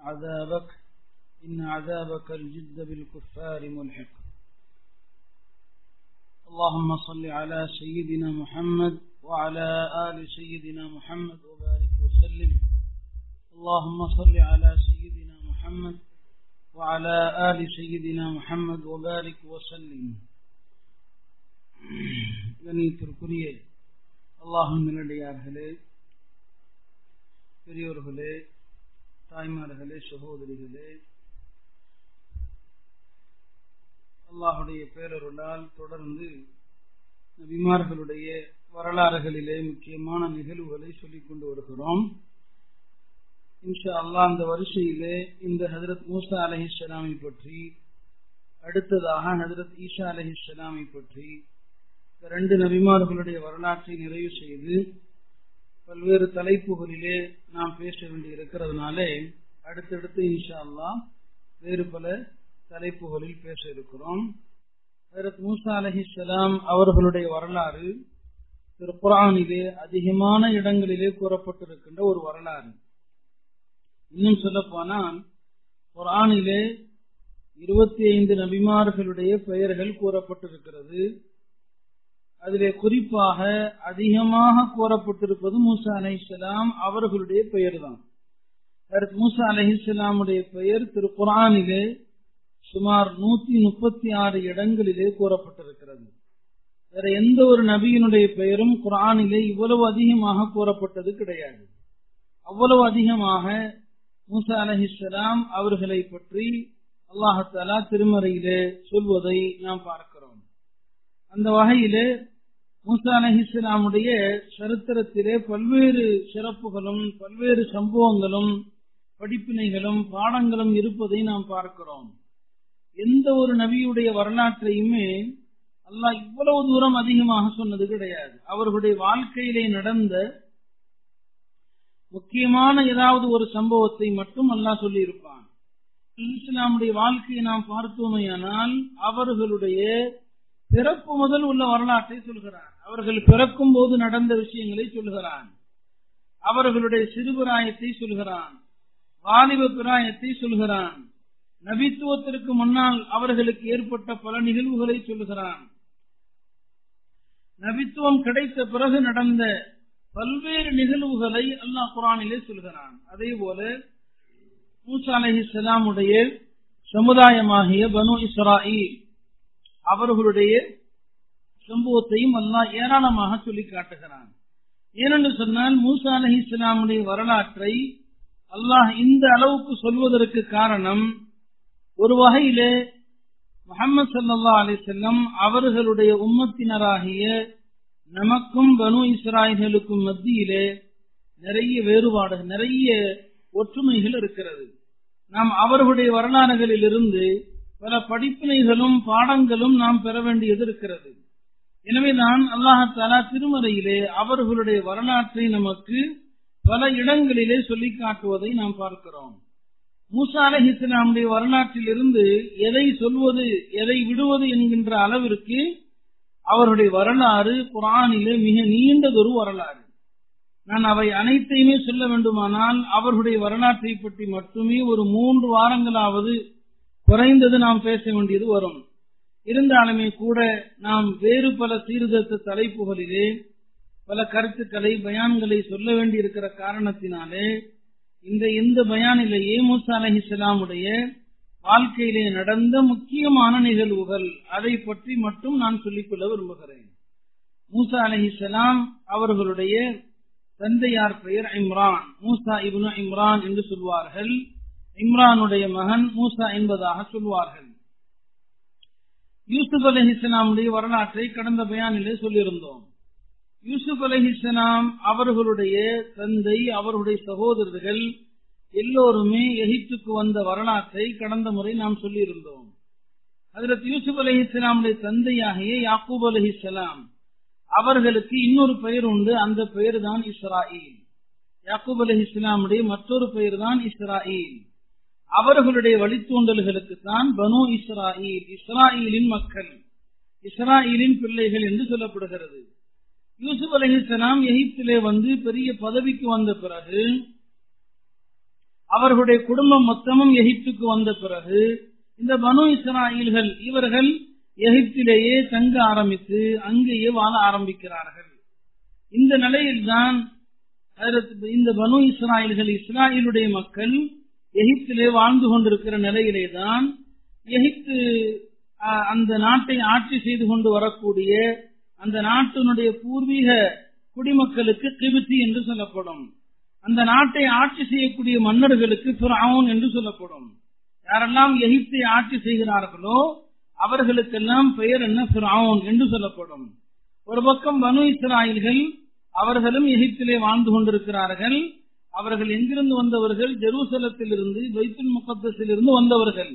عذابك إن عذابك الجد بالكفار ملحق اللهم صل على سيدنا محمد وعلى آل سيدنا محمد وبارك وسلم اللهم صل على سيدنا محمد وعلى آل سيدنا محمد وبارك وسلم கணித்திற்குரிய அல்லாஹும் நிலடியார்களே பெரியோர்களே தாய்மார்களே சகோதரிகளே அல்லாஹுடைய பேரருளால் தொடர்ந்து நபிமார்களுடைய வரலாறுகளிலே முக்கியமான நிகழ்வுகளை சொல்லிக் கொண்டு வருகிறோம் இன்ஷா அல்லாஹ் அந்த வரிசையிலே இந்த ஹதரத் மூசா அலஹிஸ்லாமை பற்றி அடுத்ததாக ஹதரத் ஈஷா அலஹிஸ்லாமை பற்றி ரெண்டு நபிமார்களுடைய வரலாற்றை நிறைவு செய்து பல்வேறு தலைப்புகளிலே நாம் பேச வேண்டி இருக்கிறதுனாலே அடுத்தடுத்து இன்ஷா அல்லா வேறு பல தலைப்புகளில் பேச இருக்கிறோம் ஹரத் மூசா அலஹிஸ்லாம் அவர்களுடைய வரலாறு திரு குரானிலே அதிகமான இடங்களிலே கூறப்பட்டிருக்கின்ற ஒரு வரலாறு இன்னும் சொல்ல போனால் குரானிலே இருபத்தி ஐந்து நபிமார்களுடைய பெயர்கள் கூறப்பட்டிருக்கிறது அதிலே குறிப்பாக அதிகமாக கூறப்பட்டிருப்பது மூசா அலிஸ்லாம் அவர்களுடைய பெயர் தான் மூசா அலஹிஸ்லாமுடைய பெயர் திரு குரானிலே சுமார் நூத்தி முப்பத்தி ஆறு இடங்களிலே கூறப்பட்டிருக்கிறது வேற எந்த ஒரு நபியினுடைய பெயரும் குரானிலே இவ்வளவு அதிகமாக கூறப்பட்டது கிடையாது அவ்வளவு அதிகமாக மூசா அலஹிஸ்லாம் அவர்களை பற்றி அல்லாஹாலா திருமறையிலே சொல்வதை நாம் பார்க்கிறோம் அந்த வகையிலே மூசா அலஹிஸ்லாமுடைய சரித்திரத்திலே பல்வேறு சிறப்புகளும் பல்வேறு சம்பவங்களும் படிப்பினைகளும் பாடங்களும் இருப்பதை நாம் பார்க்கிறோம் எந்த ஒரு நபியுடைய வரலாற்றையுமே அல்லாஹ் இவ்வளவு தூரம் அதிகமாக சொன்னது கிடையாது அவர்களுடைய வாழ்க்கையிலே நடந்த முக்கியமான ஏதாவது ஒரு சம்பவத்தை மட்டும் அல்லாஹ் சொல்லி இருப்பான் இஸ்லாமுடைய வாழ்க்கையை நாம் பார்த்தோமையானால் அவர்களுடைய பிறப்பு முதல் உள்ள வரலாற்றை சொல்கிறான் அவர்கள் பிறக்கும் போது நடந்த விஷயங்களை சொல்கிறான் அவர்களுடைய சிறுபிராயத்தை சொல்கிறான் வாலிப பிராயத்தை சொல்கிறான் நபித்துவத்திற்கு முன்னால் அவர்களுக்கு ஏற்பட்ட பல நிகழ்வுகளை சொல்லுகிறான் நபித்துவம் கிடைத்த பிறகு நடந்த பல்வேறு நிகழ்வுகளை அல்லாஹ் குரானிலே சொல்கிறான் அதே போல மூசா அலஹி சலாமுடைய சமுதாயமாகிய பனு இஸ்ராயி அவர்களுடைய சம்பவத்தையும் அல்லாஹ் ஏராளமாக சொல்லி காட்டுகிறான் ஏனென்று சொன்னால் மூசா அலஹி இஸ்லாமுடைய வரலாற்றை அல்லாஹ் இந்த அளவுக்கு சொல்வதற்கு காரணம் ஒரு வகையிலே முகமது சல்லா அலி செல்லம் அவர்களுடைய உம்மத்தினராகிய நமக்கும் பனு இஸ்ராயல்களுக்கும் மத்தியிலே நிறைய வேறுபாடு நிறைய ஒற்றுமைகள் இருக்கிறது நாம் அவர்களுடைய வரலாறுகளில் இருந்து பல படிப்பினைகளும் பாடங்களும் நாம் பெற வேண்டியது இருக்கிறது எனவே நான் அல்லாஹாலா திருமறையிலே அவர்களுடைய வரலாற்றை நமக்கு பல இடங்களிலே சொல்லி காட்டுவதை நாம் பார்க்கிறோம் மூசா அலஹி இஸ்லாமுடைய வரலாற்றில் இருந்து எதை சொல்வது எதை விடுவது என்கின்ற அளவிற்கு அவருடைய வரலாறு குரானிலே மிக நீண்டதொரு வரலாறு நான் அவை அனைத்தையுமே சொல்ல வேண்டுமானால் அவர்களுடைய வரலாற்றை பற்றி மட்டுமே ஒரு மூன்று வாரங்களாவது குறைந்தது நாம் பேச வேண்டியது வரும் இருந்தாலுமே கூட நாம் வேறு பல சீர்திருத்த தலைப்புகளிலே பல கருத்துக்களை பயான்களை சொல்ல வேண்டியிருக்கிற காரணத்தினாலே இந்த இந்த பயானிலேயே மூசா அலஹிஸ்லாமுடைய வாழ்க்கையிலே நடந்த முக்கியமான நிகழ்வுகள் அதை பற்றி மட்டும் நான் சொல்லிக்கொள்ள விரும்புகிறேன் மூசா அலஹிஸ்லாம் அவர்களுடைய தந்தையார் பெயர் இம்ரான் மூசா இப்னு இம்ரான் என்று சொல்வார்கள் இம்ரானுடைய மகன் மூசா என்பதாக சொல்வார்கள் யூசுப் அலஹிஸ்லாமுடைய வரலாற்றை கடந்த பயானிலே சொல்லியிருந்தோம் யூசுப் அலஹிஸ்லாம் அவர்களுடைய தந்தை அவர்களுடைய சகோதரர்கள் எல்லோருமே எகிப்துக்கு வந்த வரலாற்றை கடந்த முறை நாம் சொல்லியிருந்தோம் அதில் யூசுப் அலஹி இஸ்லாமுடைய தந்தையாகிய யாக்கூப் அலஹி இஸ்லாம் அவர்களுக்கு இன்னொரு பெயர் உண்டு அந்த பெயர் தான் இஸ்ராயில் யாக்கூப் அலஹி இஸ்லாமுடைய மற்றொரு பெயர் தான் இஸ்ராயில் அவர்களுடைய வழித்தோண்டல்களுக்கு தான் பனு இஸ்ராயில் இஸ்ராயிலின் மக்கள் இஸ்ராயிலின் பிள்ளைகள் என்று சொல்லப்படுகிறது யூசுப் அலஹிஸ்லாம் எகிப்திலே வந்து பெரிய பதவிக்கு வந்த பிறகு அவர்களுடைய குடும்பம் மொத்தமும் எகிப்துக்கு வந்த பிறகு இந்த பனு இஸ்ராயில்கள் இவர்கள் எகிப்திலேயே தங்க ஆரம்பித்து அங்கேயே வாழ ஆரம்பிக்கிறார்கள் இந்த நிலையில்தான் இந்த பனு இஸ்ராயில்கள் இஸ்ராயிலுடைய மக்கள் எகிப்திலே வாழ்ந்து கொண்டிருக்கிற நிலையிலே தான் எகிப்து அந்த நாட்டை ஆட்சி செய்து கொண்டு வரக்கூடிய அந்த நாட்டினுடைய பூர்வீக குடிமக்களுக்கு கிபித்தி என்று சொல்லப்படும் அந்த நாட்டை ஆட்சி செய்யக்கூடிய மன்னர்களுக்கு பிராவுன் என்று சொல்லப்படும் யாரெல்லாம் எகிப்தை ஆட்சி செய்கிறார்களோ அவர்களுக்கெல்லாம் பெயர் என்ன பிராவுன் என்று சொல்லப்படும் ஒரு பக்கம் பனு இஸ்ராயில்கள் அவர்களும் எகிப்திலே வாழ்ந்து கொண்டிருக்கிறார்கள் அவர்கள் எங்கிருந்து வந்தவர்கள் ஜெருசலத்திலிருந்து பைத்துல் முகத்தத்தில் இருந்து வந்தவர்கள்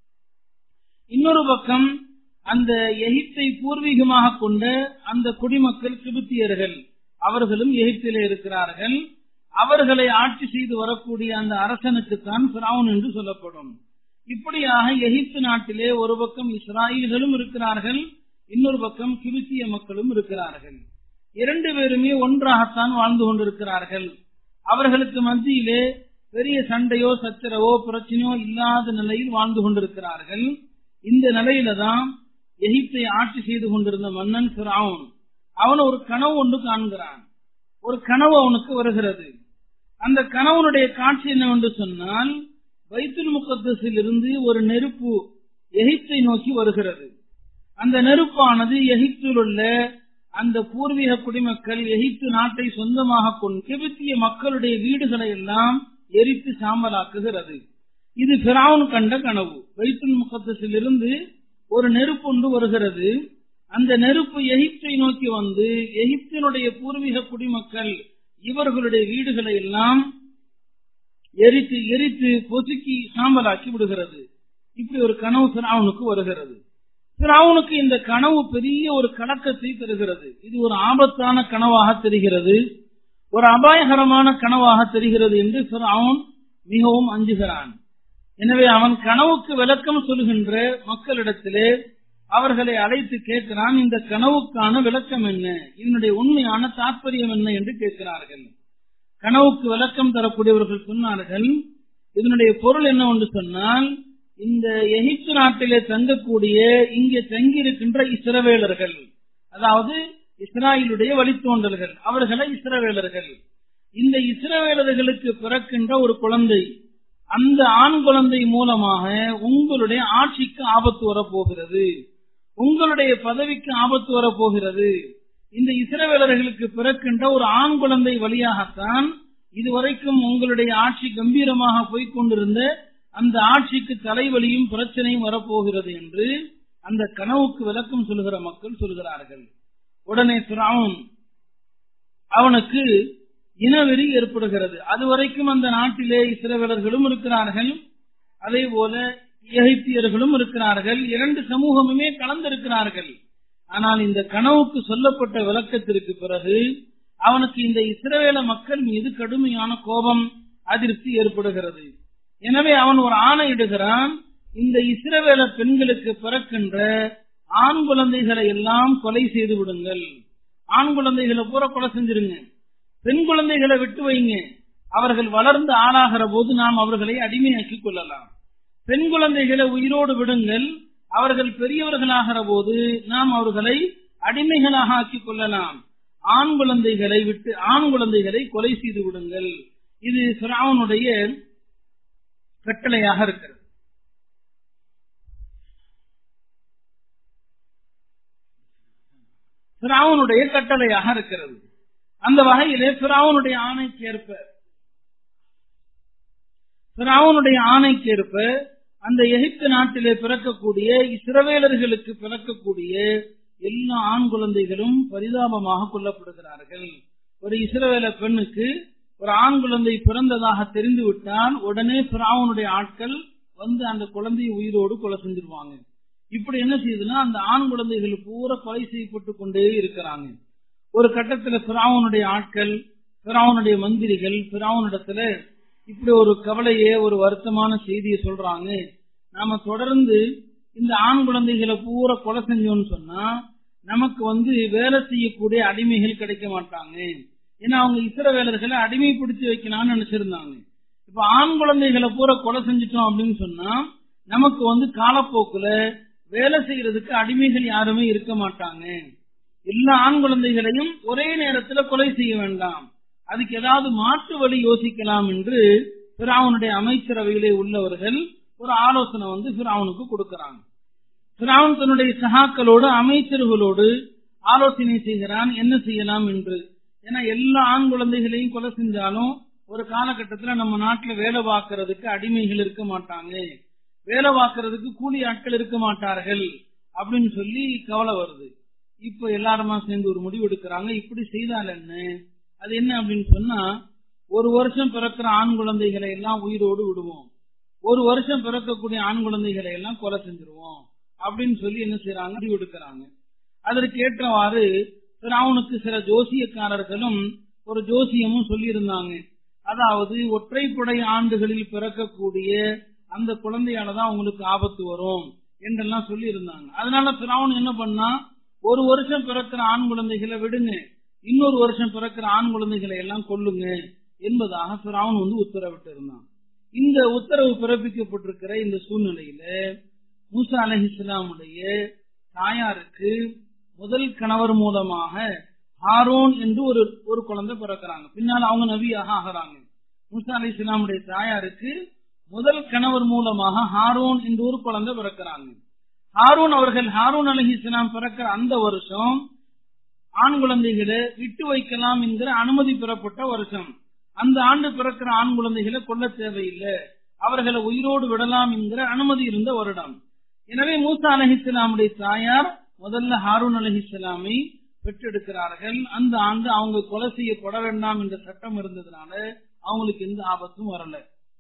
இன்னொரு பக்கம் அந்த எகிப்தை பூர்வீகமாக கொண்ட அந்த குடிமக்கள் கிபித்தியர்கள் அவர்களும் எகிப்திலே இருக்கிறார்கள் அவர்களை ஆட்சி செய்து வரக்கூடிய அந்த அரசனுக்குத்தான் பிராவுன் என்று சொல்லப்படும் இப்படியாக எகிப்து நாட்டிலே ஒரு பக்கம் இஸ்ராயல்களும் இருக்கிறார்கள் இன்னொரு பக்கம் கிபித்திய மக்களும் இருக்கிறார்கள் இரண்டு பேருமே ஒன்றாகத்தான் வாழ்ந்து கொண்டிருக்கிறார்கள் அவர்களுக்கு மத்தியிலே பெரிய சண்டையோ சச்சரவோ பிரச்சனையோ இல்லாத நிலையில் வாழ்ந்து கொண்டிருக்கிறார்கள் இந்த நிலையில தான் எகிப்தை ஆட்சி செய்து கொண்டிருந்த மன்னன் பிராவுன் அவன் ஒரு கனவு ஒன்று காண்கிறான் ஒரு கனவு அவனுக்கு வருகிறது அந்த கனவனுடைய காட்சி என்னவென்று சொன்னால் வைத்துல் முகத்தஸில் இருந்து ஒரு நெருப்பு எகிப்தை நோக்கி வருகிறது அந்த நெருப்பானது எகிப்தில் உள்ள அந்த பூர்வீக குடிமக்கள் எகிப்து நாட்டை சொந்தமாக கொண்டு கிபித்திய மக்களுடைய வீடுகளை எல்லாம் எரித்து சாம்பலாக்குகிறது இது பிராவுன் கண்ட கனவு வைத்துல் முகத்தஸில் இருந்து ஒரு நெருப்பு ஒன்று வருகிறது அந்த நெருப்பு எகிப்தை நோக்கி வந்து எகிப்தினுடைய பூர்வீக குடிமக்கள் இவர்களுடைய வீடுகளை எல்லாம் எரித்து எரித்து பொசுக்கி சாம்பலாக்கி விடுகிறது இப்படி ஒரு கனவு பிராவுனுக்கு வருகிறது பிராவுனுக்கு இந்த கனவு பெரிய ஒரு கலக்கத்தை தருகிறது இது ஒரு ஆபத்தான கனவாக தெரிகிறது ஒரு அபாயகரமான கனவாக தெரிகிறது என்று பிராவுன் மிகவும் அஞ்சுகிறான் எனவே அவன் கனவுக்கு விளக்கம் சொல்கின்ற மக்களிடத்திலே அவர்களை அழைத்து கேட்கிறான் இந்த கனவுக்கான விளக்கம் என்ன இதனுடைய உண்மையான தாற்பயம் என்ன என்று கேட்கிறார்கள் கனவுக்கு விளக்கம் தரக்கூடியவர்கள் சொன்னார்கள் இதனுடைய பொருள் என்னவென்று சொன்னால் இந்த எகிப்து நாட்டிலே தங்கக்கூடிய இங்கே தங்கியிருக்கின்ற இஸ்ரவேலர்கள் அதாவது இஸ்ராயலுடைய வழித்தோன்றல்கள் அவர்களை இஸ்ரவேலர்கள் இந்த இஸ்ரவேலர்களுக்கு பிறக்கின்ற ஒரு குழந்தை அந்த ஆண் குழந்தை மூலமாக உங்களுடைய ஆட்சிக்கு ஆபத்து வரப்போகிறது உங்களுடைய பதவிக்கு ஆபத்து வரப்போகிறது இந்த இஸ்ரவேலர்களுக்கு பிறக்கின்ற ஒரு ஆண் குழந்தை வழியாகத்தான் இதுவரைக்கும் உங்களுடைய ஆட்சி கம்பீரமாக போய்கொண்டிருந்த அந்த ஆட்சிக்கு தலைவலியும் பிரச்சனையும் வரப்போகிறது என்று அந்த கனவுக்கு விளக்கம் சொல்கிற மக்கள் சொல்கிறார்கள் உடனே பிராவுன் அவனுக்கு இனவெறி ஏற்படுகிறது அதுவரைக்கும் அந்த நாட்டிலே இஸ்ரவேலர்களும் இருக்கிறார்கள் அதே போல எகிப்தியர்களும் இருக்கிறார்கள் இரண்டு சமூகமுமே கலந்திருக்கிறார்கள் ஆனால் இந்த கனவுக்கு சொல்லப்பட்ட விளக்கத்திற்கு பிறகு அவனுக்கு இந்த இஸ்ரவேல மக்கள் மீது கடுமையான கோபம் அதிருப்தி ஏற்படுகிறது எனவே அவன் ஒரு ஆணையிடுகிறான் இந்த இஸ்ரவேல பெண்களுக்கு பிறக்கின்ற ஆண் குழந்தைகளை எல்லாம் கொலை செய்து விடுங்கள் ஆண் குழந்தைகளை பூரா கொலை செஞ்சிருங்க பெண் குழந்தைகளை விட்டு வைங்க அவர்கள் வளர்ந்து ஆளாகிற போது நாம் அவர்களை அடிமையாக்கி கொள்ளலாம் பெண் குழந்தைகளை உயிரோடு விடுங்கள் அவர்கள் பெரியவர்களாகிற போது நாம் அவர்களை அடிமைகளாக ஆக்கிக் கொள்ளலாம் ஆண் குழந்தைகளை விட்டு ஆண் குழந்தைகளை கொலை செய்து விடுங்கள் இது பிராவனுடைய கட்டளையாக இருக்கிறது பிராவனுடைய கட்டளையாக இருக்கிறது அந்த வகையிலே பிராவனுடைய ஆணைக்கேற்ப பிராவனுடைய ஆணைக்கேற்ப அந்த எகிப்து நாட்டிலே பிறக்கக்கூடிய இஸ்ரவேலர்களுக்கு பிறக்கக்கூடிய எல்லா ஆண் குழந்தைகளும் பரிதாபமாக கொல்லப்படுகிறார்கள் ஒரு இஸ்ரவேல பெண்ணுக்கு ஒரு ஆண் குழந்தை பிறந்ததாக தெரிந்து விட்டால் உடனே பிராவனுடைய ஆட்கள் வந்து அந்த குழந்தையை உயிரோடு கொலை செஞ்சிருவாங்க இப்படி என்ன செய்யுதுன்னா அந்த ஆண் குழந்தைகள் பூரா கொலை செய்யப்பட்டு கொண்டே இருக்கிறாங்க ஒரு கட்டத்துல பிராவனுடைய ஆட்கள் பிராவனுடைய மந்திரிகள் பிராவனிடத்துல இப்படி ஒரு கவலையே ஒரு வருத்தமான செய்தியை சொல்றாங்க நாம தொடர்ந்து இந்த ஆண் குழந்தைகளை பூரா கொலை செஞ்சோம்னு சொன்னா நமக்கு வந்து வேலை செய்யக்கூடிய அடிமைகள் கிடைக்க மாட்டாங்க ஏன்னா அவங்க இத்தர வேலர்களை அடிமைப்படுத்தி வைக்கலாம்னு நினைச்சிருந்தாங்க இப்ப ஆண் குழந்தைகளை பூரா கொலை செஞ்சிட்டோம் அப்படின்னு சொன்னா நமக்கு வந்து காலப்போக்குல வேலை செய்யறதுக்கு அடிமைகள் யாருமே இருக்க மாட்டாங்க எல்லா ஆண் குழந்தைகளையும் ஒரே நேரத்துல கொலை செய்ய வேண்டாம் அதுக்கு ஏதாவது மாற்று வழி யோசிக்கலாம் என்று பிராவனுடைய அமைச்சரவையிலே உள்ளவர்கள் ஒரு ஆலோசனை வந்து பிராவனுக்கு கொடுக்கிறாங்க பிராவன் தன்னுடைய சகாக்களோடு அமைச்சர்களோடு ஆலோசனை செய்கிறான் என்ன செய்யலாம் என்று ஏன்னா எல்லா ஆண் குழந்தைகளையும் கொலை செஞ்சாலும் ஒரு காலகட்டத்துல நம்ம நாட்டுல வேலை பார்க்கறதுக்கு அடிமைகள் இருக்க மாட்டாங்க வேலை பார்க்கறதுக்கு கூலி ஆட்கள் இருக்க மாட்டார்கள் அப்படின்னு சொல்லி கவலை வருது இப்ப எல்லாருமா சேர்ந்து ஒரு முடிவு எடுக்கிறாங்க இப்படி செய்தால் என்ன அது என்ன அப்படின்னு சொன்னா ஒரு வருஷம் பிறக்கிற ஆண் குழந்தைகளை எல்லாம் உயிரோடு விடுவோம் ஒரு வருஷம் பிறக்கக்கூடிய ஆண் குழந்தைகளை எல்லாம் கொலை செஞ்சிருவோம் அப்படின்னு சொல்லி என்ன செய்யறாங்க முடிவு எடுக்கிறாங்க அதற்கு ஏற்றவாறு அவனுக்கு சில ஜோசியக்காரர்களும் ஒரு ஜோசியமும் சொல்லியிருந்தாங்க அதாவது ஒற்றைப்படை ஆண்டுகளில் பிறக்கக்கூடிய அந்த குழந்தையாலதான் உங்களுக்கு ஆபத்து வரும் என்றெல்லாம் சொல்லி இருந்தாங்க அதனால பிராவன் என்ன பண்ணா ஒரு வருஷம் பிறக்கிற ஆண் குழந்தைகளை விடுங்க இன்னொரு வருஷம் பிறக்கிற ஆண் குழந்தைகளை எல்லாம் கொல்லுங்க என்பதாக பிராவன் வந்து உத்தரவிட்டு இருந்தான் இந்த உத்தரவு பிறப்பிக்கப்பட்டிருக்கிற இந்த சூழ்நிலையில மூசா அலஹி இஸ்லாமுடைய தாயாருக்கு முதல் கணவர் மூலமாக ஹாரோன் என்று ஒரு ஒரு குழந்தை பிறக்கிறாங்க பின்னால் அவங்க நபியாக ஆகிறாங்க மூசா அலி இஸ்லாமுடைய தாயாருக்கு முதல் கணவர் மூலமாக ஹாரோன் என்று ஒரு குழந்தை பிறக்கிறாங்க ஹாரூன் அவர்கள் ஹாரூன் அலஹி இஸ்லாம் பிறக்கிற அந்த வருஷம் ஆண் குழந்தைகளை விட்டு வைக்கலாம் என்கிற அனுமதி பெறப்பட்ட வருஷம் அந்த ஆண்டு பிறக்கிற ஆண் குழந்தைகளை கொல்ல தேவையில்லை அவர்களை உயிரோடு விடலாம் என்கிற அனுமதி இருந்த வருடம் எனவே மூசா அலஹிஸ்லாமுடைய தாயார் முதல்ல ஹாரூன் அலஹிஸ்லாமை பெற்றெடுக்கிறார்கள் அந்த ஆண்டு அவங்க கொலை செய்யப்பட வேண்டாம் என்ற சட்டம் இருந்ததுனால அவங்களுக்கு எந்த ஆபத்தும் வரல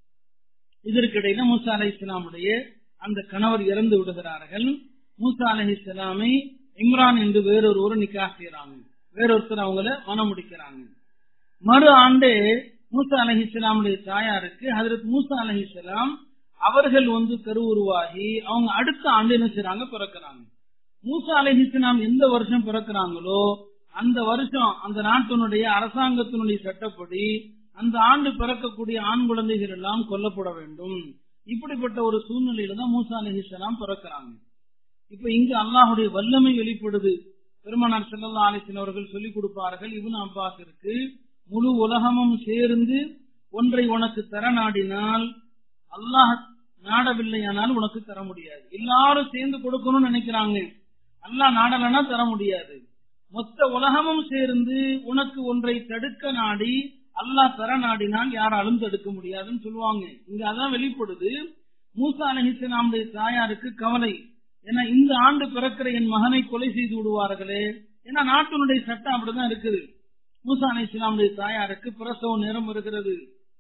இதற்கிடையில மூசா அலி இஸ்லாமுடைய அந்த கணவர் இறந்து விடுகிறார்கள் மூசா அலஹி இஸ்லாமை இம்ரான் என்று வேறொருவர் நிக்கா செய்யறாங்க வேறொருத்தர் அவங்கள மனம் முடிக்கிறாங்க மறு ஆண்டே மூசா அலஹி இஸ்லாமுடைய தாயாருக்கு ஹதரத் மூசா அலஹி இஸ்லாம் அவர்கள் வந்து கருவுருவாகி அவங்க அடுத்த ஆண்டு என்ன செய்யறாங்க பிறக்கிறாங்க மூசா அலஹி இஸ்லாம் எந்த வருஷம் பிறக்கிறாங்களோ அந்த வருஷம் அந்த நாட்டினுடைய அரசாங்கத்தினுடைய சட்டப்படி அந்த ஆண்டு பிறக்கக்கூடிய ஆண் குழந்தைகள் எல்லாம் கொல்லப்பட வேண்டும் இப்படிப்பட்ட ஒரு சூழ்நிலையில தான் மூசா அலஹி இஸ்லாம் பிறக்கிறாங்க இப்ப இங்கு அல்லாஹுடைய வல்லமை வெளிப்படுது பெருமனார் செல்லல்லா அலிசன் அவர்கள் சொல்லிக் கொடுப்பார்கள் இவன் அப்பாஸிற்கு முழு உலகமும் சேர்ந்து ஒன்றை உனக்கு தர நாடினால் அல்லாஹ் நாடவில்லையானால் உனக்கு தர முடியாது எல்லாரும் சேர்ந்து கொடுக்கணும்னு நினைக்கிறாங்க அல்லாஹ் நாடலனா தர முடியாது மொத்த உலகமும் சேர்ந்து உனக்கு ஒன்றை தடுக்க நாடி அல்லாஹ் தர நாடினால் யாராலும் தடுக்க முடியாதுன்னு சொல்லுவாங்க இங்க அதான் வெளிப்படுது மூசா அலஹிஸ்லாமுடைய தாயாருக்கு கவலை ஏன்னா இந்த ஆண்டு பிறக்கிற என் மகனை கொலை செய்து விடுவார்களே ஏன்னா நாட்டினுடைய சட்டம் அப்படிதான் இருக்குது மூசா அலி இஸ்லாமுடைய தாயாருக்கு பிரசவ நேரம் வருகிறது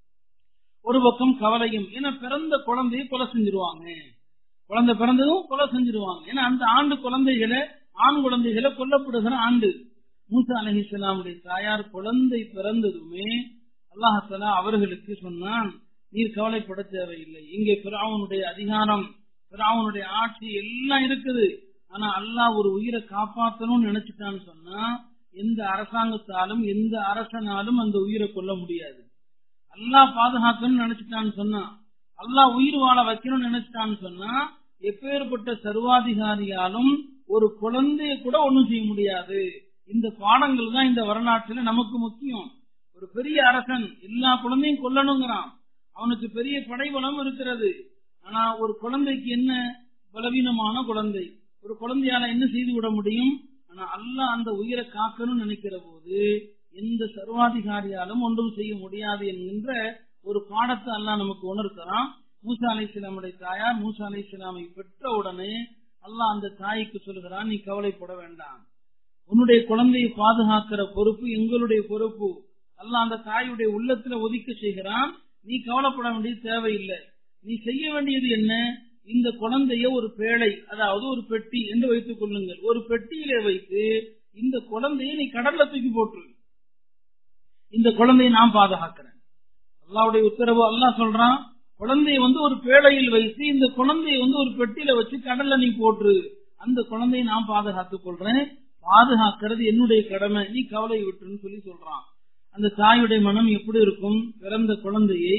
ஒரு பக்கம் கவலையும் ஏன்னா பிறந்த குழந்தையை கொலை செஞ்சிருவாங்க குழந்தை பிறந்ததும் கொலை செஞ்சிருவாங்க ஏன்னா அந்த ஆண்டு குழந்தைகளை ஆண் குழந்தைகளை கொல்லப்படுகிற ஆண்டு மூசா அலஹி இஸ்லாமுடைய தாயார் குழந்தை பிறந்ததுமே அல்லாஹலா அவர்களுக்கு சொன்னான் நீர் கவலைப்பட தேவையில்லை இங்கே பிராவனுடைய அதிகாரம் பிராவனுடைய ஆட்சி எல்லாம் இருக்குது ஆனா அல்லாஹ் ஒரு உயிரை காப்பாற்றணும்னு நினைச்சிட்டான்னு சொன்னா எந்த அரசாங்கத்தாலும் எந்த அரசனாலும் அந்த உயிரை கொல்ல முடியாது அல்லாஹ் பாதுகாக்கணும்னு நினைச்சிட்டான்னு சொன்னா அல்லாஹ் உயிர் வாழ வைக்கணும்னு நினைச்சிட்டான்னு சொன்னா எப்பேற்பட்ட சர்வாதிகாரியாலும் ஒரு குழந்தைய கூட ஒண்ணும் செய்ய முடியாது இந்த பாடங்கள் தான் இந்த வரலாற்றுல நமக்கு முக்கியம் ஒரு பெரிய அரசன் எல்லா குழந்தையும் கொல்லணுங்கிறான் அவனுக்கு பெரிய படைபலம் இருக்கிறது ஆனா ஒரு குழந்தைக்கு என்ன பலவீனமான குழந்தை ஒரு குழந்தையால என்ன செய்து விட முடியும் ஆனா அல்லாஹ் அந்த உயிரை காக்கணும்னு நினைக்கிற போது எந்த சர்வாதிகாரியாலும் ஒன்றும் செய்ய முடியாது என்கின்ற ஒரு பாடத்தை அல்லாஹ் நமக்கு உணர்த்தலாம் மூசா அலை இஸ்லாமுடைய தாயார் மூசா அலை இஸ்லாமை பெற்ற உடனே அல்லாஹ் அந்த தாய்க்கு சொல்கிறான் நீ கவலைப்பட வேண்டாம் உன்னுடைய குழந்தையை பாதுகாக்கிற பொறுப்பு எங்களுடைய பொறுப்பு அல்லாஹ் அந்த தாயுடைய உள்ளத்துல ஒதுக்க செய்கிறான் நீ கவலைப்பட வேண்டிய தேவையில்லை நீ செய்ய வேண்டியது என்ன இந்த குழந்தைய ஒரு பேழை அதாவது ஒரு பெட்டி என்று வைத்துக் கொள்ளுங்கள் ஒரு பெட்டியிலே வைத்து இந்த குழந்தையை நீ கடல்ல தூக்கி போட்டு இந்த குழந்தையை நான் பாதுகாக்கிறேன் அல்லாவுடைய உத்தரவு அல்லாஹ் சொல்றான் குழந்தையை வந்து ஒரு பேழையில் வைத்து இந்த குழந்தையை வந்து ஒரு பெட்டியில வச்சு கடல்ல நீ போட்டு அந்த குழந்தையை நான் பாதுகாத்துக் கொள்றேன் பாதுகாக்கிறது என்னுடைய கடமை நீ கவலை விட்டுன்னு சொல்லி சொல்றான் அந்த தாயுடைய மனம் எப்படி இருக்கும் பிறந்த குழந்தையை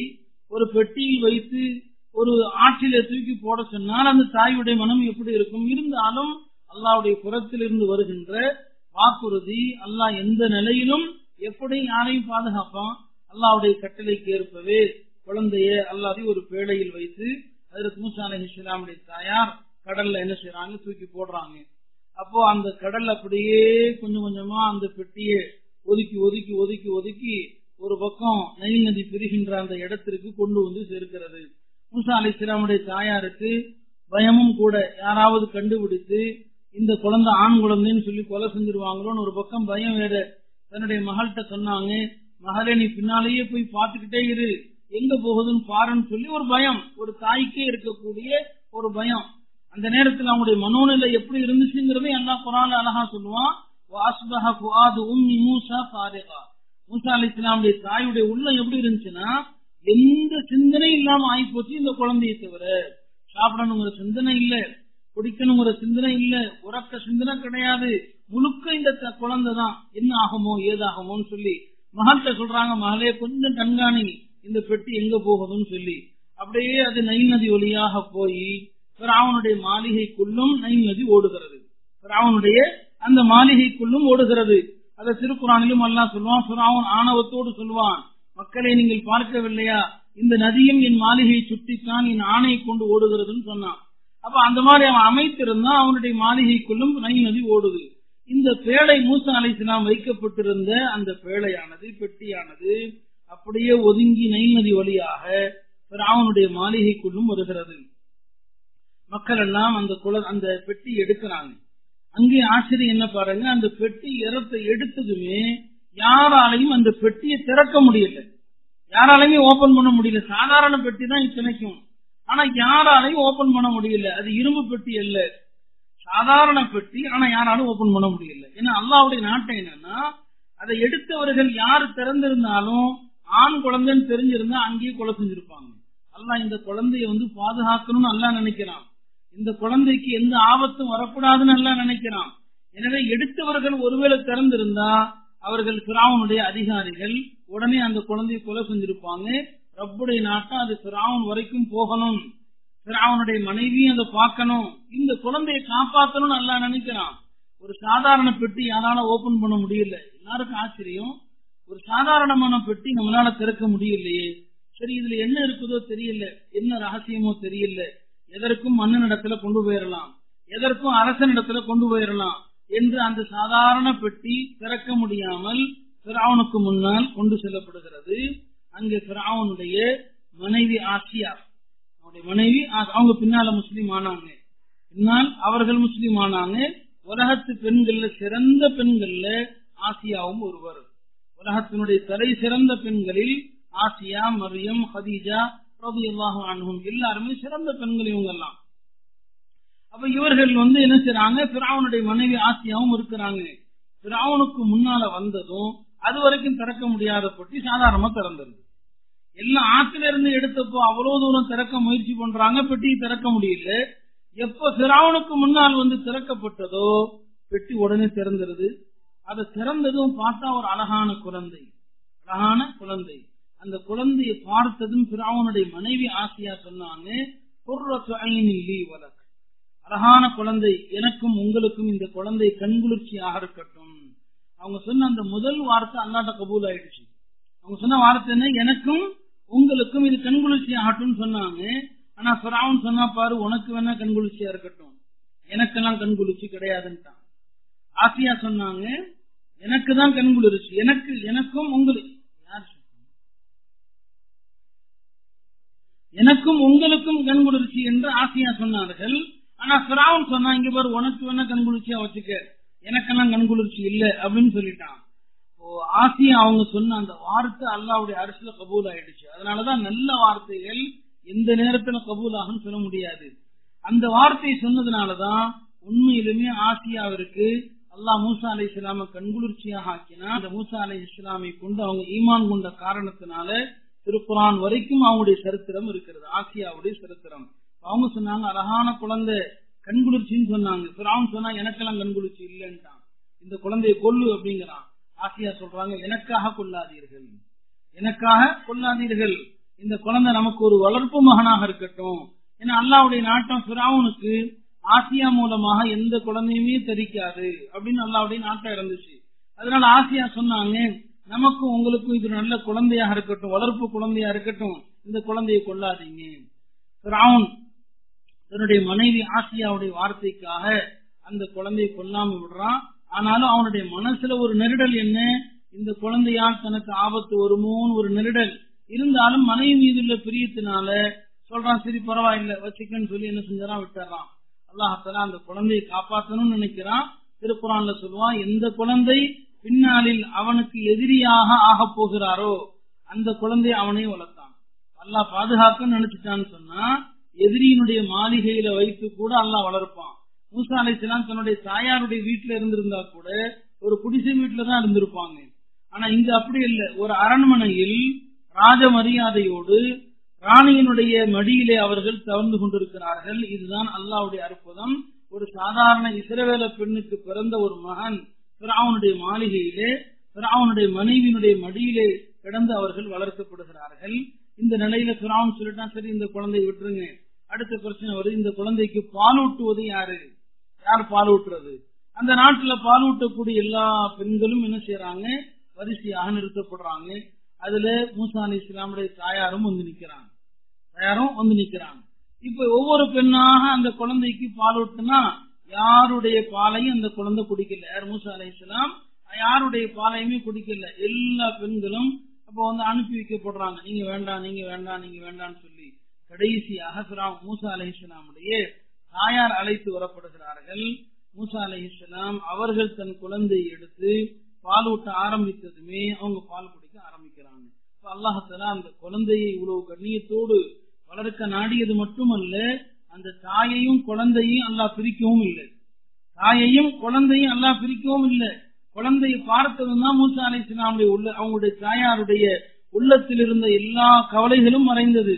ஒரு பெட்டியில் வைத்து ஒரு ஆற்றில தூக்கி போட சொன்னால் அந்த தாயுடைய மனம் எப்படி இருக்கும் இருந்தாலும் அல்லாவுடைய புறத்தில் இருந்து வருகின்ற வாக்குறுதி அல்லாஹ் எந்த நிலையிலும் எப்படி யாரையும் பாதுகாப்பான் அல்லாவுடைய கட்டளைக்கு ஏற்பவே குழந்தைய அல்லாதை ஒரு பேழையில் வைத்து அதற்கு மூசா அலி இஸ்லாமுடைய தாயார் கடல்ல என்ன செய்யறாங்க தூக்கி போடுறாங்க அப்போ அந்த கடல் அப்படியே கொஞ்சம் கொஞ்சமா அந்த பெட்டியை ஒதுக்கி ஒதுக்கி ஒதுக்கி ஒதுக்கி ஒரு பக்கம் நைல் நதி பிரிகின்ற அந்த இடத்திற்கு கொண்டு வந்து சேர்க்கிறது மூசா அலி இஸ்லாமுடைய தாயாருக்கு பயமும் கூட யாராவது கண்டுபிடித்து இந்த குழந்தை ஆண் குழந்தைன்னு சொல்லி கொலை செஞ்சிருவாங்களோன்னு ஒரு பக்கம் பயம் வேற தன்னுடைய மகள்கிட்ட சொன்னாங்க மகளே நீ பின்னாலேயே போய் பார்த்துக்கிட்டே இரு எங்க போகுதுன்னு பாருன்னு சொல்லி ஒரு பயம் ஒரு தாய்க்கே இருக்கக்கூடிய ஒரு பயம் அந்த நேரத்தில் அவங்களுடைய மனோநிலை எப்படி இருந்துச்சுங்கிறதை எல்லா குரான் அழகா சொல்லுவான் வாஸ்பஹ ஃபுஆது உம்மி மூசா ஃபாரிகா மூசா அலி இஸ்லாமுடைய தாயுடைய உள்ளம் எப்படி இருந்துச்சுன்னா எந்த சிந்தனை இல்லாம ஆயிப்போச்சு இந்த குழந்தையை தவிர சாப்பிடணுங்கிற சிந்தனை இல்ல குடிக்கணுங்கிற சிந்தனை இல்ல உறக்க சிந்தனை கிடையாது முழுக்க இந்த த- குழந்தை தான் என்ன ஆகுமோ ஏதாகுமோன்னு சொல்லி மகள்கிட்ட சொல்றாங்க மகளே கொஞ்சம் கண்காணி இந்த பெட்டி எங்க போகுதுன்னு சொல்லி அப்படியே அது நைல் நதி வழியாக போய் பிராவனுடைய மாளிகைக்குள்ளும் நைல் நதி ஓடுகிறது பிராவனுடைய அந்த மாளிகைக்குள்ளும் ஓடுகிறது அதை திருக்குறானிலும் அல்லாஹ் சொல்லுவான் பிராவன் ஆணவத்தோடு சொல்லுவான் மக்களை நீங்கள் பார்க்கவில்லையா இந்த நதியும் என் மாளிகையை சுற்றித்தான் என் ஆணையை கொண்டு ஓடுகிறதுன்னு சொன்னான் அப்ப அந்த மாதிரி அவன் அமைத்திருந்தா அவனுடைய மாளிகைக்குள்ளும் நைல் நதி ஓடுது இந்த பேழை மூசா அலைசலாம் வைக்கப்பட்டிருந்த அந்த பேழையானது பெட்டியானது அப்படியே ஒதுங்கி நைல் நதி வழியாக அவனுடைய மாளிகைக்குள்ளும் வருகிறது மக்கள் எல்லாம் அந்த குல அந்த பெட்டி எடுக்கிறாங்க அங்கே ஆச்சரியம் என்ன பாருங்க அந்த பெட்டி இறத்தை எடுத்ததுமே யாராலையும் அந்த பெட்டியை திறக்க முடியல யாராலையுமே ஓபன் பண்ண முடியல சாதாரண பெட்டி தான் இத்தனைக்கும் ஆனா யாராலையும் ஓபன் பண்ண முடியல அது இரும்பு பெட்டி அல்ல சாதாரண பெட்டி ஆனா யாராலும் ஓபன் பண்ண முடியல ஏன்னா அல்லாவுடைய நாட்டம் என்னன்னா அதை எடுத்தவர்கள் யாரு திறந்திருந்தாலும் ஆண் குழந்தைன்னு தெரிஞ்சிருந்தா அங்கேயே கொலை செஞ்சிருப்பாங்க அல்லாஹ் இந்த குழந்தைய வந்து பாதுகாக்கணும்னு அல்லா நினைக்கிறான் இந்த குழந்தைக்கு எந்த ஆபத்தும் வரக்கூடாதுன்னு அல்லா நினைக்கிறான் எனவே எடுத்தவர்கள் ஒருவேளை திறந்திருந்தா அவர்கள் பிராவனுடைய அதிகாரிகள் உடனே அந்த குழந்தையை கொலை செஞ்சிருப்பாங்க ரப்புடைய நாட்டம் அது பிராவன் வரைக்கும் போகணும் பிராவனுடைய மனைவியும் அதை பார்க்கணும் இந்த குழந்தையை காப்பாத்தணும்னு அல்லா நினைக்கிறான் ஒரு சாதாரண பெட்டி யாரால ஓபன் பண்ண முடியல எல்லாருக்கும் ஆச்சரியம் ஒரு சாதாரணமான பெட்டி நம்மளால திறக்க முடியலையே சரி இதுல என்ன இருக்குதோ தெரியல என்ன ரகசியமோ தெரியல எதற்கும் மன்னனிடத்துல கொண்டு போயிடலாம் எதற்கும் அரசனிடத்துல கொண்டு போயிடலாம் என்று அந்த சாதாரண பெட்டி திறக்க முடியாமல் பிராவனுக்கு முன்னால் கொண்டு செல்லப்படுகிறது அங்கே பிராவனுடைய மனைவி ஆசியா அவருடைய மனைவி ஆ- அவங்க பின்னால முஸ்லீம் ஆனாங்க பின்னால் அவர்கள் முஸ்லீம் ஆனாங்க உலகத்து பெண்கள்ல சிறந்த பெண்கள்ல ஆசியாவும் ஒருவர் உலகத்தினுடைய தலை சிறந்த பெண்களில் ஆசியா மரியம் ஹதீஜா ரபி அல்லாஹு அன்ஹும் எல்லாருமே சிறந்த பெண்கள் இவங்க எல்லாம் அப்ப இவர்கள் வந்து என்ன செய்றாங்க பிராவனுடைய மனைவி ஆசியாவும் இருக்கிறாங்க பிராவனுக்கு முன்னால வந்ததும் அது வரைக்கும் திறக்க முடியாத பொட்டி சாதாரணமா திறந்துருது எல்லாம் ஆத்துல இருந்து எடுத்தப்போ அவ்வளவு தூரம் திறக்க முயற்சி பண்றாங்க பெட்டியை திறக்க முடியல எப்ப பிராவனுக்கு முன்னால் வந்து திறக்கப்பட்டதோ பெட்டி உடனே திறந்துருது அதை திறந்ததும் பார்த்தா ஒரு அழகான குழந்தை அழகான குழந்தை அந்த குழந்தையை பார்த்ததும் பிராவனுடைய மனைவி ஆசியா சொன்னாங்க குர்ரத்து ஐனில் லீ வலக் அழகான குழந்தை எனக்கும் உங்களுக்கும் இந்த குழந்தை கண்குளிர்ச்சியாக இருக்கட்டும் அவங்க சொன்ன அந்த முதல் வார்த்தை அல்லாட்ட கபூல் ஆயிடுச்சு அவங்க சொன்ன வார்த்தை என்ன எனக்கும் உங்களுக்கும் இது கண்குளிர்ச்சி ஆகட்டும் சொன்னாங்க ஆனா பிராவன் சொன்னா பாரு உனக்கு வேணா கண்குளிர்ச்சியா இருக்கட்டும் எனக்கெல்லாம் கண்குளிர்ச்சி கிடையாதுன்ட்டான் ஆசியா சொன்னாங்க எனக்கு தான் கண்குளிர்ச்சி எனக்கு எனக்கும் உங்களுக்கு யார் சொன்னா? எனக்கும் உங்களுக்கும் கண்குளிர்ச்சி என்று ஆசியா சொன்னார்கள் ஆனா பிராவன் சொன்னா இங்க பாரு உனக்கு வேணா கண்குளிர்ச்சியா வச்சுக்க எனக்கெல்லாம் கண்குளிர்ச்சி இல்ல அப்படின்னு சொல்லிட்டான் ஓ ஆசியா அவங்க சொன்ன அந்த வார்த்தை அல்லாவுடைய அரசுல கபூல் ஆயிடுச்சு அதனாலதான் நல்ல வார்த்தைகள் எந்த நேரத்துல கபூல் ஆகும்னு சொல்ல முடியாது அந்த வார்த்தையை சொன்னதுனாலதான் உண்மையிலுமே ஆசியாவிற்கு அல்லாஹ் மூசா அலை இஸ்லாம கண்குளிர்ச்சியாக ஆக்கினா அந்த மூசா அலை இஸ்லாமை கொண்டு அவங்க ஈமான் கொண்ட காரணத்தினால திருக்குரான் வரைக்கும் அவங்களுடைய சரித்திரம் இருக்கிறது ஆசியாவுடைய சரித்திரம் அவங்க சொன்னாங்க அழகான குழந்தை கண்குளிர்ச்சின்னு சொன்னாங்க பிராவன் சொன்னா எனக்கெல்லாம் கண்குளிர்ச்சி இல்லைன்ட்டான் இந்த குழந்தையை கொல்லு அப்படிங்கிறான் ஆசியா சொல்றாங்க எனக்காக கொல்லாதீர்கள் எனக்காக கொல்லாதீர்கள் இந்த குழந்தை நமக்கு ஒரு வளர்ப்பு மகனாக இருக்கட்டும் ஏன்னா அல்லாவுடைய நாட்டம் பிராவுனுக்கு ஆசியா மூலமாக எந்த குழந்தையுமே தெரிக்காது அப்படின்னு அல்லாவுடைய நாட்டம் இருந்துச்சு அதனால ஆசியா சொன்னாங்க நமக்கும் உங்களுக்கும் இது நல்ல குழந்தையாக இருக்கட்டும் வளர்ப்பு குழந்தையா இருக்கட்டும் இந்த குழந்தையை கொள்ளாதீங்க பிராவுன் தன்னுடைய மனைவி ஆசியாவுடைய வார்த்தைக்காக அந்த குழந்தையை கொல்லாம விடுறான் ஆனாலும் அவனுடைய மனசுல ஒரு நெருடல் என்ன இந்த குழந்தையால் தனக்கு ஆபத்து வருமோன்னு ஒரு நெருடல் இருந்தாலும் மனைவி மீது உள்ள பிரியத்தினால சொல்றான் சரி பரவாயில்ல வச்சுக்கன்னு சொல்லி என்ன செஞ்சாரான் விட்டுறான் அல்லாஹால அந்த குழந்தையை காப்பாற்றணும்னு நினைக்கிறான் திருக்குறான்ல சொல்லுவான் எந்த குழந்தை பின்னாளில் அவனுக்கு எதிரியாக ஆக போகிறாரோ அந்த குழந்தை அவனே வளர்த்தான் அல்லாஹ் பாதுகாக்க நினைச்சிட்டான்னு சொன்னா எதிரியினுடைய மாளிகையில வைத்து கூட அல்லாஹ் வளர்ப்பான் மூசா அலைசலாம் தன்னுடைய தாயாருடைய வீட்டுல இருந்திருந்தா கூட ஒரு குடிசை வீட்டுல தான் இருந்திருப்பாங்க ஆனா இங்க அப்படி இல்லை ஒரு அரண்மனையில் ராஜ மரியாதையோடு ராணியினுடைய மடியிலே அவர்கள் தவழ்ந்து கொண்டிருக்கிறார்கள் இதுதான் அல்லாவுடைய அற்புதம் ஒரு சாதாரண இஸ்ரவேல பெண்ணுக்கு பிறந்த ஒரு மகன் பிராவனுடைய மாளிகையிலே பிராவனுடைய மனைவியினுடைய மடியிலே கிடந்து அவர்கள் வளர்க்கப்படுகிறார்கள் இந்த நிலையில பிராவன் சொல்லிட்டா சரி இந்த குழந்தையை விட்டுருங்க அடுத்த பிரச்சனை வருது இந்த குழந்தைக்கு பால் ஊட்டுவது யாரு யார் பால் ஊட்டுறது அந்த நாட்டுல பால் ஊட்டக்கூடிய எல்லா பெண்களும் என்ன செய்யறாங்க வரிசையாக நிறுத்தப்படுறாங்க அதுல மூசா அலி இஸ்லாமுடைய தாயாரும் வந்து நிக்கிறாங்க தாயாரும் வந்து நிக்கிறாங்க இப்ப ஒவ்வொரு பெண்ணாக அந்த குழந்தைக்கு பால் ஊட்டுனா யாருடைய பாலையும் அந்த குழந்தை குடிக்கல யார் மூசா அலி இஸ்லாம் யாருடைய பாலையுமே குடிக்கல எல்லா பெண்களும் அப்ப வந்து அனுப்பி வைக்கப்படுறாங்க நீங்க வேண்டாம் நீங்க வேண்டாம் நீங்க வேண்டாம்னு சொல்லி கடைசியாக மூசா அலி இஸ்லாமுடைய தாயார் அழைத்து வரப்படுகிறார்கள் மூசா அலி இஸ்லாம் அவர்கள் தன் குழந்தையை எடுத்து பால் ஊட்ட ஆரம்பித்ததுமே அவங்க பால் குடிக்க ஆரம்பிக்கிறாங்க அல்லாஹால அந்த குழந்தையை இவ்வளவு கண்ணியத்தோடு வளர்க்க நாடியது மட்டுமல்ல அந்த தாயையும் குழந்தையும் அல்லாஹ் பிரிக்கவும் இல்லை தாயையும் குழந்தையும் அல்லாஹ் பிரிக்கவும் இல்லை குழந்தையை பார்த்ததும் தான் மூசா அலி இஸ்லாமுடைய உள்ள அவங்களுடைய தாயாருடைய உள்ளத்தில் இருந்த எல்லா கவலைகளும் மறைந்தது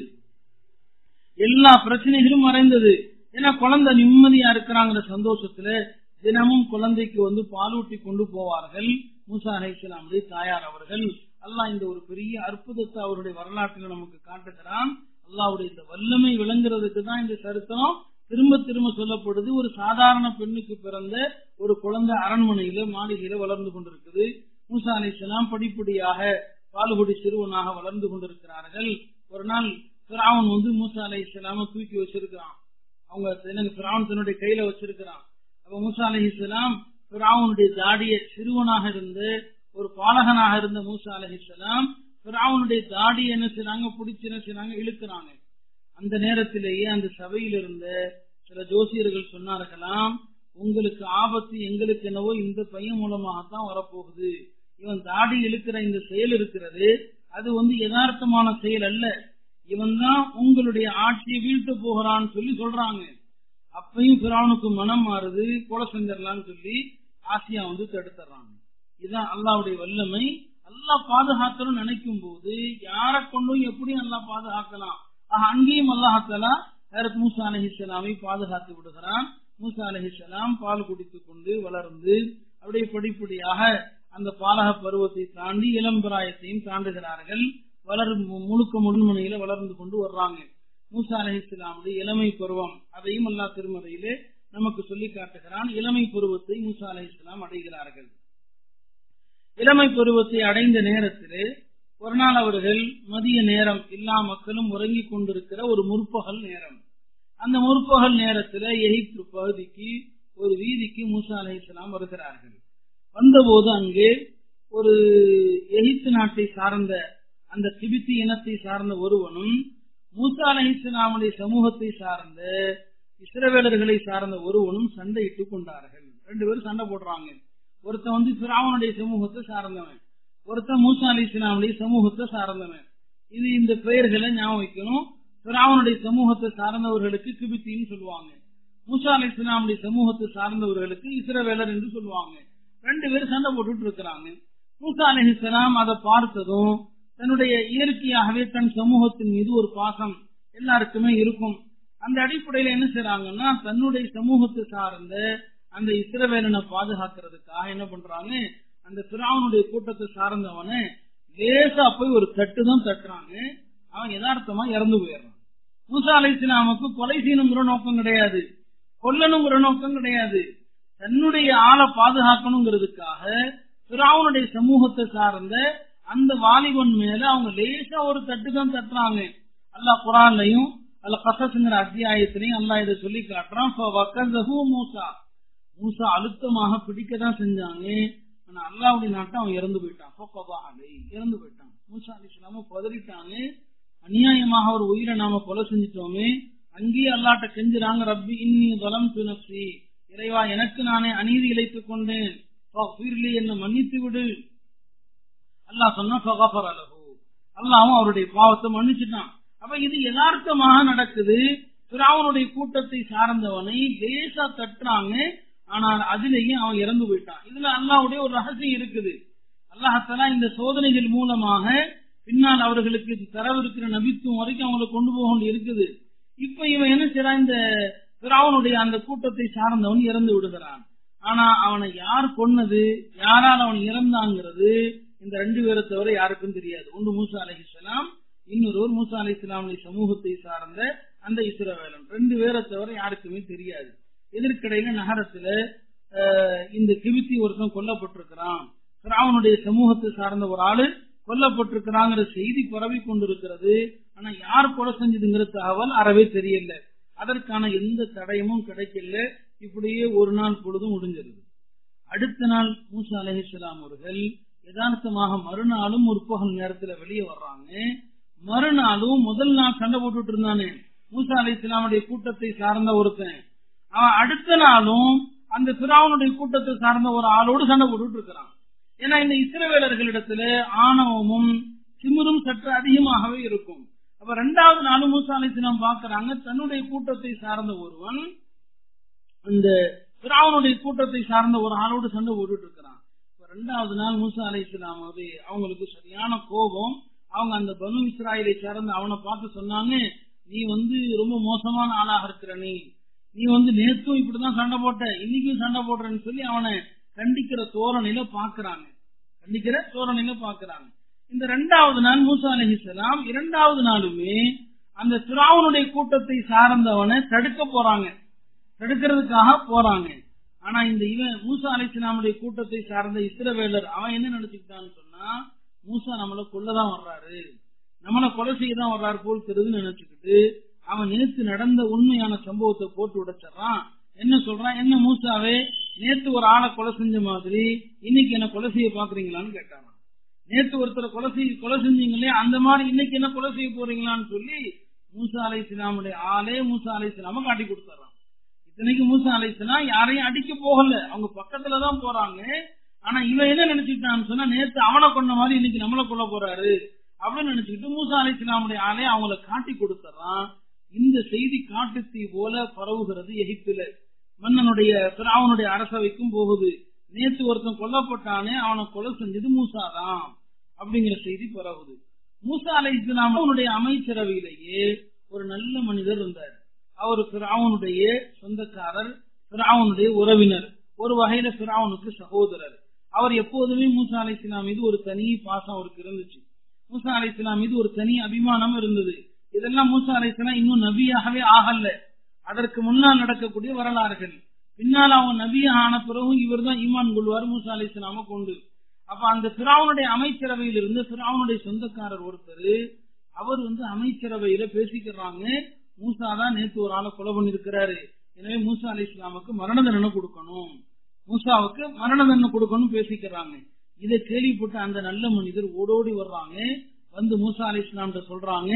எல்லா பிரச்சனைகளும் மறைந்தது ஏன்னா குழந்தை நிம்மதியா இருக்கிறாங்கிற சந்தோஷத்துல தினமும் குழந்தைக்கு வந்து பாலூட்டி கொண்டு போவார்கள் மூசா அலை இஸ்லாமுடைய தாயார் அவர்கள் அல்லாஹ் இந்த ஒரு பெரிய அற்புதத்தை அவருடைய வரலாற்றில் நமக்கு காட்டுகிறான் அல்லாவுடைய இந்த வல்லமை விளங்குறதுக்கு தான் இந்த சரித்திரம் திரும்ப திரும்ப சொல்லப்படுது ஒரு சாதாரண பெண்ணுக்கு பிறந்த ஒரு குழந்தை அரண்மனையில மாளிகையில வளர்ந்து கொண்டிருக்குது மூசா அலை இஸ்லாம் படிப்படியாக பாலுகுடி சிறுவனாக வளர்ந்து கொண்டிருக்கிறார்கள் ஒரு நாள் பிராவன் வந்து மூசா அலை இஸ்லாம தூக்கி வச்சிருக்கிறான் அவங்க பிராவன் தன்னுடைய கையில வச்சிருக்கிறான் அப்ப மூசா அலி இஸ்லாம் பிராவனுடைய தாடிய சிறுவனாக இருந்து ஒரு பாலகனாக இருந்த மூசா அலி இஸ்லாம் பிராவனுடைய தாடி என்ன செய்றாங்க பிடிச்சு என்ன செய்றாங்க இழுக்கிறாங்க அந்த நேரத்திலேயே அந்த சபையில் இருந்த சில ஜோசியர்கள் சொன்னார்களாம் உங்களுக்கு ஆபத்து எங்களுக்கு என்னவோ இந்த பையன் மூலமாகத்தான் வரப்போகுது இவன் தாடி இழுக்கிற இந்த செயல் இருக்கிறது அது வந்து யதார்த்தமான செயல் அல்ல இவன் தான் உங்களுடைய ஆட்சியை வீழ்த்த போகிறான்னு சொல்லி சொல்றாங்க அப்பையும் பிராவனுக்கு மனம் மாறுது கொலை செஞ்சிடலாம்னு சொல்லி ஆசியா வந்து தடுத்துறாங்க இதுதான் அல்லாவுடைய வல்லமை அல்லாஹ் பாதுகாக்கணும் நினைக்கும் போது யாரை கொண்டும் எப்படி அல்லாஹ் பாதுகாக்கலாம் ஆக அங்கேயும் அல்லாஹாலா ஹரத் மூசா அலஹிஸ்லாமை பாதுகாத்து விடுகிறான் மூசா அலஹிஸ்லாம் பால் குடித்துக் கொண்டு வளர்ந்து அப்படியே படிப்படியாக அந்த பாலக பருவத்தை தாண்டி இளம்பிராயத்தையும் தாண்டுகிறார்கள் வளர் முழுக்க முன்முனையில வளர்ந்து கொண்டு வர்றாங்க மூசா அலஹிஸ்லாமுடைய இளமை பருவம் அதையும் அல்லா திருமறையிலே நமக்கு சொல்லி காட்டுகிறான் இளமை பருவத்தை மூசா அலஹிஸ்லாம் அடைகிறார்கள் இளமை பருவத்தை அடைந்த நேரத்திலே ஒரு நாள் அவர்கள் மதிய நேரம் எல்லா மக்களும் உறங்கிக் கொண்டிருக்கிற ஒரு முற்பகல் நேரம் அந்த முற்பகல் நேரத்துல எகிப்து பகுதிக்கு ஒரு வீதிக்கு மூசா அலஹிஸ்லாம் வருகிறார்கள் வந்தபோது அங்கே ஒரு எகிப்து நாட்டை சார்ந்த அந்த திபித்தி இனத்தை சார்ந்த ஒருவனும் மூசா அலஹிஸ்லாமுடைய சமூகத்தை சார்ந்த இஸ்ரவேலர்களை சார்ந்த ஒருவனும் சண்டையிட்டுக் கொண்டார்கள் ரெண்டு பேரும் சண்டை போடுறாங்க ஒருத்தன் வந்து பிராவனுடைய சமூகத்தை சார்ந்தவன் ஒருத்தன் மூசா அலி இஸ்லாமுடைய சமூகத்தை சார்ந்தவன் இது இந்த பெயர்களை ஞாபகம் வைக்கணும் பிராவனுடைய சமூகத்தை சார்ந்தவர்களுக்கு கிபித்தின்னு சொல்லுவாங்க மூசா அலி இஸ்லாமுடைய சமூகத்தை சார்ந்தவர்களுக்கு இஸ்ரவேலர் என்று சொல்லுவாங்க ரெண்டு பேரும் சண்டை போட்டுட்டு இருக்கிறாங்க மூசா அலி இஸ்லாம் அதை பார்த்ததும் தன்னுடைய இயற்கையாகவே தன் சமூகத்தின் மீது ஒரு பாசம் எல்லாருக்குமே இருக்கும் அந்த அடிப்படையில என்ன செய்யறாங்கன்னா தன்னுடைய சமூகத்தை சார்ந்த அந்த இஸ்ரவேலனை பாதுகாக்கிறதுக்காக என்ன பண்றாங்க அந்த பிராவனுடைய கூட்டத்தை சார்ந்தவனை லேசா போய் ஒரு தட்டு தான் தட்டுறாங்க அவன் யதார்த்தமா இறந்து போயிடுறான் மூசா அலை இஸ்லாமுக்கு கொலை செய்யணுங்கிற நோக்கம் கிடையாது கொல்லணுங்கிற நோக்கம் கிடையாது தன்னுடைய ஆளை பாதுகாக்கணுங்கிறதுக்காக பிராவுனுடைய சமூகத்தை சார்ந்த அந்த வாலிபன் மேல அவங்க லேசா ஒரு தட்டு தான் தட்டுறாங்க அல்லாஹ் குரான்லயும் அல்ல கசசுங்கிற அத்தியாயத்திலையும் அல்லாஹ் இதை சொல்லி காட்டுறான் மூசா மூசா அழுத்தமாக பிடிக்க தான் செஞ்சாங்க ஆனா அல்லாவுடைய நாட்டை அவன் இறந்து போயிட்டான் அலை இறந்து போயிட்டான் மூசா அலி இஸ்லாம பதறிட்டாங்க அநியாயமாக ஒரு உயிரை நாம கொலை செஞ்சிட்டோமே அங்கேயே அல்லாட்ட கெஞ்சுறாங்க ரப்பி இன்னி பலம் துணப்சி இறைவா எனக்கு நானே அநீதி இழைத்துக் கொண்டேன் என்ன மன்னித்து விடு அல்லாஹ் சொன்னா அல்லாவும் அவருடைய பாவத்தை மன்னிச்சுட்டான் அப்ப இது யதார்த்தமாக நடக்குது பிராவனுடைய கூட்டத்தை சார்ந்தவனை லேசா தட்டுறாங்க ஆனால் அதிலேயும் அவன் இறந்து போயிட்டான் இதுல அல்லாவுடைய ஒரு ரகசியம் இருக்குது அல்லாஹத்தலா இந்த சோதனைகள் மூலமாக பின்னால் அவர்களுக்கு தரவிருக்கிற நபித்துவம் வரைக்கும் அவங்களை கொண்டு போக வேண்டி இருக்குது இப்ப இவன் என்ன செய்யறான் இந்த பிராவனுடைய அந்த கூட்டத்தை சார்ந்தவன் இறந்து விடுகிறான் ஆனா அவனை யார் கொன்னது யாரால் அவன் இறந்தாங்கிறது இந்த ரெண்டு பேரை தவிர யாருக்கும் தெரியாது ஒன்று மூசா அலி இஸ்லாம் இன்னொருவர் மூசா அலி இஸ்லாமுடைய சமூகத்தை சார்ந்த அந்த இஸ்ரவேலன் ரெண்டு பேரை தவிர யாருக்குமே தெரியாது எதிர்க்கடையில நகரத்துல இந்த கிபித்தி ஒருத்தன் கொல்லப்பட்டிருக்கிறான் பிராவனுடைய சமூகத்தை சார்ந்த ஒரு ஆளு கொல்லப்பட்டிருக்கிறாங்கிற செய்தி பரவி கொண்டிருக்கிறது ஆனா யார் கொலை செஞ்சதுங்கிற தகவல் அறவே தெரியல அதற்கான எந்த தடயமும் கிடைக்கல இப்படியே ஒரு நாள் பொழுதும் முடிஞ்சிருது அடுத்த நாள் மூசா அலஹிஸ்லாம் அவர்கள் யதார்த்தமாக மறுநாளும் முற்பகல் நேரத்துல வெளியே வர்றாங்க மறுநாளும் முதல் நாள் சண்டை போட்டுட்டு இருந்தானே மூசா அலி இஸ்லாமுடைய கூட்டத்தை சார்ந்த ஒருத்தன் அவன் அடுத்த நாளும் அந்த பிராவனுடைய கூட்டத்தை சார்ந்த ஒரு ஆளோடு சண்டை போட்டுட்டு இருக்கிறான் ஏன்னா இந்த இஸ்ரவேலர்களிடத்துல ஆணவமும் சிமுரும் சற்று அதிகமாகவே இருக்கும் அப்ப ரெண்டாவது நாளும் மூசா அலி இஸ்லாம் பாக்குறாங்க தன்னுடைய கூட்டத்தை சார்ந்த ஒருவன் இந்த பிராவனுடைய கூட்டத்தை சார்ந்த ஒரு ஆளோடு சண்டை போட்டுட்டு இருக்கிறான் ரெண்டாவது நாள் மூசா அலை இஸ்லாம் அவங்களுக்கு சரியான கோபம் அவங்க அந்த பனு இஸ்ராயலை சார்ந்து அவனை பார்த்து சொன்னாங்க நீ வந்து ரொம்ப மோசமான ஆளாக இருக்கிற நீ நீ வந்து நேத்தும் இப்படிதான் சண்டை போட்ட இன்னைக்கும் சண்டை போடுறன்னு சொல்லி அவனை கண்டிக்கிற தோரணையில பாக்குறாங்க கண்டிக்கிற தோரணையில பாக்குறாங்க இந்த ரெண்டாவது நாள் மூசா அலஹிசலாம் இரண்டாவது நாளுமே அந்த திராவனுடைய கூட்டத்தை சார்ந்தவனை தடுக்க போறாங்க தடுக்கிறதுக்காக போறாங்க ஆனா இந்த இவன் மூசா அலிஸ்லாமுடைய கூட்டத்தை சார்ந்த இஸ்ரவேலர் அவன் என்ன நினைச்சுக்கிட்டான்னு சொன்னா மூசா நம்மள கொல்லதான் வர்றாரு நம்மள கொலை செய்ய தான் வர்றாரு போல் தெரியுதுன்னு நினைச்சுக்கிட்டு அவன் நேத்து நடந்த உண்மையான சம்பவத்தை போட்டு உடைச்சிடறான் என்ன சொல்றான் என்ன மூசாவே நேத்து ஒரு ஆளை கொலை செஞ்ச மாதிரி இன்னைக்கு என்ன கொலை செய்ய பாக்குறீங்களான்னு கேட்டான் நேத்து ஒருத்தரை கொலை செய்ய கொலை செஞ்சீங்களே அந்த மாதிரி இன்னைக்கு என்ன கொலை செய்ய போறீங்களான்னு சொல்லி மூசா அலை இஸ்லாமுடைய ஆளே மூசா அலை இஸ்லாம காட்டி கொடுத்துறான் இத்தனைக்கு மூசா அலை இஸ்லாம் யாரையும் அடிக்க போகல அவங்க பக்கத்துலதான் போறாங்க ஆனா இவன் என்ன நினைச்சுக்கிட்டான்னு சொன்னா நேத்து அவனை கொண்ட மாதிரி இன்னைக்கு நம்மளை கொல்ல போறாரு அப்படின்னு நினைச்சுக்கிட்டு மூசா அலை இஸ்லாமுடைய ஆளே அவங்கள காட்டி கொடுத்துறான் இந்த செய்தி காட்டுத்தீ போல பரவுகிறது எகிப்துல மன்னனுடைய அவனுடைய அரசவைக்கும் போகுது நேத்து ஒருத்தன் கொல்லப்பட்டானே அவனை கொலை செஞ்சது மூசாதான் அப்படிங்கிற செய்தி பரவுது மூசா அலை இஸ்லாம் அவனுடைய அமைச்சரவையிலேயே ஒரு நல்ல மனிதர் இருந்தார் அவர் பிராவனுடைய சொந்தக்காரர் பிராவனுடைய உறவினர் ஒரு வகையில பிராவனுக்கு சகோதரர் அவர் எப்போதுமே மூசா அலை இஸ்லாம் மீது ஒரு தனி பாசம் அவருக்கு இருந்துச்சு மூசா அலை இஸ்லாம் மீது ஒரு தனி அபிமானம் இருந்தது இதெல்லாம் மூசா அலை இஸ்லாம் இன்னும் நபியாகவே ஆகல அதற்கு முன்னால் நடக்கக்கூடிய வரலாறுகள் பின்னால் அவங்க நபியா ஆன பிறகும் இவர் தான் ஈமான் கொள்வார் மூசா அலை இஸ்லாம கொண்டு அப்ப அந்த பிராவனுடைய அமைச்சரவையில் இருந்து பிராவனுடைய சொந்தக்காரர் ஒருத்தர் அவர் வந்து அமைச்சரவையில பேசிக்கிறாங்க மூசா தான் நேத்து ஒரு ஆளை கொலை பண்ணிருக்கிறாரு எனவே மூசா அலி இஸ்லாமுக்கு மரண தண்டனை கொடுக்கணும் மூசாவுக்கு மரண தண்டனை கொடுக்கணும் பேசிக்கிறாங்க இதை கேள்விப்பட்டு அந்த நல்ல மனிதர் ஓடோடி வர்றாங்க வந்து மூசா அலி இஸ்லாம் சொல்றாங்க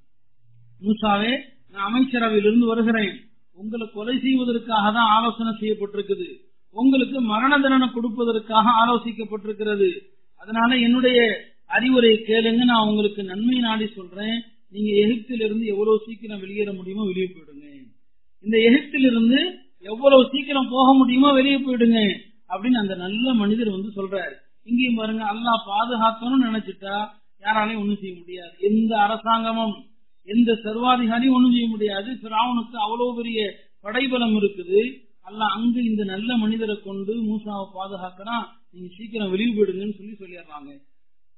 மூசாவே நான் அமைச்சரவையிலிருந்து வருகிறேன் உங்களை கொலை செய்வதற்காக தான் ஆலோசனை செய்யப்பட்டிருக்குது உங்களுக்கு மரண தண்டனை கொடுப்பதற்காக ஆலோசிக்கப்பட்டிருக்கிறது அதனால என்னுடைய அறிவுரையை கேளுங்க நான் உங்களுக்கு நன்மை நாடி சொல்றேன் நீங்க எகிப்திலிருந்து எவ்வளவு சீக்கிரம் வெளியேற முடியுமோ வெளியே போயிடுங்க இந்த எகிப்திலிருந்து எவ்வளவு சீக்கிரம் போக முடியுமோ வெளியே போயிடுங்க அப்படின்னு அந்த நல்ல மனிதர் வந்து சொல்றாரு இங்கேயும் பாருங்க அல்லாஹ் பாதுகாக்கணும்னு நினைச்சிட்டா யாராலையும் ஒண்ணும் செய்ய முடியாது எந்த அரசாங்கமும் எந்த சர்வாதிகாரியும் ஒண்ணும் செய்ய முடியாது பிராவனுக்கு அவ்வளவு பெரிய படைபலம் இருக்குது அல்ல அங்கு இந்த நல்ல மனிதரை கொண்டு மூசாவை பாதுகாக்கிறான் நீங்க சீக்கிரம் வெளியே போயிடுங்கன்னு சொல்லி சொல்லிடுறாங்க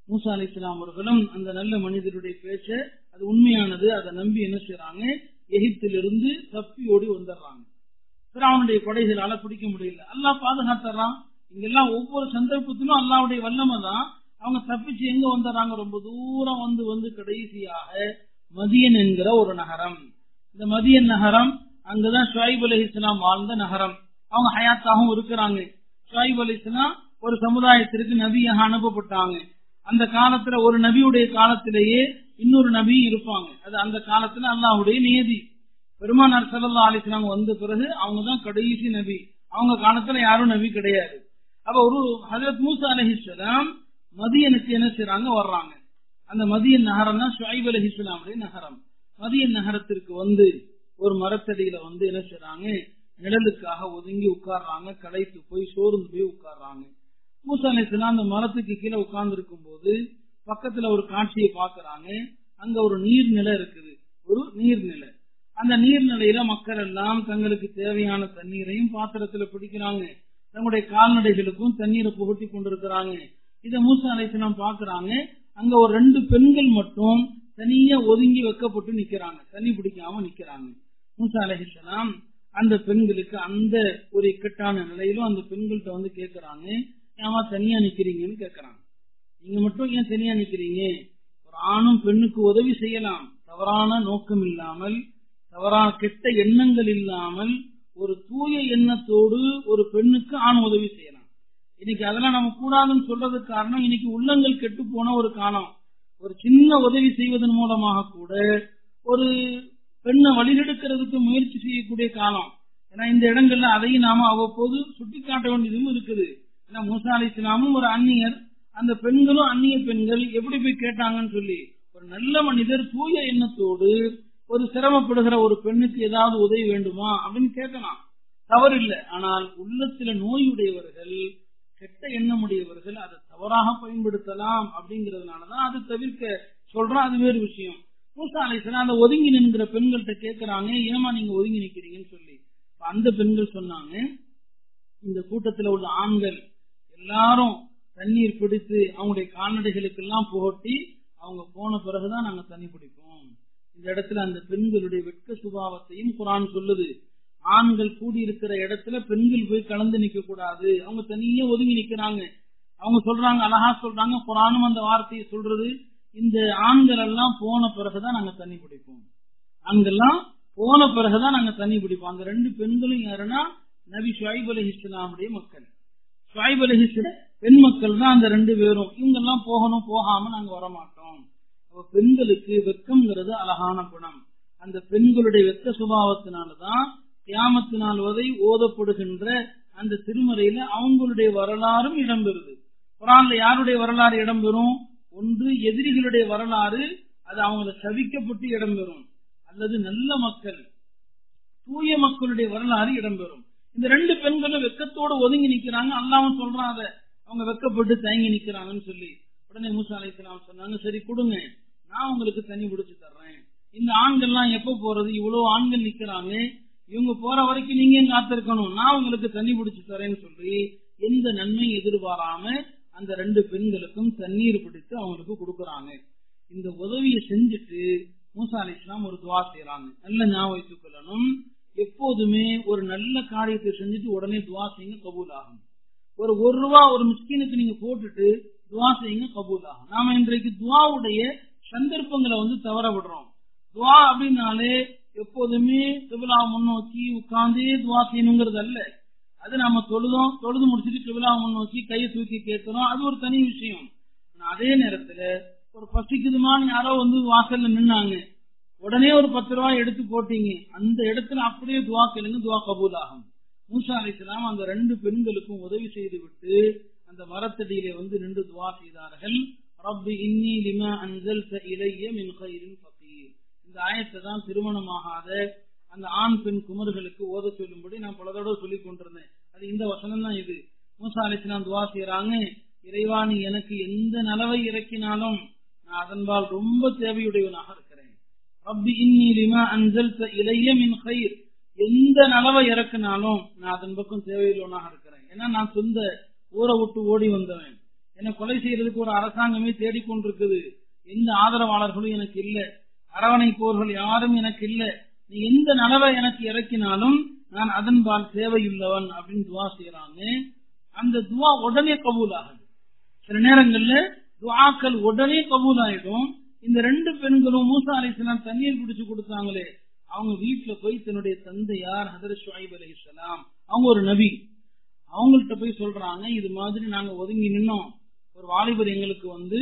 மூசா அலி இஸ்லாம் அவர்களும் அந்த நல்ல மனிதருடைய பேச்ச அது உண்மையானது அதை நம்பி என்ன செய்யறாங்க எகிப்திலிருந்து தப்பி ஓடி வந்துடுறாங்க பிராவனுடைய கொடைகளால பிடிக்க முடியல அல்லாஹ் பாதுகாத்துறான் இங்கெல்லாம் ஒவ்வொரு சந்தர்ப்பத்திலும் அல்லாவுடைய வல்லமை தான் அவங்க தப்பிச்சு எங்க வந்துடுறாங்க ரொம்ப தூரம் வந்து வந்து கடைசியாக மதியன் என்கிற ஒரு நகரம் இந்த மதியன் நகரம் அங்கதான் ஷுவைப் அலி இஸ்லாம் வாழ்ந்த நகரம் அவங்க ஹயாத்தாகவும் இருக்கிறாங்க ஷுவைப் அலி இஸ்லாம் ஒரு சமுதாயத்திற்கு நபியாக அனுப்பப்பட்டாங்க அந்த காலத்துல ஒரு நபியுடைய காலத்திலேயே இன்னொரு நபி இருப்பாங்க அது அந்த காலத்துல அல்லாஹுடைய நியதி பெருமானார் சல்லா அலிஸ்லாம் வந்த பிறகு அவங்க தான் கடைசி நபி அவங்க காலத்துல யாரும் நபி கிடையாது அப்ப ஒரு ஹசரத் மூசா அலஹிஸ்லாம் மதியனுக்கு என்ன செய்யறாங்க வர்றாங்க அந்த மதியன் நகரம் தான் ஷுவைப் அலஹிஸ்லாமுடைய நகரம் மதியன் நகரத்திற்கு வந்து ஒரு மரத்தடியில வந்து என்ன செய்யறாங்க நிழலுக்காக ஒதுங்கி உட்கார்றாங்க களைத்து போய் சோர்ந்து போய் உட்கார்றாங்க மூசா அலிஸ்லாம் அந்த மரத்துக்கு கீழே உட்கார்ந்து இருக்கும் போது பக்கத்துல ஒரு காட்சியை பாக்குறாங்க அங்க ஒரு நீர்நிலை இருக்குது ஒரு நீர்நிலை அந்த நீர்நிலையில மக்கள் எல்லாம் தங்களுக்கு தேவையான தண்ணீரையும் பாத்திரத்துல பிடிக்கிறாங்க தங்களுடைய கால்நடைகளுக்கும் தண்ணீரை புகட்டி கொண்டிருக்கிறாங்க இத மூசா அலிஸ்லாம் பாக்குறாங்க அங்க ஒரு ரெண்டு பெண்கள் மட்டும் தனியா ஒதுங்கி வைக்கப்பட்டு நிக்கிறாங்க தண்ணி பிடிக்காம நிக்கிறாங்க மூசா அலிஸ்லாம் அந்த பெண்களுக்கு அந்த ஒரு இக்கட்டான நிலையிலும் அந்த பெண்கள்கிட்ட வந்து கேக்குறாங்க ஏமா தனியா நிக்கிறீங்கன்னு கேக்குறாங்க நீங்க மட்டும் ஏன் தனியா நிக்கிறீங்க ஒரு ஆணும் பெண்ணுக்கு உதவி செய்யலாம் தவறான நோக்கம் இல்லாமல் தவறான கெட்ட எண்ணங்கள் இல்லாமல் ஒரு தூய எண்ணத்தோடு ஒரு பெண்ணுக்கு ஆண் உதவி செய்யலாம் இன்னைக்கு அதெல்லாம் நம்ம கூடாதுன்னு சொல்றதுக்கு காரணம் இன்னைக்கு உள்ளங்கள் கெட்டு போன ஒரு காலம் ஒரு சின்ன உதவி செய்வதன் மூலமாக கூட ஒரு பெண்ணை வழிநெடுக்கிறதுக்கு முயற்சி செய்யக்கூடிய காலம் ஏன்னா இந்த இடங்கள்ல அதையும் நாம அவ்வப்போது சுட்டி காட்ட வேண்டியதும் இருக்குது ஏன்னா மூசா அலி இஸ்லாமும் ஒரு அந்நியர் அந்த பெண்களும் அந்நிய பெண்கள் எப்படி போய் கேட்டாங்கன்னு சொல்லி ஒரு நல்ல மனிதர் தூய எண்ணத்தோடு ஒரு சிரமப்படுகிற ஒரு பெண்ணுக்கு ஏதாவது உதவி வேண்டுமா அப்படின்னு கேட்கலாம் தவறு இல்லை ஆனால் உள்ளத்துல நோயுடையவர்கள் கெட்ட எண்ணமுடையவர்கள் அதை தவறாக பயன்படுத்தலாம் அப்படிங்கறதுனாலதான் அது தவிர்க்க சொல்றோம் அது வேறு விஷயம் மூசா அலிஸ்லாம் அந்த ஒதுங்கி நின்கிற பெண்கள்கிட்ட கேட்கிறாங்க ஏமா நீங்க ஒதுங்கி நிக்கிறீங்கன்னு சொல்லி அந்த பெண்கள் சொன்னாங்க இந்த கூட்டத்துல உள்ள ஆண்கள் எல்லாரும் தண்ணீர் பிடித்து அவங்களுடைய கால்நடைகளுக்கு எல்லாம் புகட்டி அவங்க போன பிறகுதான் நாங்க தண்ணி பிடிப்போம் இந்த இடத்துல அந்த பெண்களுடைய வெட்க சுபாவத்தையும் குரான் சொல்லுது ஆண்கள் கூடி இருக்கிற இடத்துல பெண்கள் போய் கலந்து நிக்க கூடாது அவங்க தனியே ஒதுங்கி நிக்கிறாங்க அவங்க சொல்றாங்க அழகா சொல்றாங்க குரானும் அந்த வார்த்தையை சொல்றது இந்த ஆண்கள் எல்லாம் போன பிறகுதான் நாங்க தண்ணி பிடிப்போம் ஆண்கள்லாம் போன பிறகுதான் நாங்க தண்ணி பிடிப்போம் அந்த ரெண்டு பெண்களும் யாருன்னா நபி ஷுவைப் அலி இஸ்லாமுடைய மக்கள் ஷுவைப் அலி பெண் மக்கள் தான் அந்த ரெண்டு பேரும் இவங்க எல்லாம் போகணும் போகாம நாங்க வரமாட்டோம் பெண்களுக்கு வெக்கம்ங்கிறது அழகான குணம் அந்த பெண்களுடைய வெக்க சுபாவத்தினாலதான் கியாமத்தினால் வரை ஓதப்படுகின்ற அந்த திருமறையில அவங்களுடைய வரலாறும் இடம்பெறுது குரான்ல யாருடைய வரலாறு இடம்பெறும் ஒன்று எதிரிகளுடைய வரலாறு அது அவங்கள சவிக்கப்பட்டு இடம்பெறும் அல்லது நல்ல மக்கள் தூய மக்களுடைய வரலாறு இடம்பெறும் இந்த ரெண்டு பெண்களும் வெக்கத்தோடு ஒதுங்கி நிக்கிறாங்க அல்லாவும் சொல்றான் அதை அவங்க வெக்கப்பட்டு தயங்கி நிக்கிறாங்கன்னு சொல்லி உடனே மூசா அலைக்கலாம் சொன்னாங்க சரி கொடுங்க நான் உங்களுக்கு தண்ணி பிடிச்சு தர்றேன் இந்த ஆண்கள்லாம் எப்ப போறது இவ்வளவு ஆண்கள் நிக்கிறாங்க இவங்க போற வரைக்கும் நீங்க காத்திருக்கணும் நான் உங்களுக்கு தண்ணி பிடிச்சு தரேன்னு சொல்லி எந்த நன்மையும் எதிர்பாராம அந்த ரெண்டு பெண்களுக்கும் தண்ணீர் பிடித்து அவங்களுக்கு கொடுக்கறாங்க இந்த உதவியை செஞ்சுட்டு மூசா அலி இஸ்லாம் ஒரு துவா செய்யறாங்க நல்ல ஞாபகம் வைத்துக் கொள்ளணும் எப்போதுமே ஒரு நல்ல காரியத்தை செஞ்சுட்டு உடனே துவா செய்யுங்க கபூல் ஆகும் ஒரு ஒரு ரூபா ஒரு மிஸ்கினுக்கு நீங்க போட்டுட்டு துவா செய்யுங்க கபூல் ஆகும் நாம இன்றைக்கு துவாவுடைய சந்தர்ப்பங்களை வந்து தவற விடுறோம் துவா அப்படின்னாலே எப்போதுமே கிபிலா முன்னோக்கி உட்கார்ந்தே துவா செய்யணுங்கிறது அல்ல அது நாம தொழுதோம் தொழுது முடிச்சுட்டு கிபிலா முன்னோக்கி கையை தூக்கி கேட்கிறோம் அது ஒரு தனி விஷயம் அதே நேரத்துல ஒரு பசிக்குதுமான்னு யாரோ வந்து வாசல்ல நின்னாங்க உடனே ஒரு பத்து ரூபாய் எடுத்து போட்டீங்க அந்த இடத்துல அப்படியே துவா கேளுங்க துவா கபூல் ஆகும் மூசா அலிஸ்லாம் அந்த ரெண்டு பெண்களுக்கும் உதவி செய்து விட்டு அந்த மரத்தடியிலே வந்து நின்று துவா செய்தார்கள் ரப்பி இன்னி லிமா அன்சல்த இலைய மின் கைரின் ஃபகீர் இந்த ஆயத்தை தான் திருமணமாகாத அந்த ஆண் பெண் குமர்களுக்கு ஓத சொல்லும்படி நான் பல தடவை சொல்லிக் கொண்டிருந்தேன் அது இந்த வசனம் தான் இது மூசா அலிஸ்லாம் துவா செய்யறாங்க இறைவா நீ எனக்கு எந்த நலவை இறக்கினாலும் நான் அதன்பால் ரொம்ப தேவையுடையவனாக இருக்கிறேன் ரப்பி இன்னி லிமா அன்சல்த இலைய மின் கைர் எந்த நலவை இறக்குனாலும் நான் அதன் பக்கம் தேவையுள்ளவனாக இருக்கிறேன் ஏன்னா நான் சொந்த ஊரை விட்டு ஓடி வந்தவன் என்னை கொலை செய்யறதுக்கு ஒரு அரசாங்கமே தேடிக்கொண்டிருக்குது எந்த ஆதரவாளர்களும் எனக்கு இல்ல அரவணைப்போர்கள் யாரும் எனக்கு இல்ல நீ எந்த நலவை எனக்கு இறக்கினாலும் நான் அதன்பால் தேவையுள்ளவன் அப்படின்னு துவா செய்யறாங்க அந்த துவா உடனே கபூல் ஆகுது சில நேரங்கள்ல துவாக்கள் உடனே கபூல் ஆயிடும் இந்த ரெண்டு பெண்களும் மூசா அலிஸ்லாம் தண்ணீர் பிடிச்சு கொடுத்தாங்களே அவங்க வீட்டுல போய் தன்னுடைய தந்தையார் ஹதர் ஷுவைப் அலி இஸ்லாம் அவங்க ஒரு நபி அவங்கள்ட்ட போய் சொல்றாங்க இது மாதிரி நாங்க ஒதுங்கி நின்னோம் ஒரு வாலிபர் எங்களுக்கு வந்து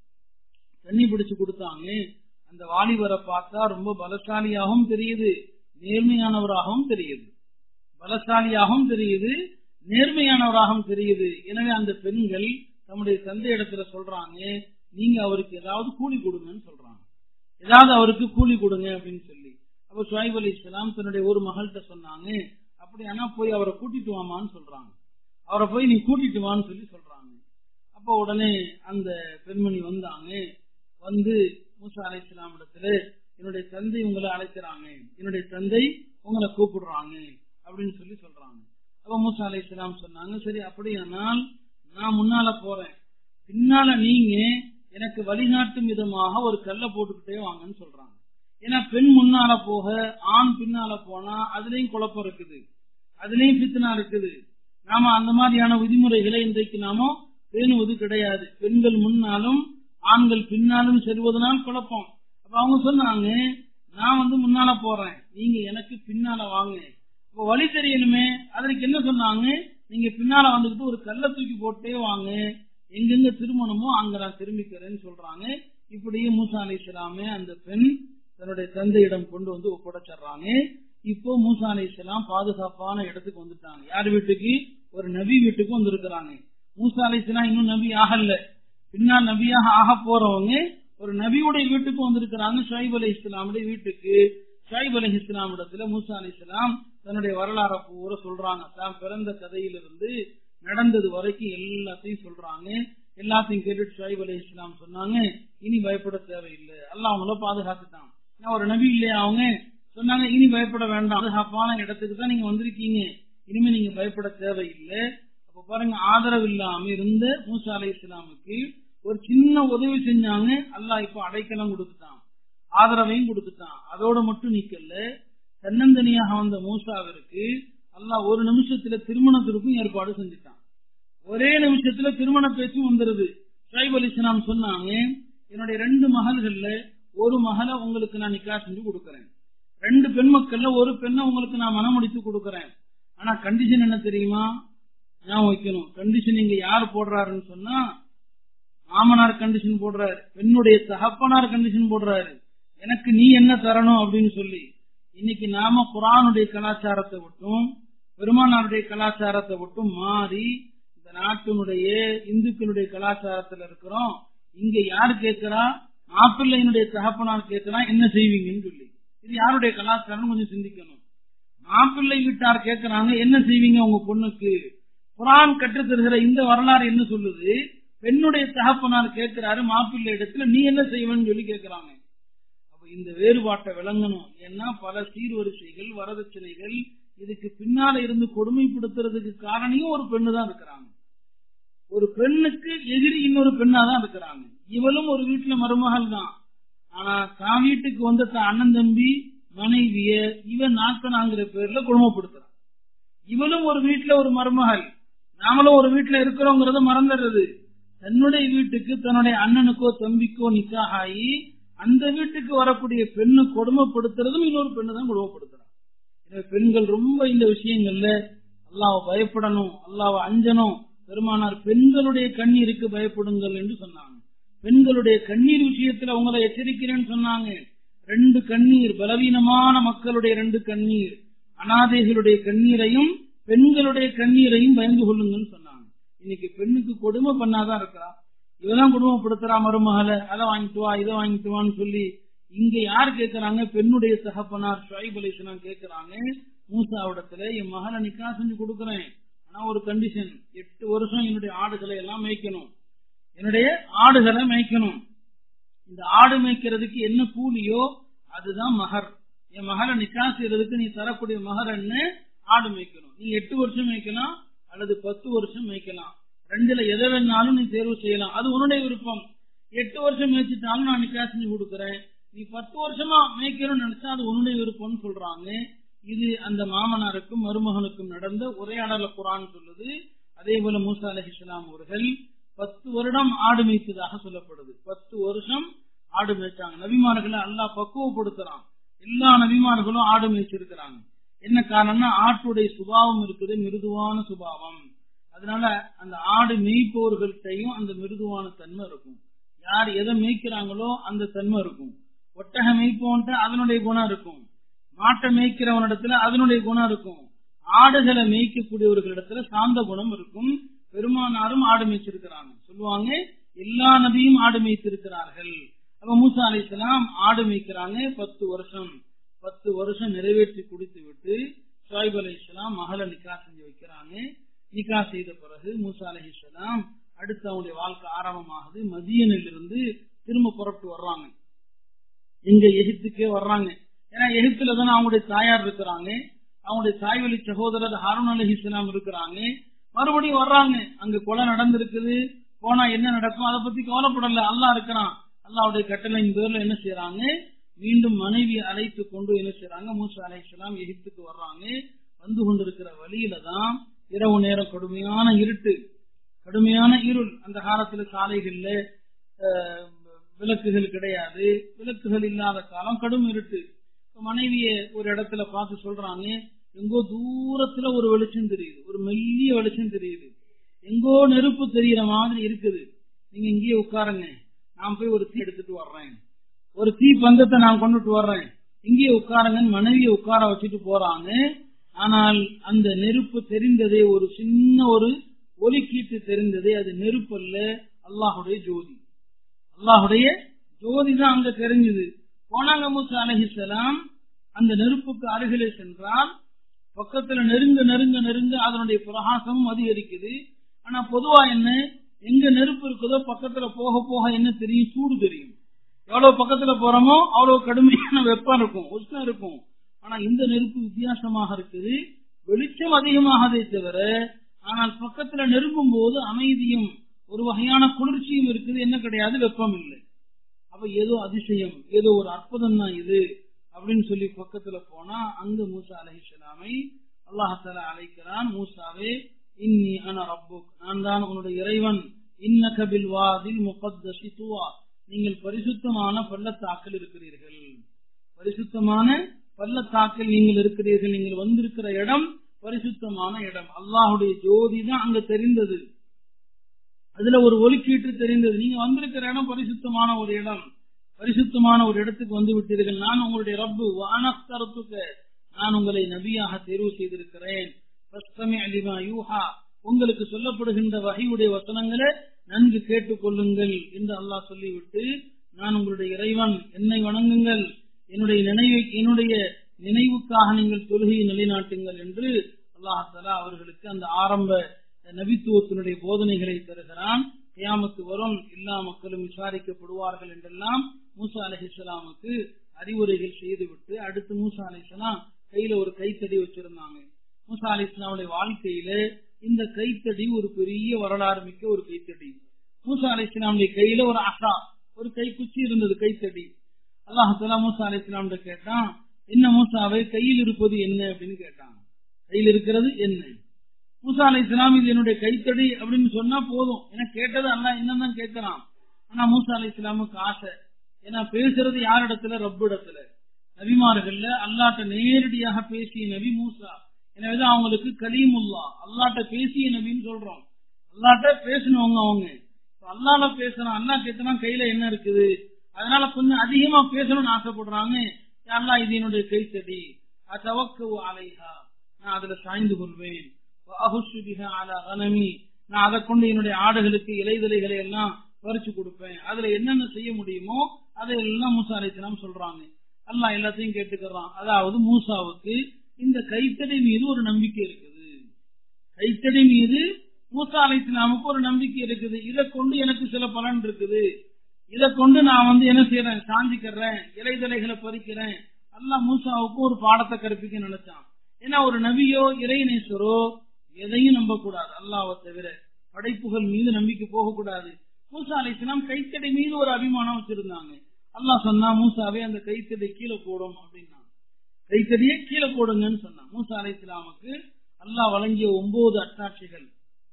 தண்ணி பிடிச்சு கொடுத்தாங்க அந்த வாலிபரை பார்த்தா ரொம்ப பலசாலியாகவும் தெரியுது நேர்மையானவராகவும் தெரியுது பலசாலியாகவும் தெரியுது நேர்மையானவராகவும் தெரியுது எனவே அந்த பெண்கள் தம்முடைய தந்தை இடத்துல சொல்றாங்க நீங்க அவருக்கு ஏதாவது கூலி கொடுங்கன்னு சொல்றாங்க ஏதாவது அவருக்கு கூலி கொடுங்க அப்படின்னு சொல்லி அப்ப சுவைப் அலி இஸ்லாம் தன்னுடைய ஒரு மகள்கிட்ட சொன்னாங்க அப்படியானா போய் அவரை கூட்டிட்டு வாமான்னு சொல்றாங்க அவரை போய் நீ கூட்டிட்டு வான்னு சொல்லி சொல்றாங்க அப்ப உடனே அந்த பெண்மணி வந்தாங்க வந்து மூசா அலை இஸ்லாம் இடத்துல என்னுடைய தந்தை உங்களை அழைக்கிறாங்க என்னுடைய தந்தை உங்களை கூப்பிடுறாங்க அப்படின்னு சொல்லி சொல்றாங்க அப்ப மூசா அலை இஸ்லாம் சொன்னாங்க சரி அப்படியானால் நான் முன்னால போறேன் பின்னால நீங்க எனக்கு வழிகாட்டும் விதமாக ஒரு கல்லை போட்டுக்கிட்டே வாங்கன்னு சொல்றாங்க ஏன்னா பெண் முன்னால போக ஆண் பின்னால போனா அதுலயும் குழப்பம் இருக்குது அதுலயும் பித்தனா இருக்குது நாம அந்த மாதிரியான விதிமுறைகளை இன்றைக்கு நாம பேணுவது கிடையாது பெண்கள் முன்னாலும் ஆண்கள் பின்னாலும் செல்வதனால் குழப்பம் அப்ப அவங்க சொன்னாங்க நான் வந்து முன்னால போறேன் நீங்க எனக்கு பின்னால வாங்க இப்ப வழி தெரியணுமே அதற்கு என்ன சொன்னாங்க நீங்க பின்னால வந்துகிட்டு ஒரு கல்ல தூக்கி போட்டே வாங்க எங்கெங்க திருமணமோ அங்க நான் திரும்பிக்கிறேன்னு சொல்றாங்க இப்படியே மூசா அலி இஸ்லாமே அந்த பெண் தன்னுடைய தந்தையிடம் கொண்டு வந்து ஒப்படைச்சிடுறாங்க இப்போ மூசா அலி இஸ்லாம் பாதுகாப்பான இடத்துக்கு வந்துட்டாங்க யார் வீட்டுக்கு ஒரு நபி வீட்டுக்கு வந்திருக்கிறாங்க மூசா அலி இஸ்லாம் இன்னும் நபி ஆகல பின்னால் நபியாக ஆக போறவங்க ஒரு நபியுடைய வீட்டுக்கு வந்திருக்கிறாங்க ஷாயிப் அலி இஸ்லாமுடைய வீட்டுக்கு ஷாயிப் அலி இஸ்லாம் இடத்துல மூசா அலி இஸ்லாம் தன்னுடைய வரலாற பூரா சொல்றாங்க தான் பிறந்த கதையிலிருந்து நடந்தது வரைக்கும் எல்லாத்தையும் சொல்றாங்க எல்லாத்தையும் கேட்டுட்டு ஷாயிப் அலி இஸ்லாம் சொன்னாங்க இனி பயப்பட தேவையில்லை அல்லாஹ் அவங்கள பாதுகாத்துட்டான் நான் ஒரு நபி இல்லையா அவங்க சொன்னாங்க இனி பயப்பட வேண்டாம் பாதுகாப்பான இடத்துக்கு தான் நீங்க வந்திருக்கீங்க இனிமே நீங்க பயப்பட தேவையில்லை அப்ப பாருங்க ஆதரவு இல்லாம இருந்த மூசா அலை இஸ்லாமுக்கு ஒரு சின்ன உதவி செஞ்சாங்க அல்லாஹ் இப்ப அடைக்கலம் கொடுத்துட்டான் ஆதரவையும் கொடுத்துட்டான் அதோட மட்டும் நிக்கல தன்னந்தனியாக வந்த மூசாவிற்கு அல்லாஹ் ஒரு நிமிஷத்துல திருமணத்திற்கும் ஏற்பாடு செஞ்சுட்டான் ஒரே நிமிஷத்துல திருமண பேச்சும் வந்துருது ஷைப் அலி இஸ்லாம் சொன்னாங்க என்னுடைய ரெண்டு மகள்கள்ல ஒரு மகளை உங்களுக்கு நான் நிக்கா செஞ்சு கொடுக்கறேன் ரெண்டு பெண் மக்கள்ல ஒரு பெண்ணை உங்களுக்கு நான் மனமுடித்து கொடுக்கறேன் ஆனா கண்டிஷன் என்ன தெரியுமா ஞாபகம் வைக்கணும் கண்டிஷன் இங்க யார் போடுறாருன்னு சொன்னா மாமனார் கண்டிஷன் போடுறாரு பெண்ணுடைய தகப்பனார் கண்டிஷன் போடுறாரு எனக்கு நீ என்ன தரணும் அப்படின்னு சொல்லி இன்னைக்கு நாம குரானுடைய கலாச்சாரத்தை விட்டும் பெருமானாருடைய கலாச்சாரத்தை விட்டும் மாறி இந்த நாட்டினுடைய இந்துக்களுடைய கலாச்சாரத்துல இருக்கிறோம் இங்க யாரு கேட்கிறா மாப்பிள்ளையினுடைய தகப்பனார் கேட்கிறா என்ன செய்வீங்கன்னு சொல்லி இது யாருடைய கலாச்சாரம் கொஞ்சம் சிந்திக்கணும் மாப்பிள்ளை வீட்டார் கேட்கிறாங்க என்ன செய்வீங்க உங்க பொண்ணுக்கு குரான் கற்றுத் தருகிற இந்த வரலாறு என்ன சொல்லுது பெண்ணுடைய தகப்பனார் கேட்கிறாரு மாப்பிள்ளை இடத்துல நீ என்ன செய்வேன்னு சொல்லி கேட்கிறாங்க அப்ப இந்த வேறுபாட்டை விளங்கணும் ஏன்னா பல சீர்வரிசைகள் வரதட்சணைகள் இதுக்கு பின்னால இருந்து கொடுமைப்படுத்துறதுக்கு காரணியும் ஒரு பெண்ணு தான் இருக்கிறாங்க ஒரு பெண்ணுக்கு எதிரி இன்னொரு பெண்ணா தான் இருக்கிறாங்க இவளும் ஒரு வீட்டுல மருமகள் தான் ஆனா தான் வீட்டுக்கு வந்த தான் அண்ணன் தம்பி மனைவிய இவன் நாத்தனாங்கிற பேர்ல குடும்பப்படுத்துறான் இவளும் ஒரு வீட்டுல ஒரு மருமகள் நாமளும் ஒரு வீட்டுல இருக்கிறோங்கிறத மறந்துடுறது தன்னுடைய வீட்டுக்கு தன்னுடைய அண்ணனுக்கோ தம்பிக்கோ நிக்காகி அந்த வீட்டுக்கு வரக்கூடிய பெண்ணு கொடுமைப்படுத்துறதும் இன்னொரு பெண்ணு தான் கொடுமைப்படுத்துறான் எனவே பெண்கள் ரொம்ப இந்த விஷயங்கள்ல அல்லாஹ் பயப்படணும் அல்லாஹ் அஞ்சணும் பெருமானார் பெண்களுடைய கண்ணீருக்கு பயப்படுங்கள் என்று சொன்னாங்க பெண்களுடைய கண்ணீர் விஷயத்துல உங்களை எச்சரிக்கிறேன்னு சொன்னாங்க ரெண்டு கண்ணீர் பலவீனமான மக்களுடைய ரெண்டு கண்ணீர் அனாதைகளுடைய கண்ணீரையும் பெண்களுடைய கண்ணீரையும் பயந்து கொள்ளுங்கன்னு சொன்னாங்க இன்னைக்கு பெண்ணுக்கு கொடுமை பண்ணாதான் இருக்கிறா இவதான் குடும்பப்படுத்துறா மருமகளை அதை வாங்கிட்டு வா இதை வாங்கிட்டு வான்னு சொல்லி இங்க யார் கேட்கறாங்க பெண்ணுடைய தகப்பனார் ஷாயிப் அலிஸ்லாம் கேட்கறாங்க மூசாவிடத்துல என் மகளை நிக்கா செஞ்சு கொடுக்கறேன் ஆனா ஒரு கண்டிஷன் எட்டு வருஷம் என்னுடைய ஆடுகளை எல்லாம் மேய்க்கணும் என்னுடைய ஆடுகளை மேய்க்கணும் இந்த ஆடு மேய்க்கிறதுக்கு என்ன கூலியோ அதுதான் மகர் என் மகளை நிக்கா செய்யறதுக்கு நீ தரக்கூடிய மகர் என்ன ஆடு மேய்க்கணும் நீ எட்டு வருஷம் மேய்க்கலாம் அல்லது பத்து வருஷம் மேய்க்கலாம் ரெண்டுல எதை வேணாலும் நீ தேர்வு செய்யலாம் அது உன்னுடைய விருப்பம் எட்டு வருஷம் மேய்ச்சிட்டாலும் நான் நிக்கா செஞ்சு கொடுக்குறேன் நீ பத்து வருஷமா மேய்க்கணும்னு நினைச்சா அது உன்னுடைய விருப்பம்னு சொல்றாங்க இது அந்த மாமனாருக்கும் மருமகனுக்கும் நடந்த உரையாடல குரான் சொல்லுது அதே போல மூசா அலி இஸ்லாம் அவர்கள் பத்து வருடம் ஆடு மேய்த்ததாக சொல்லப்படுது பத்து வருஷம் ஆடு மேய்ச்சாங்க நபிமார்களை அல்லாஹ் பக்குவப்படுத்துறான் எல்லா நபிமார்களும் ஆடு மேய்ச்சிருக்கிறாங்க என்ன காரணம்னா ஆட்டுடைய சுபாவம் இருக்குது மிருதுவான சுபாவம் அதனால அந்த ஆடு மேய்ப்பவர்கள்ட்டையும் அந்த மிருதுவான தன்மை இருக்கும் யார் எதை மேய்க்கிறாங்களோ அந்த தன்மை இருக்கும் ஒட்டக மேய்ப்பவன்ட்ட அதனுடைய குணம் இருக்கும் மாட்டை மேய்க்கிறவனிடத்துல அதனுடைய குணம் இருக்கும் ஆடுகளை மேய்க்கக்கூடியவர்களிடத்துல சாந்த குணம் இருக்கும் பெருமானாரும் ஆடு மேய்ச்சிருக்கிறாங்க சொல்லுவாங்க எல்லா நபியும் ஆடு மேய்த்திருக்கிறார்கள் அப்ப மூசா அலிஸ்லாம் ஆடு மேய்க்கிறாங்க பத்து வருஷம் பத்து வருஷம் நிறைவேற்றி குடித்து விட்டு ஷாயிப் அலி இஸ்லாம் மகளை நிக்கா செஞ்சு வைக்கிறாங்க நிக்கா செய்த பிறகு மூசா அலி இஸ்லாம் அடுத்து அவங்களுடைய வாழ்க்கை ஆரம்பமாகுது மதியனில் இருந்து திரும்ப புறப்பட்டு வர்றாங்க எங்க எகிப்துக்கே வர்றாங்க ஏன்னா எகிப்துல தானே அவங்களுடைய தாயார் இருக்கிறாங்க அவங்களுடைய தாய்வழி சகோதரர் ஹாரூன் அலி இஸ்லாம் இருக்கிறாங்க மறுபடியும் வர்றாங்க அங்க கொலை நடந்திருக்குது போனா என்ன நடக்கும் அதை பத்தி கவலைப்படல அல்லா இருக்கிறான் அல்லாவுடைய கட்டளையின் பேர்ல என்ன செய்யறாங்க மீண்டும் மனைவி அழைத்து கொண்டு என்ன செய்யறாங்க மூசா அலை இஸ்லாம் எகிப்துக்கு வர்றாங்க வந்து கொண்டிருக்கிற வழியில தான் இரவு நேரம் கடுமையான இருட்டு கடுமையான இருள் அந்த காலத்துல சாலைகள்ல விளக்குகள் கிடையாது விளக்குகள் இல்லாத காலம் கடும் இருட்டு மனைவிய ஒரு இடத்துல பார்த்து சொல்றாங்க எங்கோ தூரத்துல ஒரு வெளிச்சம் தெரியுது ஒரு மெல்லிய வெளிச்சம் தெரியுது எங்கோ நெருப்பு தெரியற மாதிரி இருக்குது நீங்க இங்கேயே உட்காருங்க நான் போய் ஒரு தீ எடுத்துட்டு வர்றேன் ஒரு தீ பந்தத்தை நான் கொண்டுட்டு வர்றேன் இங்கேயே உட்காருங்கன்னு மனைவியை உட்கார வச்சுட்டு போறாங்க ஆனால் அந்த நெருப்பு தெரிந்ததே ஒரு சின்ன ஒரு ஒலிக்கீட்டு தெரிந்ததே அது நெருப்பு அல்ல அல்லாஹுடைய ஜோதி அல்லாஹுடைய ஜோதி தான் அங்க தெரிஞ்சது போனாங்க மூசா அலஹிசலாம் அந்த நெருப்புக்கு அருகிலே சென்றால் பக்கத்துல நெருங்க நெருங்க நெருங்க அதனுடைய பிரகாசமும் அதிகரிக்குது ஆனா பொதுவா என்ன எங்க நெருப்பு இருக்குதோ பக்கத்துல போக போக என்ன தெரியும் சூடு தெரியும் எவ்வளவு பக்கத்துல போறோமோ அவ்வளவு கடுமையான வெப்பம் இருக்கும் உஷ்ணம் இருக்கும் ஆனா இந்த நெருப்பு வித்தியாசமாக இருக்குது வெளிச்சம் அதிகமாகதே தவிர ஆனால் பக்கத்துல நெருங்கும் போது அமைதியும் ஒரு வகையான குளிர்ச்சியும் இருக்குது என்ன கிடையாது வெப்பம் இல்லை அப்ப ஏதோ அதிசயம் ஏதோ ஒரு அற்புதம் தான் இது அப்படின்னு சொல்லி பக்கத்துல போனா அங்க மூசா அலஹிஸ்லாமை அல்லாஹால அழைக்கிறான் மூசாவே இன்னி அன ரப்புக் நான் தான் உன்னுடைய இறைவன் இன்னகபில் வாதில் முகத்தசி துவா நீங்கள் பரிசுத்தமான பள்ளத்தாக்கில் இருக்கிறீர்கள் பரிசுத்தமான பள்ளத்தாக்கில் நீங்கள் இருக்கிறீர்கள் நீங்கள் வந்திருக்கிற இடம் பரிசுத்தமான இடம் அல்லாஹுடைய ஜோதி தான் அங்க தெரிந்தது அதுல ஒரு ஒலிக்கீட்டு தெரிந்தது நீங்க வந்திருக்கிற இடம் பரிசுத்தமான ஒரு இடம் பரிசுத்தமான ஒரு இடத்துக்கு வந்து விட்டீர்கள் நான் உங்களுடைய ரப்பு வானஸ்தரத்துக்கு நான் உங்களை நபியாக தேர்வு செய்திருக்கிறேன் உங்களுக்கு சொல்லப்படுகின்ற வகையுடைய வசனங்களை நன்கு கேட்டுக் கொள்ளுங்கள் என்று அல்லாஹ் சொல்லிவிட்டு நான் உங்களுடைய இறைவன் என்னை வணங்குங்கள் என்னுடைய நினைவை என்னுடைய நினைவுக்காக நீங்கள் தொழுகையை நிலைநாட்டுங்கள் என்று அல்லாஹாலா அவர்களுக்கு அந்த ஆரம்ப நபித்துவத்தினுடைய போதனைகளை தருகிறான் கியாமத்து வரும் எல்லா மக்களும் விசாரிக்கப்படுவார்கள் என்றெல்லாம் மூசா அலிஹிஸ்லாமுக்கு அறிவுரைகள் செய்துவிட்டு அடுத்து மூசா அலிஸ்லாம் கையில ஒரு கைத்தடி வச்சிருந்தாங்க மூசா அலி இஸ்லாமுடைய வாழ்க்கையில இந்த கைத்தடி ஒரு பெரிய வரலாறு மிக்க ஒரு கைத்தடி மூசா அலி இஸ்லாமுடைய கையில ஒரு அசா ஒரு கை குச்சி இருந்தது கைத்தடி அல்லாஹலா மூசா அலி இஸ்லாம் கேட்டான் என்ன மூசாவை கையில் இருப்பது என்ன அப்படின்னு கேட்டான் கையில் இருக்கிறது என்ன மூசா அலி இஸ்லாம் இது என்னுடைய கைத்தடி அப்படின்னு சொன்னா போதும் ஏன்னா கேட்டது அல்ல என்னதான் கேட்கிறான் ஆனா மூசா அலி இஸ்லாமுக்கு ஆசை ஏன்னா பேசுறது யாரிடத்துல ரப்பு இடத்துல நபிமார்கள்ல அல்லாட்ட நேரடியாக பேசிய நபி மூசா எனவேதான் அவங்களுக்கு கலீமுல்லா அல்லாட்ட பேசிய நபின்னு சொல்றோம் அல்லாட்ட பேசணுவங்க அவங்க அல்லால பேசணும் அல்லா கேட்டனா கையில என்ன இருக்குது அதனால கொஞ்சம் அதிகமா பேசணும்னு ஆசைப்படுறாங்க அல்லா இது என்னுடைய கைத்தடி தவக்கு அலைஹா நான் அதுல சாய்ந்து கொள்வேன் நான் அதை கொண்டு என்னுடைய ஆடுகளுக்கு இலைதலைகளை எல்லாம் பறிச்சு கொடுப்பேன் அதுல என்னென்ன செய்ய முடியுமோ அதை எல்லாம் மூசா அலைத்தலாம் சொல்றாங்க அல்லா எல்லாத்தையும் கேட்டுக்கிறான் அதாவது மூசாவுக்கு இந்த கைத்தடி மீது ஒரு நம்பிக்கை இருக்குது கைத்தடி மீது மூசா அலைத்தலாமுக்கு ஒரு நம்பிக்கை இருக்குது இதை கொண்டு எனக்கு சில பலன் இருக்குது இதை கொண்டு நான் வந்து என்ன செய்யறேன் சாஞ்சிக்கிறேன் இலைதலைகளை பறிக்கிறேன் அல்லா மூசாவுக்கு ஒரு பாடத்தை கற்பிக்க நினைச்சான் ஏன்னா ஒரு நபியோ இறைநேஸ்வரோ எதையும் நம்ப கூடாது அல்லாவை தவிர படைப்புகள் மீது நம்பிக்கை போகக்கூடாது மூசா அலைஹிஸ்ஸலாம் கைத்தடை மீது ஒரு அபிமானம் வச்சிருந்தாங்க அல்லாஹ் சொன்னா மூசாவே அந்த கைத்தடை கீழே போடும் அப்படின்னா கைத்தடியை கீழே போடுங்கன்னு சொன்னான் மூசா அலைஹிஸ்ஸலாமுக்கு அல்லாஹ் வழங்கிய ஒன்பது அட்டாட்சிகள்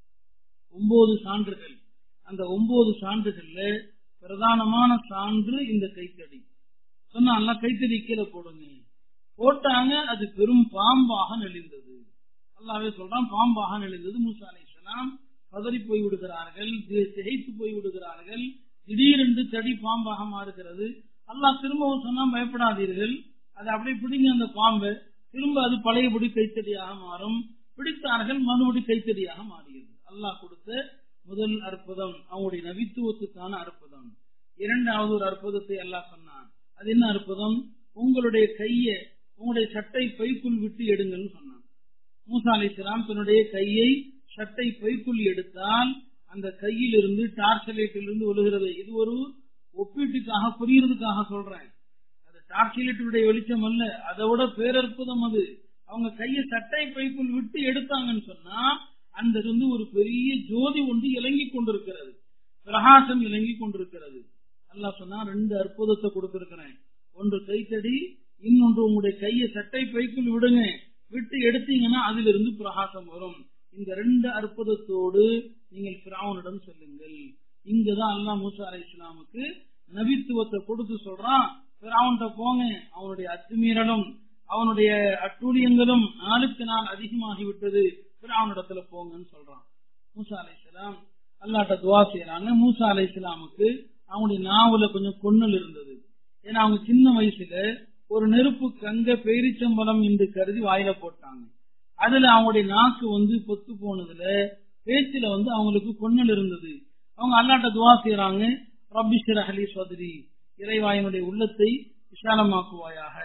ஒன்பது சான்றுகள் அந்த ஒன்பது சான்றுகள்ல பிரதானமான சான்று இந்த கைத்தடி சொன்னா அல்லாஹ் கைத்தடி கீழே போடுங்க போட்டாங்க அது பெரும் பாம்பாக நெளிந்தது அல்லாவே சொல்றான் பாம்பாக நெளிந்தது மூசா அலைஹிஸ்ஸலாம் பதறி போய் விடுகிறார்கள் தி- திகைத்து போய் விடுகிறார்கள் திடீரென்று தடி பாம்பாக மாறுகிறது அல்லாஹ் திரும்பவும் சொன்னா பயப்படாதீர்கள் அதை அப்படியே பிடிங்க அந்த பாம்பை திரும்ப அது பழையபடி கைத்தடியாக மாறும் பிடித்தார்கள் மறுபடி கைத்தடியாக மாறியது அல்லாஹ் கொடுத்த முதல் அற்புதம் அவங்களுடைய நபித்துவத்துக்கான அற்புதம் இரண்டாவது ஒரு அற்புதத்தை அல்லாஹ் சொன்னான் அது என்ன அற்புதம் உங்களுடைய கையை உங்களுடைய சட்டை பைக்குள் விட்டு எடுங்கன்னு சொன்னான் மூசா அலிஸ்லாம் தன்னுடைய கையை சட்டை பைக்குள் எடுத்தால் அந்த கையில் இருந்து டார்ச் லைட்டில் இருந்து விழுகிறது இது ஒரு ஒப்பீட்டுக்காக புரியறதுக்காக சொல்றேன் அது டார்ச் லைட்டுடைய வெளிச்சம் அல்ல அதை விட பேரற்புதம் அது அவங்க கையை சட்டை பைக்குள் விட்டு எடுத்தாங்கன்னு சொன்னா அந்த இருந்து ஒரு பெரிய ஜோதி ஒன்று இலங்கி கொண்டிருக்கிறது பிரகாசம் இலங்கி கொண்டிருக்கிறது அல்லாஹ் சொன்னா ரெண்டு அற்புதத்தை கொடுத்திருக்கிறேன் ஒன்று கைத்தடி இன்னொன்று உங்களுடைய கையை சட்டை பைக்குள் விடுங்க விட்டு எடுத்தீங்கன்னா அதிலிருந்து பிரகாசம் வரும் இந்த ரெண்டு அற்புதத்தோடு நீங்கள் பிராவனிடம் செல்லுங்கள் இங்கதான் அல்லாஹ் மூசா அலை இஸ்லாமுக்கு நபித்துவத்தை கொடுத்து சொல்றான் பிராவன்கிட்ட போங்க அவனுடைய அத்துமீறலும் அவனுடைய அட்டூழியங்களும் நாளுக்கு நாள் அதிகமாகி விட்டது பிராவனிடத்துல போங்கன்னு சொல்றான் மூசா அலை இஸ்லாம் அல்லாட்ட துவா செய்யறாங்க மூசா அலை இஸ்லாமுக்கு அவங்களுடைய நாவல கொஞ்சம் கொன்னல் இருந்தது ஏன்னா அவங்க சின்ன வயசுல ஒரு நெருப்பு கங்க பேரிச்சம்பலம் என்று கருதி வாயில போட்டாங்க அதுல அவங்களுடைய நாக்கு வந்து பொத்து போனதுல பேச்சுல வந்து அவங்களுக்கு கொன்னல் இருந்தது அவங்க அல்லாட்ட துவா செய்யறாங்க ரபிஷர் அலி சதுரி இறைவாயனுடைய உள்ளத்தை விசாலமாக்குவாயாக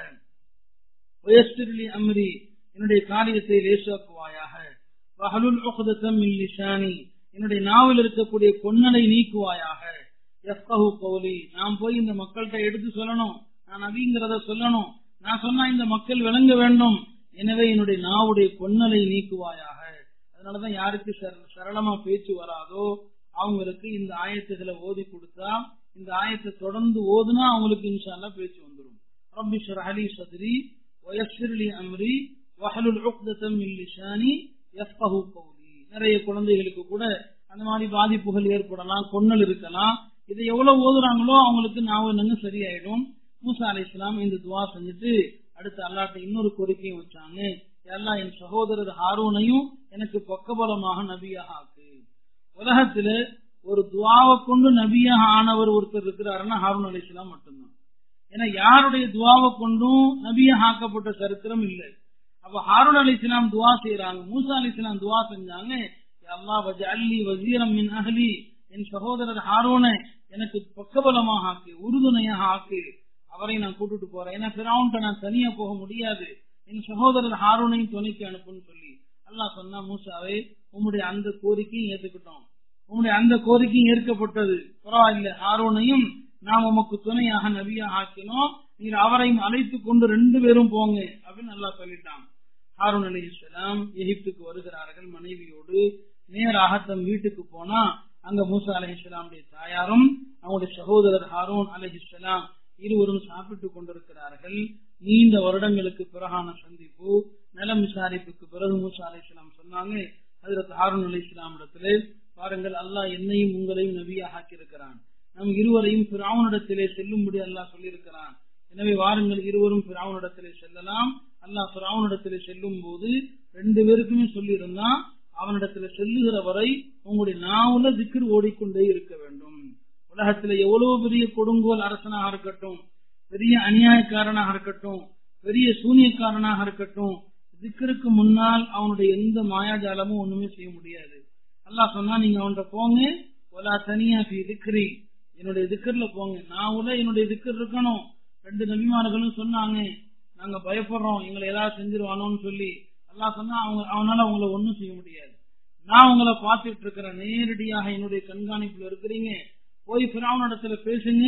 வயஸ்திரலி அம்ரி என்னுடைய காரியத்தை லேசாக்குவாயாக வஹலுல் உக்தத்தம் மின் லிசானி என்னுடைய நாவில் இருக்கக்கூடிய கொன்னலை நீக்குவாயாக யஃப்கஹு கௌலி நான் போய் இந்த மக்கள்கிட்ட எடுத்து சொல்லணும் நான் நபிங்கிறத சொல்லணும் நான் சொன்னா இந்த மக்கள் விளங்க வேண்டும் எனவே என்னுடைய நாவுடைய பொன்னலை நீக்குவாயாக அதனாலதான் யாருக்கு சர- சரளமா பேச்சு வராதோ அவங்களுக்கு இந்த ஆயத்துகளை ஓதி கொடுத்தா இந்த ஆயத்தை தொடர்ந்து ஓதுனா அவங்களுக்கு இன்ஷால்லா பேச்சு வந்துடும் ரப்பி ஷ்ரஹலி சத்ரி வயஸ்ஸிர்லி அம்ரி வஹலுல் உக்தத்தம் மின் லிசானி யஃப்கஹு கௌலி நிறைய குழந்தைகளுக்கு கூட அந்த மாதிரி பாதிப்புகள் ஏற்படலாம் கொன்னல் இருக்கலாம் இதை எவ்வளவு ஓதுறாங்களோ அவங்களுக்கு நாவு என்னங்க சரியாயிடும் மூசா அலை இஸ்லாம் இந்த துவா செஞ்சுட்டு அடுத்து அல்லாட்ட இன்னொரு கோரிக்கையும் வச்சாங்க எல்லாம் என் சகோதரர் ஹாரூனையும் எனக்கு பக்கபலமாக நபியாக ஆக்கு உலகத்துல ஒரு துவாவை கொண்டு நபியாக ஆனவர் ஒருத்தர் இருக்கிறாருன்னா ஹாரூன் அலை இஸ்லாம் மட்டும்தான் ஏன்னா யாருடைய துவாவை கொண்டும் நபியாக ஆக்கப்பட்ட சரித்திரம் இல்லை அப்ப ஹாரூன் அலி இஸ்லாம் துவா செய்யறாங்க மூசா அலி இஸ்லாம் துவா செஞ்சாங்க அல்லாஹ் வஜஅல்லி வசீரம் மின் அஹ்லி என் சகோதரர் ஹாரூனை எனக்கு பக்கபலமாக ஆக்கு உறுதுணையாக ஆக்கு அவரை நான் கூட்டிட்டு போறேன் ஏன்னா பிராவுன்ட்ட நான் தனியா போக முடியாது என் சகோதரர் ஹாரூனையும் துணைக்கு அனுப்புன்னு சொல்லி அல்லாஹ் சொன்னா மூசாவே உம்முடைய அந்த கோரிக்கையும் ஏத்துக்கிட்டோம் உம்முடைய அந்த கோரிக்கையும் ஏற்கப்பட்டது பரவாயில்ல ஹாரூனையும் நாம் உமக்கு துணையாக நபியாக ஆக்கினோம் நீர் அவரையும் அழைத்து கொண்டு ரெண்டு பேரும் போங்க அப்படின்னு நல்லா சொல்லிட்டான் ஹாரூன் அலி இஸ்லாம் எகிப்துக்கு வருகிறார்கள் மனைவியோடு நேராக தம் வீட்டுக்கு போனா அங்க மூசா அலி இஸ்லாமுடைய தாயாரும் அவங்களுடைய சகோதரர் ஹாரூன் அலி இஸ்லாம் இருவரும் சாப்பிட்டுக் கொண்டிருக்கிறார்கள் நீண்ட வருடங்களுக்கு பிறகான சந்திப்பு நலம் விசாரிப்புக்கு பிறகு மூசா அலி இஸ்லாம் சொன்னாங்க ஹஜரத் ஹாரூன் அலி இஸ்லாம் இடத்திலே பாருங்கள் அல்லாஹ் என்னையும் உங்களையும் நபியாக ஆக்கியிருக்கிறான் நம் இருவரையும் பிராவனிடத்திலே செல்லும்படி அல்லாஹ் சொல்லியிருக்கிறான் எனவே வாருங்கள் இருவரும் பிராவனிடத்திலே செல்லலாம் அல்லாஹ் பிராவனிடத்திலே செல்லும் போது ரெண்டு பேருக்குமே சொல்லியிருந்தா அவனிடத்துல செல்லுகிற வரை உங்களுடைய நாவுல திக்ர் ஓடிக்கொண்டே இருக்க வேண்டும் உலகத்துல எவ்வளவு பெரிய கொடுங்கோல் அரசனாக இருக்கட்டும் பெரிய அநியாயக்காரனாக இருக்கட்டும் பெரிய சூனியக்காரனாக இருக்கட்டும் திக்கருக்கு முன்னால் அவனுடைய எந்த மாயாஜாலமும் ஒண்ணுமே செய்ய முடியாது அல்லாஹ் சொன்னா நீங்க அவன்கிட்ட போங்க ஒலா தனியா பி திக்ரி என்னுடைய திக்கர்ல போங்க நான் உள்ள என்னுடைய திக்கர் இருக்கணும் ரெண்டு நபிமார்களும் சொன்னாங்க நாங்க பயப்படுறோம் எங்களை ஏதாவது செஞ்சிருவானோன்னு சொல்லி அல்லாஹ் சொன்னா அவங்க அவனால அவங்கள ஒண்ணும் செய்ய முடியாது நான் உங்களை பார்த்துட்டு இருக்கிறேன் நேரடியாக என்னுடைய கண்காணிப்புல இருக்கிறீங்க போய் பிராவனிடத்துல பேசுங்க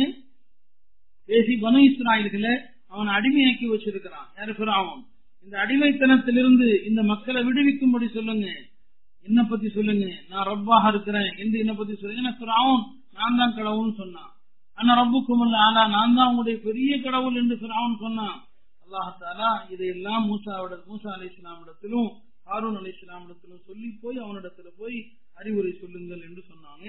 பேசி பனு இஸ்ராயல்களை அவன் அடிமையாக்கி வச்சிருக்கிறான் யாரு பிராவன் இந்த அடிமைத்தனத்திலிருந்து இந்த மக்களை விடுவிக்கும்படி சொல்லுங்க என்ன பத்தி சொல்லுங்க நான் ரப்பாக இருக்கிறேன் என்று என்ன பத்தி சொல்லுங்க நான் பிராவுன் நான் தான் கடவுள்னு சொன்னான் ஆனா ரப்புக்கும் ஆனா நான் தான் உங்களுடைய பெரிய கடவுள் என்று பிராவுன் சொன்னான் அல்லாஹாலா இதையெல்லாம் மூசாவிட மூசா அலி இஸ்லாமிடத்திலும் ஹாரூன் அலி இஸ்லாமிடத்திலும் சொல்லி போய் அவனிடத்துல போய் அறிவுரை சொல்லுங்கள் என்று சொன்னாங்க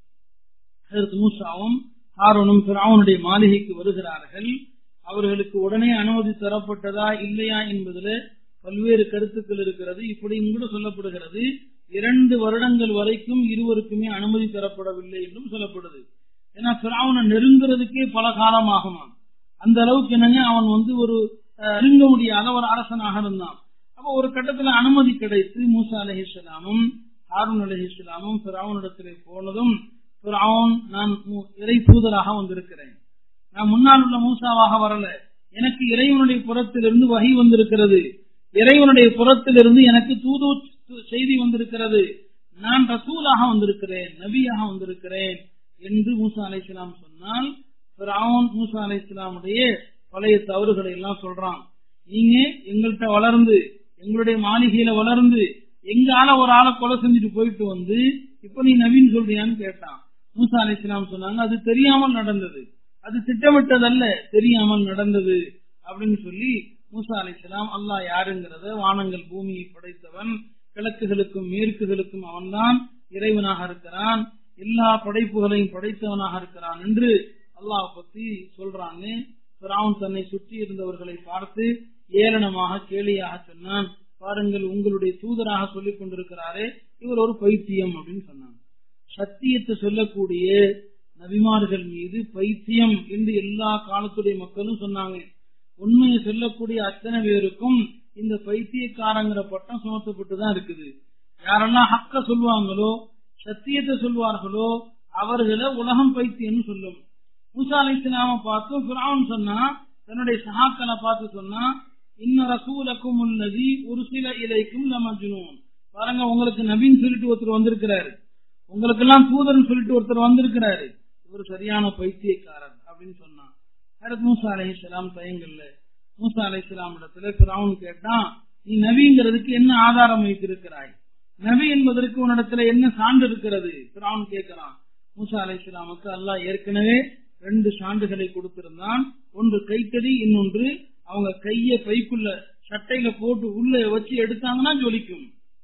அதற்கு மூசாவும் ஹாரூனும் பிராவுனுடைய மாளிகைக்கு வருகிறார்கள் அவர்களுக்கு உடனே அனுமதி தரப்பட்டதா இல்லையா என்பதில் பல்வேறு கருத்துக்கள் இருக்கிறது இப்படியும் கூட சொல்லப்படுகிறது இரண்டு வருடங்கள் வரைக்கும் இருவருக்குமே அனுமதி தரப்படவில்லை என்றும் சொல்லப்படுது ஏன்னா பிராவனை நெருங்குறதுக்கே பல காலமாகுமா அந்த அளவுக்கு என்னங்க அவன் வந்து ஒரு நெருங்க முடியாத ஒரு அரசனாக இருந்தான் அப்ப ஒரு கட்டத்துல அனுமதி கிடைத்து மூசா அலஹி இஸ்லாமும் ஹாரூன் அலஹி இஸ்லாமும் பிராவனிடத்திலே போனதும் பிராவன் நான் இறை தூதராக வந்திருக்கிறேன் நான் முன்னால் உள்ள மூசாவாக வரல எனக்கு இறைவனுடைய புறத்திலிருந்து வகை வந்திருக்கிறது இறைவனுடைய புறத்திலிருந்து எனக்கு தூது செய்தி வந்திருக்கிறது நான் ரசூலாக வந்திருக்கிறேன் நபியாக வந்திருக்கிறேன் என்று மூசா அலை இஸ்லாம் சொன்னால் பிராவன் மூசா அலை இஸ்லாமுடைய பழைய தவறுகளை எல்லாம் சொல்றான் நீங்க எங்கள்கிட்ட வளர்ந்து எங்களுடைய மாளிகையில வளர்ந்து எங்கால ஒரு ஆளை கொலை செஞ்சுட்டு போயிட்டு வந்து இப்ப நீ நவீன் சொல்றியான்னு கேட்டான் மூசா அலை இஸ்லாம் சொன்னாங்க அது தெரியாமல் நடந்தது அது திட்டமிட்டதல்ல தெரியாமல் நடந்தது அப்படின்னு சொல்லி மூசா அலை இஸ்லாம் அல்லாஹ் யாருங்கிறத வானங்கள் பூமியை படைத்தவன் கிழக்குகளுக்கும் மேற்குகளுக்கும் அவன்தான் இறைவனாக இருக்கிறான் எல்லா படைப்புகளையும் படைத்தவனாக இருக்கிறான் என்று அல்லாஹ் பத்தி சொல்றாங்க பிராவன் தன்னை சுற்றி இருந்தவர்களை பார்த்து ஏளனமாக கேலியாக சொன்னான் பாருங்கள் உங்களுடைய தூதராக சொல்லிக் கொண்டிருக்கிறாரே இவர் ஒரு பைத்தியம் அப்படின்னு சொன்னாங்க சத்தியத்தை சொல்லக்கூடிய நபிமார்கள் மீது பைத்தியம் என்று எல்லா காலத்துடைய மக்களும் சொன்னாங்க உண்மையை சொல்லக்கூடிய அத்தனை பேருக்கும் இந்த பைத்தியக்காரங்கிற பட்டம் சுமத்தப்பட்டுதான் இருக்குது யாரெல்லாம் ஹக்க சொல்லுவாங்களோ சத்தியத்தை சொல்வார்களோ அவர்களை உலகம் பைத்தியம்னு சொல்லும் மூசா அலி இஸ்லாம பார்த்து பிராவன் சொன்னா தன்னுடைய சகாக்களை பார்த்து சொன்னா இன்ன ரசூலக்கும் உள்ளதி ஒரு சில இலைக்கும் லமஜ்னூன் பாருங்க உங்களுக்கு நபின்னு சொல்லிட்டு ஒருத்தர் வந்திருக்கிறாரு உங்களுக்கு எல்லாம் தூதர்னு சொல்லிட்டு ஒருத்தர் வந்திருக்கிறாரு இவர் சரியான பைத்தியக்காரர் அப்படின்னு சொன்னான் ஹரத் மூசா அலி இஸ்லாம் தயங்கல்ல மூசா அலி இஸ்லாம் இடத்துல பிராவன் கேட்டான் நீ நபிங்கிறதுக்கு என்ன ஆதாரம் வைத்திருக்கிறாய் நபி என்பதற்கு உன்னிடத்துல என்ன சான்று இருக்கிறது பிராவன் கேட்கிறான் மூசா அலி இஸ்லாமுக்கு அல்லாஹ் ஏற்கனவே ரெண்டு சான்றுகளை கொடுத்திருந்தான் ஒன்று கைத்தடி இன்னொன்று அவங்க கைய பைக்குள்ள சட்டையில போட்டு உள்ள வச்சு எடுத்தாங்கன்னா ஜொலிக்கும்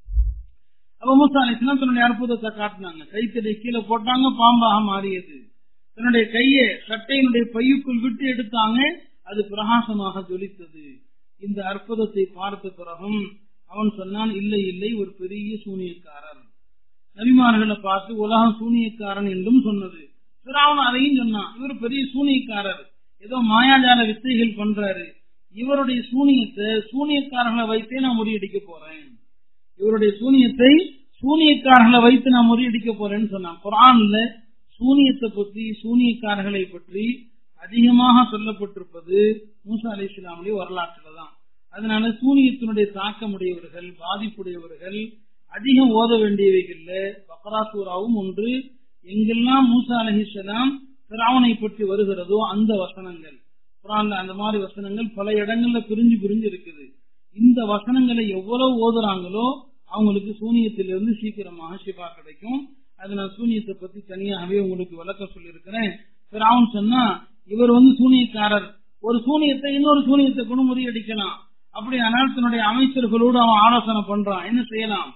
அப்ப மூசா அலி இஸ்லாம் தன்னுடைய அற்புதத்தை காட்டினாங்க கைத்தடி கீழே போட்டாங்க பாம்பாக மாறியது தன்னுடைய கைய சட்டையினுடைய பையுக்குள் விட்டு எடுத்தாங்க அது பிரகாசமாக ஜொலித்தது இந்த அற்புதத்தை பார்த்த பிறகும் அவன் சொன்னான் இல்லை இல்லை ஒரு பெரிய சூனியக்காரர் நபிமார்களை பார்த்து உலகம் சூனியக்காரன் என்றும் சொன்னது பிராவன் அதையும் சொன்னான் இவர் பெரிய சூனியக்காரர் ஏதோ மாயாஜால வித்தைகள் பண்றாரு இவருடைய சூனியத்தை சூனியக்காரர்களை வைத்தே நான் முறியடிக்க போறேன் இவருடைய சூனியத்தை சூனியக்காரர்களை வைத்து நான் முறியடிக்க போறேன்னு சொன்னான் குரான்ல சூனியத்தை பற்றி சூனியக்காரர்களை பற்றி அதிகமாக சொல்லப்பட்டிருப்பது மூசா அலி இஸ்லாமுடைய வரலாற்றுல தான் அதனால சூனியத்தினுடைய தாக்கமுடையவர்கள் பாதிப்புடையவர்கள் அதிகம் ஓத வேண்டியவைகள்ல பக்ராசூராவும் ஒன்று எங்கெல்லாம் மூசா அலஹிஸ்லாம் பிராவனை பற்றி வருகிறதோ அந்த வசனங்கள் குரான்ல அந்த மாதிரி வசனங்கள் பல இடங்கள்ல பிரிஞ்சு பிரிஞ்சு இருக்குது இந்த வசனங்களை எவ்வளவு ஓதுறாங்களோ அவங்களுக்கு சூனியத்திலிருந்து சீக்கிரமாக சிவா கிடைக்கும் அது நான் சூனியத்தை பத்தி தனியாகவே உங்களுக்கு விளக்க சொல்லியிருக்கிறேன் பிராவன் சொன்னா இவர் வந்து சூனியக்காரர் ஒரு சூனியத்தை இன்னொரு சூனியத்தை கொண்டு முறியடிக்கலாம் அப்படி ஆனால் தன்னுடைய அமைச்சர்களோடு அவன் ஆலோசனை பண்றான் என்ன செய்யலாம்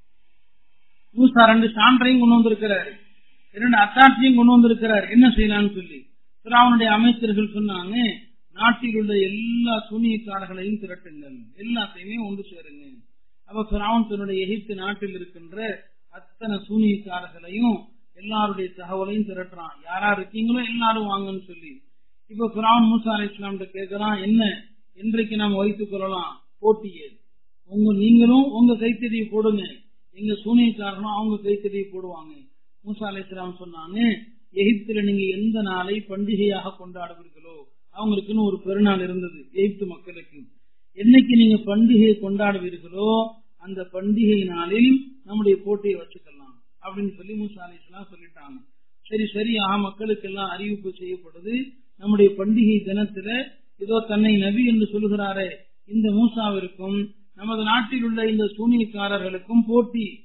மூசா ரெண்டு சான்றையும் கொண்டு வந்திருக்கிறாரு இரண்டு அத்தாட்சியும் கொண்டு வந்திருக்கிறார் என்ன செய்யலாம்னு சொல்லி பிராவனுடைய அமைச்சர்கள் சொன்னாங்க நாட்டில் உள்ள எல்லா சூனியக்காரர்களையும் திரட்டுங்கள் எல்லாத்தையுமே ஒன்று சேருங்க அப்ப பிராவன் தன்னுடைய எகிப்து நாட்டில் இருக்கின்ற அத்தனை சூனியக்காரர்களையும் எல்லாருடைய தகவலையும் திரட்டுறான் யாரா இருக்கீங்களோ எல்லாரும் வாங்கன்னு சொல்லி இப்ப பிராவன் மூசா அலி இஸ்லாம் கேட்கிறான் என்ன இன்றைக்கு நாம் வைத்துக் கொள்ளலாம் போட்டியே உங்க நீங்களும் உங்க கைத்தறியை போடுங்க எங்க சூனியக்காரனும் அவங்க கைத்தறியை போடுவாங்க மூசா அலி இஸ்லாம் சொன்னாங்க எகிப்துல நீங்க எந்த நாளை பண்டிகையாக கொண்டாடுவீர்களோ அவங்களுக்குன்னு ஒரு பெருநாள் இருந்தது எகிப்து மக்களுக்கு என்னைக்கு நீங்க பண்டிகையை கொண்டாடுவீர்களோ அந்த பண்டிகை நாளில் நம்முடைய போட்டியை வச்சுக்கலாம் அப்படின்னு சொல்லி மூசா அலி இஸ்லாம் சொல்லிட்டாங்க சரி சரியாக மக்களுக்கு எல்லாம் அறிவிப்பு செய்யப்படுது நம்முடைய பண்டிகை தினத்துல ஏதோ தன்னை நபி என்று சொல்லுகிறாரே இந்த மூசாவிற்கும் நமது நாட்டில் உள்ள இந்த சூனியக்காரர்களுக்கும் போட்டி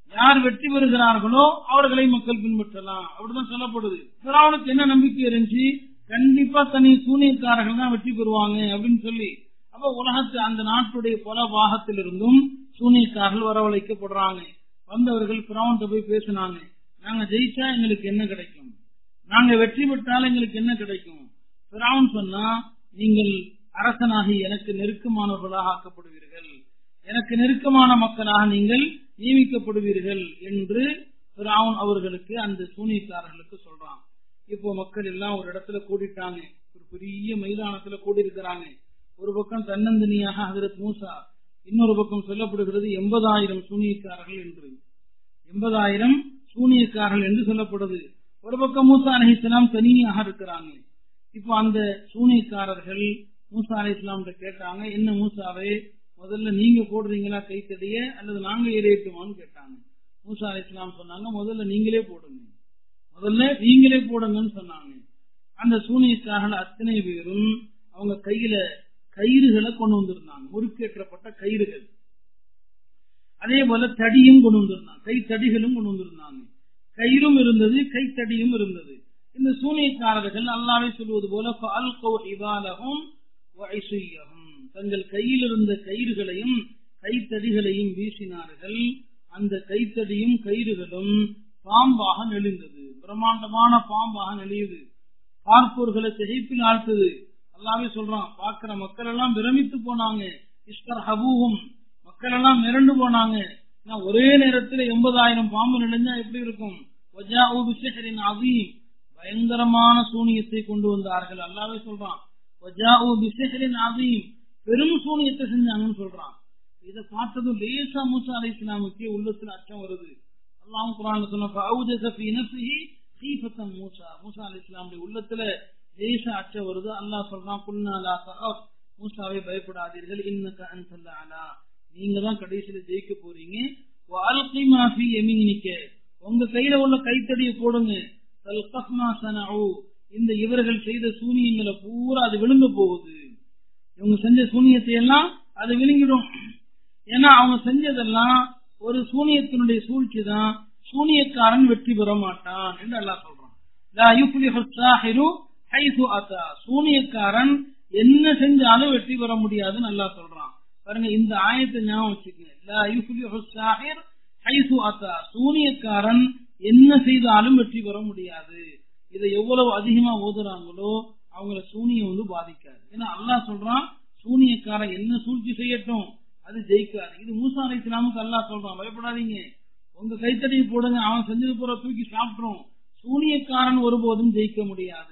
யார் வெற்றி பெறுகிறார்களோ அவர்களை மக்கள் பின்பற்றலாம் அப்படிதான் சொல்லப்படுது பிறவனுக்கு என்ன நம்பிக்கை இருந்துச்சு கண்டிப்பா தனி சூனியக்காரர்கள் தான் வெற்றி பெறுவாங்க அப்படின்னு சொல்லி அப்ப உலகத்து அந்த நாட்டுடைய பல பாகத்திலிருந்தும் சூனியக்காரர்கள் வரவழைக்கப்படுறாங்க வந்தவர்கள் பிறவன்கிட்ட போய் பேசினாங்க நாங்க ஜெயிச்சா எங்களுக்கு என்ன கிடைக்கும் நாங்க வெற்றி பெற்றால் எங்களுக்கு என்ன கிடைக்கும் பிறவன் சொன்னா நீங்கள் அரசனாகி எனக்கு நெருக்கமானவர்களாக ஆக்கப்படுவீர்கள் எனக்கு நெருக்கமான மக்களாக நீங்கள் நியமிக்கப்படுவீர்கள் என்று பிராவுன் அவர்களுக்கு அந்த சூனியக்காரர்களுக்கு சொல்றான் இப்போ மக்கள் எல்லாம் ஒரு இடத்துல கூடிட்டாங்க ஒரு பெரிய மைதானத்துல கூடி இருக்கிறாங்க ஒரு பக்கம் தன்னந்தனியாக ஹதரத் மூசா இன்னொரு பக்கம் சொல்லப்படுகிறது எண்பதாயிரம் சூனியக்காரர்கள் என்று எண்பதாயிரம் சூனியக்காரர்கள் என்று சொல்லப்படுது ஒரு பக்கம் மூசா அலி இஸ்லாம் தனியாக இருக்கிறாங்க இப்போ அந்த சூனியக்காரர்கள் மூசா அலி இஸ்லாம் கேட்டாங்க என்ன மூசாவே முதல்ல நீங்க போடுறீங்களா கைத்தடிய அல்லது நாங்க ஏறிட்டுமான்னு கேட்டாங்க மூசா அலி இஸ்லாம் சொன்னாங்க முதல்ல நீங்களே போடுங்க முதல்ல நீங்களே போடுங்கன்னு சொன்னாங்க அந்த சூனியக்காரர்கள் அத்தனை பேரும் அவங்க கையில கயிறுகளை கொண்டு வந்திருந்தாங்க முறுக்கேற்றப்பட்ட கயிறுகள் அதே போல தடியும் கொண்டு வந்திருந்தாங்க கை தடிகளும் கொண்டு வந்திருந்தாங்க கயிறும் இருந்தது கைத்தடியும் இருந்தது இந்த சூனியக்காரர்கள் அல்லாவே சொல்வது போல தங்கள் கையில் இருந்த கயிறுகளையும் கைத்தடிகளையும் வீசினார்கள் அந்த கைத்தடியும் கயிறுகளும் பாம்பாக நெளிந்தது பிரம்மாண்டமான பாம்பாக நெளியுது பார்ப்போர்களை திகைப்பில் ஆழ்த்துது அல்லாவே சொல்றான் பார்க்கிற மக்கள் எல்லாம் பிரமித்து போனாங்க இஸ்கர் ஹபூவும் மக்கள் எல்லாம் மிரண்டு போனாங்க ஒரே நேரத்தில் எண்பதாயிரம் பாம்பு நெளிஞ்சா எப்படி இருக்கும் அதீம் பயங்கரமான சூனியத்தை கொண்டு வந்தார்கள் அல்லாவே சொல்றான் அதீம் பெரும் சூனியத்தை செஞ்சாங்கன்னு சொல்றான் இதை பார்த்ததும் லேசா மூசா அலை இஸ்லாமுக்கு உள்ளத்துல அச்சம் வருது அல்லாம் குரான் சொன்ன மூசா மூசா அலி இஸ்லாமுடைய உள்ளத்துல லேச அச்சம் வருது அல்லாஹ் சொல்றான் குன்னாலா சஹப் மூசாவை பயப்படாதீர்கள் இன்னக்க அன்சல்ல அலா நீங்க தான் கடைசியில ஜெயிக்க போறீங்க வாழ்க்கை மாஃபி எமினிக்க உங்க கையில உள்ள கைத்தடியை போடுங்க இந்த இவர்கள் செய்த சூனியங்களை பூரா அது விழுங்க போகுது இவங்க செஞ்ச சூனியத்தை எல்லாம் அது விழுங்கிடும் ஏன்னா அவங்க செஞ்சதெல்லாம் ஒரு சூனியத்தினுடைய சூழ்ச்சி தான் சூனியக்காரன் வெற்றி பெற மாட்டான் என்று அல்லாஹ் சொல்றான் சூனியக்காரன் என்ன செஞ்சாலும் வெற்றி பெற முடியாதுன்னு நல்லா சொல்றான் பாருங்க இந்த ஆயத்தை ஞாபகம் வச்சுக்கங்க சூனியக்காரன் என்ன செய்தாலும் வெற்றி பெற முடியாது இதை எவ்வளவு அதிகமா ஓதுறாங்களோ அவங்கள சூனியம் வந்து பாதிக்காது ஏன்னா அல்லாஹ் சொல்றான் சூனியக்காரன் என்ன சூழ்ச்சி செய்யட்டும் அது ஜெயிக்காது இது மூசா அலை இஸ்லாமுக்கு அல்லாஹ் சொல்றான் பயப்படாதீங்க உங்க கைத்தடியை போடுங்க அவன் செஞ்சது போற தூக்கி சாப்பிட்டுரும் சூனியக்காரன் ஒருபோதும் ஜெயிக்க முடியாது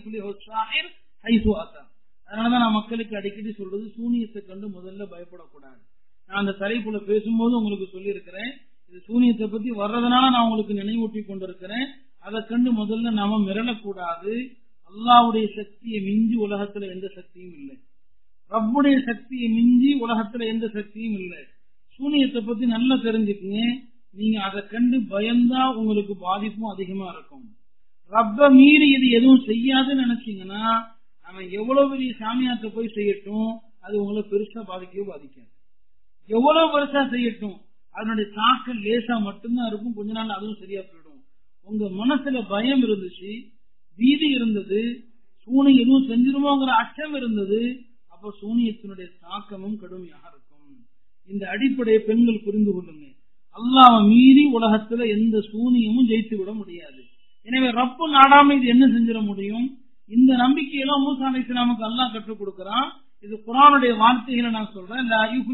அதனாலதான் நான் மக்களுக்கு அடிக்கடி சொல்றது சூனியத்தை கண்டு முதல்ல பயப்படக்கூடாது நான் அந்த தலைப்புல பேசும்போது உங்களுக்கு சொல்லி இருக்கிறேன் இது சூனியத்தை பத்தி வர்றதுனால நான் உங்களுக்கு நினைவூட்டி கொண்டிருக்கிறேன் அதை கண்டு முதல்ல நாம மிரளக்கூடாது அல்லாவுடைய சக்தியை மிஞ்சி உலகத்துல எந்த சக்தியும் இல்லை ரப்புடைய சக்தியை மிஞ்சி உலகத்துல எந்த சக்தியும் இல்லை சூனியத்தை பத்தி நல்லா தெரிஞ்சுக்குங்க நீங்க அதை கண்டு பயந்தா உங்களுக்கு பாதிப்பும் அதிகமா இருக்கும் ரப்ப மீறி இது எதுவும் செய்யாதுன்னு நினைச்சீங்கன்னா அவன் எவ்வளவு பெரிய சாமியாத்த போய் செய்யட்டும் அது உங்களை பெருசா பாதிக்கவே பாதிக்காது எவ்வளவு பெருசா செய்யட்டும் அதனுடைய தாக்கல் லேசா மட்டும்தான் இருக்கும் கொஞ்ச நாள் அதுவும் சரியா போயிடும் உங்க மனசுல பயம் இருந்துச்சு பீதி இருந்தது சூனி எதுவும் செஞ்சிருமோங்கிற அச்சம் இருந்தது அப்ப சூனியத்தினுடைய தாக்கமும் கடுமையாக இருக்கும் இந்த அடிப்படையை பெண்கள் புரிந்து கொள்ளுங்க அல்லாம மீறி உலகத்துல எந்த சூனியமும் ஜெயித்து விட முடியாது எனவே ரப்பு நாடாம இது என்ன செஞ்சிட முடியும் இந்த நம்பிக்கையெல்லாம் மூசா அலை இஸ்லாமுக்கு அல்லா கற்றுக் கொடுக்கிறான் இது குரானுடைய வார்த்தைகளை நான் சொல்றேன்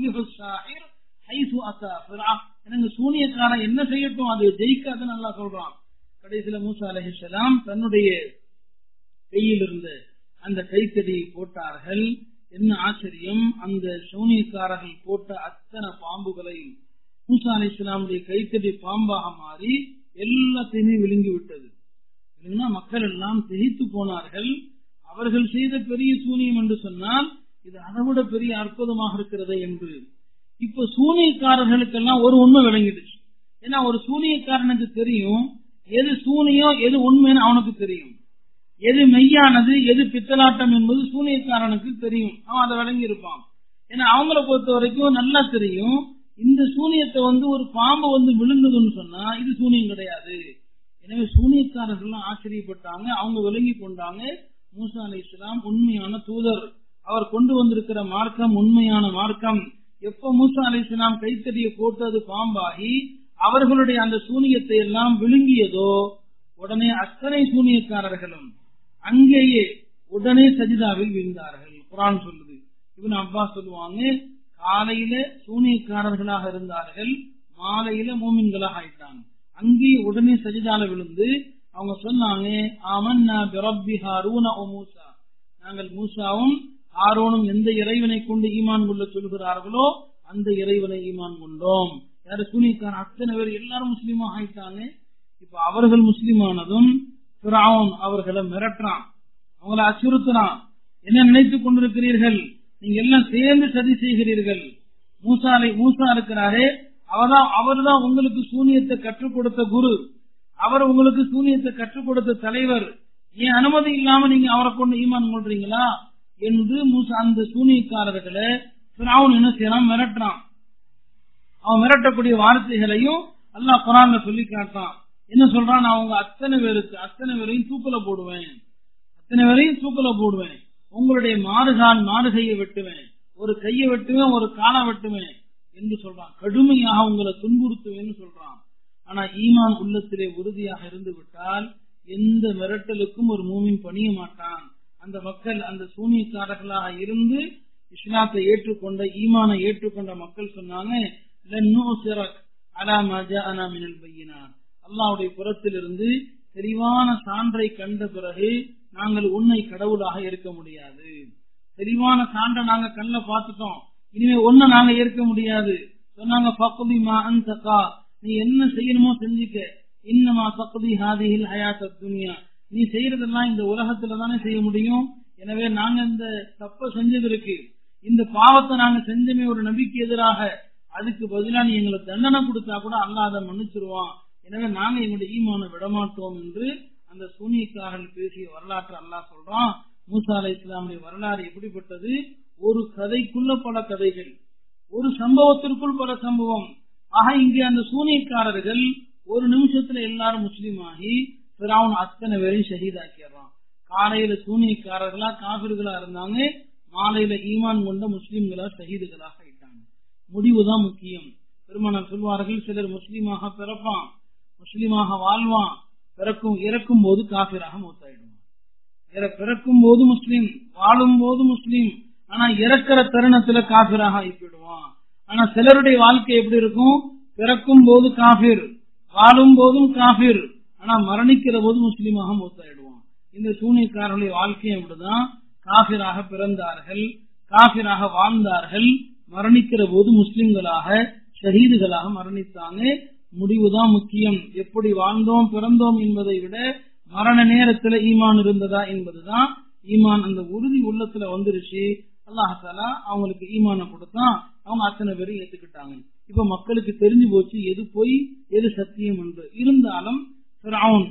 எனக்கு சூனியக்காரன் என்ன செய்யட்டும் அது ஜெயிக்காதுன்னு நல்லா சொல்றான் கடைசியில மூசா அலஹிஸ்லாம் தன்னுடைய கையில் இருந்த அந்த கைத்தடியை போட்டார்கள் என்ன ஆச்சரியம் அந்த சூனியக்காரர்கள் போட்ட அத்தனை பாம்புகளையும் மூசா அலி இஸ்லாமுடைய கைத்தடி பாம்பாக மாறி எல்லாத்தையுமே விழுங்கி விட்டது மக்கள் எல்லாம் திகைத்து போனார்கள் அவர்கள் செய்த பெரிய சூனியம் என்று சொன்னால் இது அதை விட பெரிய அற்புதமாக இருக்கிறது என்று இப்ப சூனியக்காரர்களுக்கெல்லாம் ஒரு உண்மை விளங்கிடுச்சு ஏன்னா ஒரு சூனியக்காரனுக்கு தெரியும் எது சூனியம் எது உண்மைன்னு அவனுக்கு தெரியும் எது மெய்யானது எது பித்தலாட்டம் என்பது சூனியக்காரனுக்கு தெரியும் அவன் அதை விளங்கி இருப்பான் ஏன்னா அவங்கள பொறுத்த வரைக்கும் நல்லா தெரியும் இந்த சூனியத்தை வந்து ஒரு பாம்பு வந்து விழுங்குதுன்னு சொன்னா இது சூனியம் கிடையாது எனவே சூனியக்காரர்கள் ஆச்சரியப்பட்டாங்க அவங்க விளங்கி கொண்டாங்க மூசா அலை இஸ்லாம் உண்மையான தூதர் அவர் கொண்டு வந்திருக்கிற மார்க்கம் உண்மையான மார்க்கம் எப்ப மூசா அலை இஸ்லாம் கைத்தடிய போட்டு அது பாம்பாகி அவர்களுடைய அந்த சூனியத்தை எல்லாம் விழுங்கியதோ உடனே அத்தனை சூனியக்காரர்களும் அங்கேயே உடனே சஜிதாவில் விழுந்தார்கள் குரான் சொல்லுது இவன் அப்பா சொல்லுவாங்க காலையில சூனியக்காரர்களாக இருந்தார்கள் மாலையில மூமின்களாக ஆயிட்டாங்க அங்கேயே உடனே சஜிதால விழுந்து அவங்க சொன்னாங்க ஆமன்னா பிரப்பி ஹாரூன ஓ மூசா நாங்கள் மூசாவும் ஹாரோனும் எந்த இறைவனை கொண்டு ஈமான் கொள்ள சொல்கிறார்களோ அந்த இறைவனை ஈமான் கொண்டோம் யாரு சூனியக்கார அத்தனை பேர் எல்லாரும் முஸ்லீமா ஆயிட்டாங்க இப்ப அவர்கள் முஸ்லீமானதும் பிராவன் அவர்களை மிரட்டுறான் அவங்களை அச்சுறுத்துறான் என்ன நினைத்துக் கொண்டிருக்கிறீர்கள் நீங்க எல்லாம் சேர்ந்து சதி செய்கிறீர்கள் மூசாலை மூசா இருக்கிறாரே அவர்தான் அவர்தான் உங்களுக்கு சூனியத்தை கற்றுக் கொடுத்த குரு அவர் உங்களுக்கு சூனியத்தை கற்றுக் கொடுத்த தலைவர் ஏன் அனுமதி இல்லாம நீங்க அவரை கொண்டு ஈமான் கொள்றீங்களா என்று மூசா அந்த சூனியக்காரர்களை பிராவன் என்ன செய்யறான் மிரட்டுறான் அவன் மிரட்டக்கூடிய வார்த்தைகளையும் அல்லாஹ் குரான்ல சொல்லி காட்டான் என்ன சொல்றான் நான் அவங்க அத்தனை பேருக்கு அத்தனை பேரையும் தூக்கல போடுவேன் அத்தனை பேரையும் தூக்கல போடுவேன் உங்களுடைய மாறுகால் மாறுகையை வெட்டுவேன் ஒரு கையை வெட்டுவேன் ஒரு காலை வெட்டுவேன் என்று சொல்றான் கடுமையாக உங்களை துன்புறுத்துவேன்னு சொல்றான் ஆனா ஈமான் உள்ளத்திலே உறுதியாக இருந்து விட்டால் எந்த மிரட்டலுக்கும் ஒரு மூமின் பணிய மாட்டான் அந்த மக்கள் அந்த சூனியக்காரர்களாக இருந்து இஸ்லாத்தை ஏற்றுக்கொண்ட ஈமானை ஏற்றுக்கொண்ட மக்கள் சொன்னாங்க அல்லாவுடைய புறத்திலிருந்து தெளிவான சான்றை கண்ட பிறகு நாங்கள் உன்னை கடவுளாக இருக்க முடியாது தெளிவான சான்றை நாங்க கண்ணில் பார்த்துட்டோம் இனிமே ஒன்ன நாங்க ஏற்க முடியாது சொன்னாங்க பக்குதி மா அந்தகா நீ என்ன செய்யணுமோ செஞ்சுக்க இன்னமா பக்குதி ஹாதியில் ஹயாத்த துனியா நீ செய்யறதெல்லாம் இந்த உலகத்துல தானே செய்ய முடியும் எனவே நாங்க இந்த தப்ப செஞ்சதற்கு இந்த பாவத்தை நாங்க செஞ்சமே ஒரு நம்பிக்கை எதிராக அதுக்கு பதிலா நீ எங்களுக்கு தண்டனை கொடுத்தா கூட அல்லா அதை மன்னிச்சிருவான் எனவே நாங்க எங்களுடைய ஈமான விடமாட்டோம் என்று அந்த சூனியக்காரர்கள் பேசிய வரலாற்று அல்லாஹ் சொல்றான் மூசா அலை இஸ்லாமுடைய வரலாறு எப்படிப்பட்டது ஒரு கதைக்குள்ள பல கதைகள் ஒரு சம்பவத்திற்குள் பல சம்பவம் ஆக இங்கே அந்த சூனியக்காரர்கள் ஒரு நிமிஷத்துல எல்லாரும் முஸ்லீம் ஆகி பிராவன் அத்தனை பேரையும் ஷஹீதாக்கிடுறான் காலையில சூனியக்காரர்களா காபிர்களா இருந்தாங்க மாலையில ஈமான் கொண்ட முஸ்லீம்களா ஷஹீதுகளாக ஆயிட்டாங்க முடிவுதான் முக்கியம் பெருமணர் சொல்வார்கள் சிலர் முஸ்லீமாக பிறப்பான் முஸ்லீமாக வாழ்வான் பிறக்கும் இறக்கும் போது காபிராக மூத்தாயிடுவான் பிறக்கும் போது முஸ்லீம் வாழும் போது முஸ்லீம் ஆனா இறக்கிற தருணத்துல காபிராக ஆகிவிடுவான் ஆனா சிலருடைய வாழ்க்கை எப்படி இருக்கும் பிறக்கும் போது காபிர் வாழும் போதும் காபிர் ஆனா மரணிக்கிற போது முஸ்லீமாக மூத்தாயிடுவான் இந்த சூனியக்காரர்களுடைய வாழ்க்கை அப்படிதான் காபிராக பிறந்தார்கள் காபிராக வாழ்ந்தார்கள் மரணிக்கிற போது முஸ்லிம்களாக ஷஹீதுகளாக மரணித்தாங்க முடிவுதான் முக்கியம் எப்படி வாழ்ந்தோம் பிறந்தோம் என்பதை விட மரண நேரத்துல ஈமான் இருந்ததா என்பதுதான் ஈமான் அந்த உறுதி உள்ளத்துல வந்துருச்சு அல்லாஹாலா அவங்களுக்கு ஈமான கொடுத்தான் அவங்க அத்தனை பேரும் ஏத்துக்கிட்டாங்க இப்ப மக்களுக்கு தெரிஞ்சு போச்சு எது பொய் எது சத்தியம் என்று இருந்தாலும் அவன்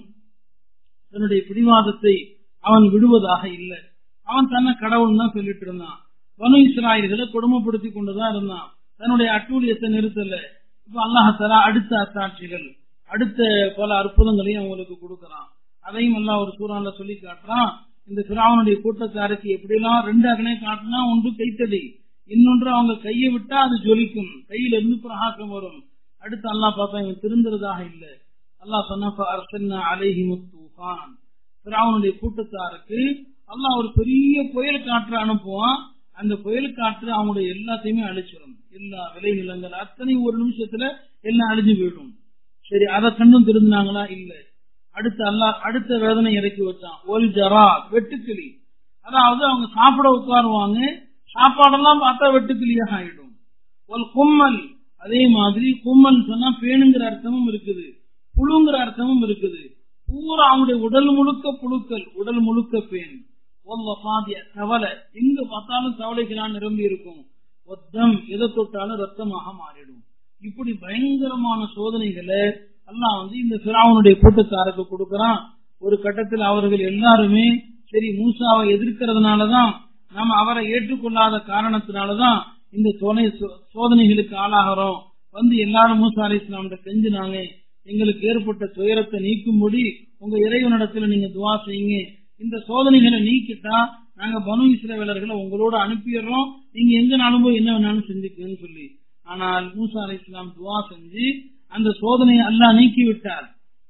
தன்னுடைய பிடிவாதத்தை அவன் விடுவதாக இல்லை அவன் தன்னை கடவுள் தான் சொல்லிட்டு இருந்தான் வனு இஸ்ராயல்களை கொடுமைப்படுத்தி கொண்டுதான் இருந்தான் தன்னுடைய அட்டூழியத்தை நிறுத்தல இப்ப அல்லாஹாலா அடுத்த அத்தாட்சிகள் அடுத்த பல அற்புதங்களையும் அவங்களுக்கு கொடுக்கறான் அதையும் எல்லாம் ஒரு சூறால சொல்லி காட்டுறான் இந்த பிராவனுடைய கூட்டத்தாருக்கு எப்படியெல்லாம் ரெண்டு அகனை காட்டினா ஒன்று கைத்தடி இன்னொன்று அவங்க கையை விட்டா அது ஜொலிக்கும் கையில இருந்து பிரகாசம் வரும் அடுத்து அல்லா பார்த்தா இவன் திருந்துறதாக இல்லை அல்லாஹ் சொன்ன அலைஹி தூஃபான் பிராவனுடைய கூட்டத்தாருக்கு அல்லாஹ் ஒரு பெரிய புயல் காற்று அனுப்புவான் அந்த புயல் காற்று அவங்களுடைய எல்லாத்தையுமே அழிச்சிடும் எல்லா விளை நிலங்கள் அத்தனை ஒரு நிமிஷத்துல எல்லாம் அழிஞ்சு போயிடும் சரி அதை கண்டும் திருந்தினாங்களா இல்ல அடுத்த அல்லா அடுத்த வேதனை இறக்கி வச்சான் ஒல் ஜரா வெட்டுக்கிளி அதாவது அவங்க சாப்பிட உட்காருவாங்க சாப்பாடெல்லாம் பார்த்தா வெட்டுக்கிளியாக ஆயிடும் ஒரு கும்மல் அதே மாதிரி கும்மல் சொன்னா பேணுங்கிற அர்த்தமும் இருக்குது புழுங்கிற அர்த்தமும் இருக்குது பூரா அவங்களுடைய உடல் முழுக்க புழுக்கள் உடல் முழுக்க பேன் கவலை எங்க பார்த்தாலும் கவலைகளால் நிரம்பி இருக்கும் ஒத்தம் எதை தொட்டாலும் ரத்தமாக மாறிடும் இப்படி பயங்கரமான சோதனைகளை எல்லாம் வந்து இந்த பிராவனுடைய கூட்டத்தாருக்கு கொடுக்கறான் ஒரு கட்டத்தில் அவர்கள் எல்லாருமே சரி மூசாவை எதிர்க்கிறதுனாலதான் நாம் அவரை ஏற்றுக்கொள்ளாத காரணத்தினாலதான் இந்த சோதனைகளுக்கு ஆளாகிறோம் வந்து எல்லாரும் மூசா அலி இஸ்லாம்கிட்ட கெஞ்சினாங்க எங்களுக்கு ஏற்பட்ட துயரத்தை நீக்கும்படி உங்க இறைவனிடத்துல நீங்க துவா செய்யுங்க இந்த சோதனைகளை நீக்கிட்டா நாங்க பனு இஸ்ரேலர்களை உங்களோட அனுப்பிடுறோம் நீங்க எங்க நாளும் போய் என்ன வேணாலும் செஞ்சுக்கன்னு சொல்லி ஆனால் மூசா அலி இஸ்லாம் துவா செஞ்சு அந்த சோதனையை அல்லாஹ் நீக்கி விட்டார்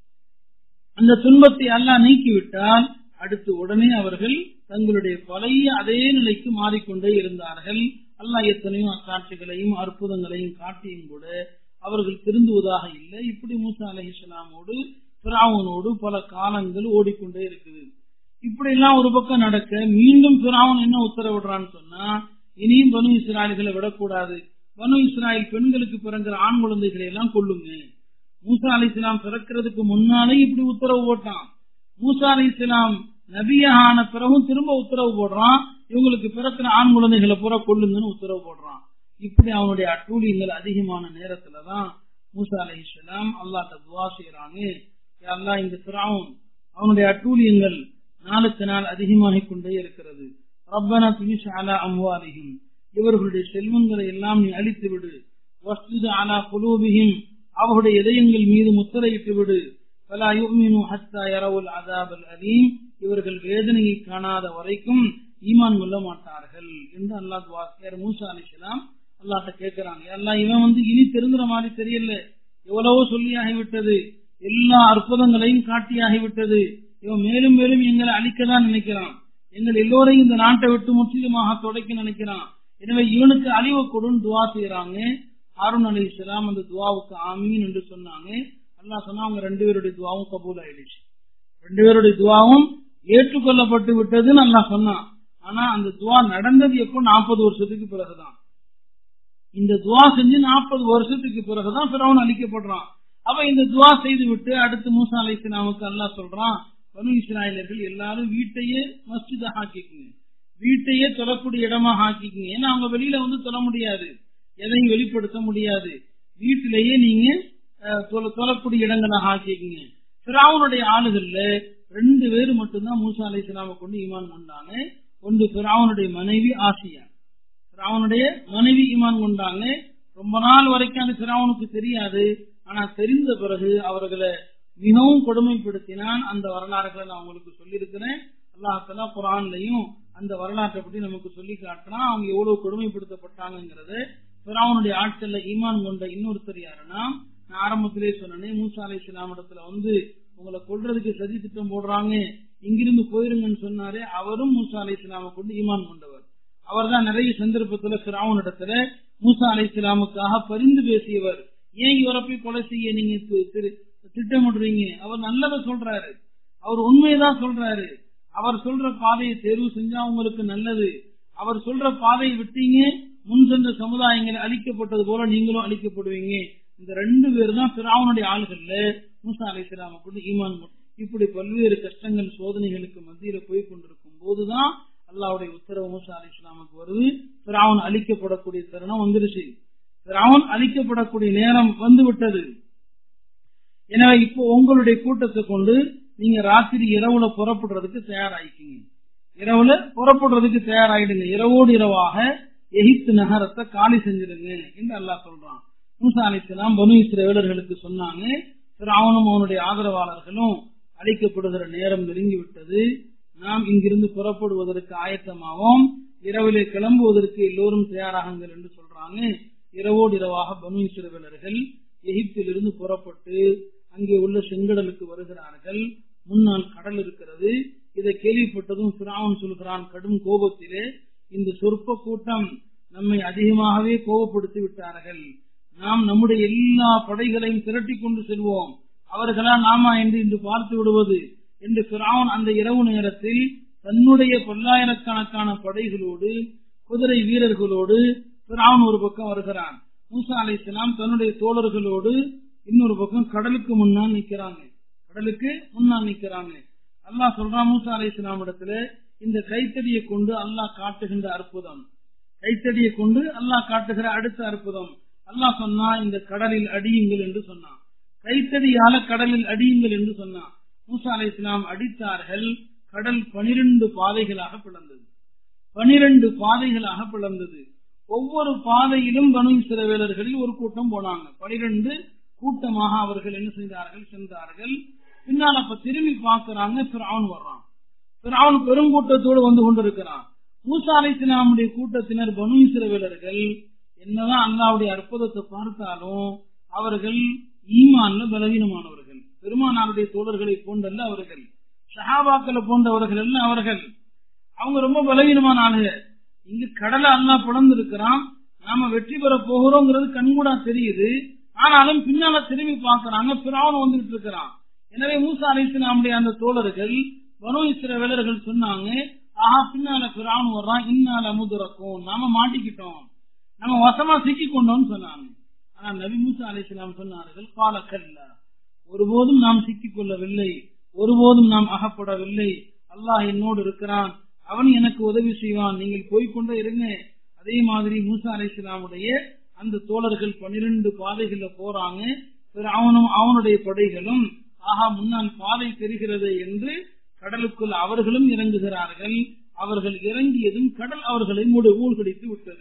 அந்த துன்பத்தை அல்லாஹ் நீக்கிவிட்டால் அடுத்து உடனே அவர்கள் தங்களுடைய பழைய அதே நிலைக்கு மாறிக்கொண்டே இருந்தார்கள் அல்லாஹ் எத்தனையோ அக்காட்சிகளையும் அற்புதங்களையும் காட்டியும் கூட அவர்கள் திருந்துவதாக இல்லை இப்படி மூசா அலி இஸ்லாமோடு பிராவனோடு பல காலங்கள் ஓடிக்கொண்டே இருக்குது இப்படி எல்லாம் ஒரு பக்கம் நடக்க மீண்டும் பிராவன் என்ன உத்தரவிடுறான்னு சொன்னா இனியும் பனு இஸ்ராயல்களை விடக்கூடாது பனு இஸ்ராயல் பெண்களுக்கு பிறங்கிற ஆண் குழந்தைகளை எல்லாம் கொள்ளுங்க மூசா அலி இஸ்லாம் பிறக்கிறதுக்கு முன்னாலே இப்படி உத்தரவு போட்டான் மூசா அலி இஸ்லாம் நபியான பிறகும் திரும்ப உத்தரவு போடுறான் இவங்களுக்கு பிறக்கிற ஆண் குழந்தைகளை பூரா கொள்ளுங்கன்னு உத்தரவு போடுறான் இப்படி அவனுடைய அட்டூழியங்கள் அதிகமான நேரத்துலதான் மூசா அலி இஸ்லாம் அல்லாட்ட துவா செய்யறாங்க அல்லா இந்த பிராவும் அவனுடைய அட்டூழியங்கள் நாளுக்கு நாள் அதிகமாகிக் கொண்டே இருக்கிறது ரப்பனா துமிஷ் அலா அம்வாலிஹிம் இவர்களுடைய செல்வங்களை எல்லாம் நீ அழித்து விடு வஸ்து அலா குலூபிஹிம் அவருடைய இதயங்கள் மீது முத்திரையிட்டு விடு பலா யுமினு ஹத்தா யரவுல் அதாபல் அலீம் இவர்கள் வேதனையை காணாத வரைக்கும் ஈமான் கொள்ள மாட்டார்கள் என்று அல்லாஹ் வாக்கியார் மூசா அலிஸ்லாம் அல்லாட்ட கேட்கிறாங்க எல்லாம் இவன் வந்து இனி தெரிந்துற மாதிரி தெரியல எவ்வளவோ சொல்லி ஆகிவிட்டது எல்லா அற்புதங்களையும் காட்டி ஆகிவிட்டது இவன் மேலும் மேலும் எங்களை அழிக்கதான் நினைக்கிறான் எங்கள் எல்லோரையும் இந்த நாட்டை விட்டு முற்றிலுமாக தொடக்க நினைக்கிறான் எனவே இவனுக்கு அழிவு கொடுன்னு துவா செய்யறாங்க ஹாரூன் அலி இஸ்லாம் அந்த துவாவுக்கு ஆமீன் என்று சொன்னாங்க அல்லாஹ் சொன்னா அவங்க ரெண்டு பேருடைய துவாவும் கபூல் ஆயிடுச்சு ரெண்டு பேருடைய துவாவும் ஏற்றுக்கொள்ளப்பட்டு விட்டதுன்னு அல்லாஹ் சொன்னான் ஆனா அந்த துவா நடந்தது எப்போ நாற்பது வருஷத்துக்கு பிறகுதான் இந்த துவா செஞ்சு நாற்பது வருஷத்துக்கு பிறகுதான் பிறவன் அழிக்கப்படுறான் அவ இந்த துவா செய்து விட்டு அடுத்து மூசா அலை இஸ்லாமுக்கு அல்லாஹ் சொல்றான் பனு இஸ்ராயலர்கள் எல்லாரும் வீட்டையே மஸ்ஜித ஆக்கிக்குங்க வீட்டையே தொழக்கூடிய இடமா ஆக்கிக்குங்க ஏன்னா அவங்க வெளியில வந்து தொழ முடியாது எதையும் வெளிப்படுத்த முடியாது வீட்டிலேயே நீங்க தொழக்கூடிய இடங்களாக ஆக்கிக்குங்க பிராவனுடைய ஆளுகள்ல ரெண்டு பேர் மட்டும்தான் மூசா அலை இஸ்லாம கொண்டு ஈமான் கொண்டாங்க ஒன்று பிராவனுடைய மனைவி ஆசியா பிராவனுடைய மனைவி ஈமான் கொண்டாங்க ரொம்ப நாள் வரைக்கும் அது பிராவனுக்கு தெரியாது ஆனா தெரிந்த பிறகு அவர்களை மிகவும் கொடுமைப்படுத்தினான் அந்த வரலாறுகளை நான் உங்களுக்கு சொல்லியிருக்கிறேன் அல்லாஹலா குரான்லையும் அந்த வரலாற்றை பற்றி நமக்கு சொல்லி காட்டுறான் அவங்க எவ்வளவு கொடுமைப்படுத்தப்பட்டாங்கிறத பிராவனுடைய ஆட்சியில் ஈமான் கொண்ட இன்னொருத்தர் யாருன்னா நான் ஆரம்பத்திலே சொன்னேன் மூசா அலை இஸ்லாமிடத்துல வந்து உங்களை கொள்றதுக்கு சதி திட்டம் போடுறாங்க இங்கிருந்து போயிருங்கன்னு சொன்னாரே அவரும் மூசா அலை இஸ்லாமை கொண்டு ஈமான் கொண்டவர் அவர் தான் நிறைய சந்தர்ப்பத்துல பிராவன் இடத்துல மூசா அலை இஸ்லாமுக்காக பரிந்து பேசியவர் ஏன் இவரை போய் கொலை செய்ய நீங்க திட்டமிடுறீங்க அவர் நல்லதை சொல்றாரு அவர் உண்மையதான் சொல்றாரு அவர் சொல்ற பாதையை தேர்வு செஞ்சா உங்களுக்கு நல்லது அவர் சொல்ற பாதையை விட்டீங்க முன் சென்ற சமுதாயங்கள் அழிக்கப்பட்டது போல நீங்களும் அழிக்கப்படுவீங்க இந்த ரெண்டு பேர் தான் பிராவனுடைய ஆளுகள்ல மூசா அலை இஸ்லாம கொண்டு ஈமான் இப்படி பல்வேறு கஷ்டங்கள் சோதனைகளுக்கு மத்தியில போய் கொண்டிருக்கும் போதுதான் அல்லாவுடைய உத்தரவு மூசா அலி இஸ்லாமுக்கு வருது பிராவன் அழிக்கப்படக்கூடிய தருணம் வந்துருச்சு பிராவன் அழிக்கப்படக்கூடிய நேரம் வந்து விட்டது எனவே இப்போ உங்களுடைய கூட்டத்தை கொண்டு நீங்க ராத்திரி இரவுல புறப்படுறதுக்கு தயாராயிக்கிங்க இரவுல புறப்படுறதுக்கு தயாராயிடுங்க இரவோடு இரவாக எகிப்து நகரத்தை காலி செஞ்சிருங்க என்று அல்லாஹ் சொல்றான் மூசா அலிஸ்லாம் பனு இஸ்ரேலர்களுக்கு சொன்னாங்க அவனும் அவனுடைய ஆதரவாளர்களும் அழைக்கப்படுகிற நேரம் நெருங்கி விட்டது நாம் இங்கிருந்து புறப்படுவதற்கு ஆயத்தமாவோம் இரவிலே கிளம்புவதற்கு எல்லோரும் தயாராகுங்கள் என்று சொல்றாங்க இரவோடு இரவாக பனு இஸ்ரேலர்கள் எகிப்திலிருந்து புறப்பட்டு அங்கே உள்ள செங்கடலுக்கு வருகிறார்கள் முன்னால் கடல் இருக்கிறது இதை கேள்விப்பட்டதும் பிராவன் சொல்கிறான் கடும் கோபத்திலே இந்த சொற்ப கூட்டம் நம்மை அதிகமாகவே கோபப்படுத்தி விட்டார்கள் நாம் நம்முடைய எல்லா படைகளையும் திரட்டி கொண்டு செல்வோம் அவர்களா நாமா என்று இன்று பார்த்து விடுவது என்று பிராவன் அந்த இரவு நேரத்தில் தன்னுடைய பல்லாயிரக்கணக்கான படைகளோடு குதிரை வீரர்களோடு பிராவன் ஒரு பக்கம் வருகிறான் மூசா அலைசலாம் தன்னுடைய தோழர்களோடு இன்னொரு பக்கம் கடலுக்கு முன்னால் நிக்கிறாங்க கடலுக்கு முன்னால் நிக்கிறாங்க அல்லாஹ் சொல்றான் மூசா அலை இஸ்லாம் இடத்துல இந்த கைத்தடியை கொண்டு அல்லாஹ் காட்டுகின்ற அற்புதம் கைத்தடியை கொண்டு அல்லாஹ் காட்டுகிற அடுத்த அற்புதம் அல்லாஹ் சொன்னா இந்த கடலில் அடியுங்கள் என்று சொன்னான் கைத்தடியால கடலில் அடியுங்கள் என்று சொன்னான் மூசா அலை இஸ்லாம் அடித்தார்கள் கடல் பனிரெண்டு பாதைகளாக பிளந்தது பனிரெண்டு பாதைகளாக பிளந்தது ஒவ்வொரு பாதையிலும் பனு இஸ்ரவேலர்களில் ஒரு கூட்டம் போனாங்க பனிரெண்டு கூட்டமாக அவர்கள் என்ன செய்தார்கள் சென்றார்கள் பின்னால் அப்ப திரும்பி பார்க்கிறாங்க பிரான் வர்றான் பிரான் பெருங்கூட்டத்தோடு வந்து கொண்டிருக்கிறான் மூசா அலைஹிஸ்ஸலாமுடைய கூட்டத்தினர் பனு இஸ்ரவேலர்கள் என்னதான் அல்லாவுடைய அற்புதத்தை பார்த்தாலும் அவர்கள் ஈமான்ல பலவீனமானவர்கள் பெருமானாருடைய தோழர்களை போன்றல்ல அவர்கள் சஹாபாக்களை போன்றவர்கள் அல்ல அவர்கள் அவங்க ரொம்ப பலவீனமான ஆளுங்க இங்க கடலை அல்லா பிளந்து இருக்கிறான் நாம வெற்றி பெற போகிறோங்கிறது கண்கூடா தெரியுது ஆனாலும் பின்னால திரும்பி பார்க்கறாங்க பிராவன் வந்துகிட்டு இருக்கிறான் எனவே மூசா அலிஸ்லாமுடைய அந்த தோழர்கள் பனு இஸ்ரவேலர்கள் சொன்னாங்க ஆஹா பின்னால பிராவன் வர்றான் இன்னால அமுதுறக்கும் நாம மாட்டிக்கிட்டோம் நம்ம வசமா சிக்கி கொண்டோம்னு சொன்னாங்க ஆனா நபி மூசா அலிஸ்லாம் சொன்னார்கள் காலக்கல்ல ஒருபோதும் நாம் சிக்கிக் கொள்ளவில்லை ஒருபோதும் நாம் அகப்படவில்லை அல்லாஹ் என்னோடு இருக்கிறான் அவன் எனக்கு உதவி செய்வான் நீங்கள் போய்கொண்டே இருங்க அதே மாதிரி மூசா அலிஸ்லாமுடைய அந்த தோழர்கள் பன்னிரண்டு பாதைகள்ல போறாங்க அவனும் அவனுடைய படைகளும் ஆஹா முன்னால் பாதை தெரிகிறது என்று கடலுக்குள் அவர்களும் இறங்குகிறார்கள் அவர்கள் இறங்கியதும் கடல் அவர்களை மூடு மூழ்கடித்து விட்டது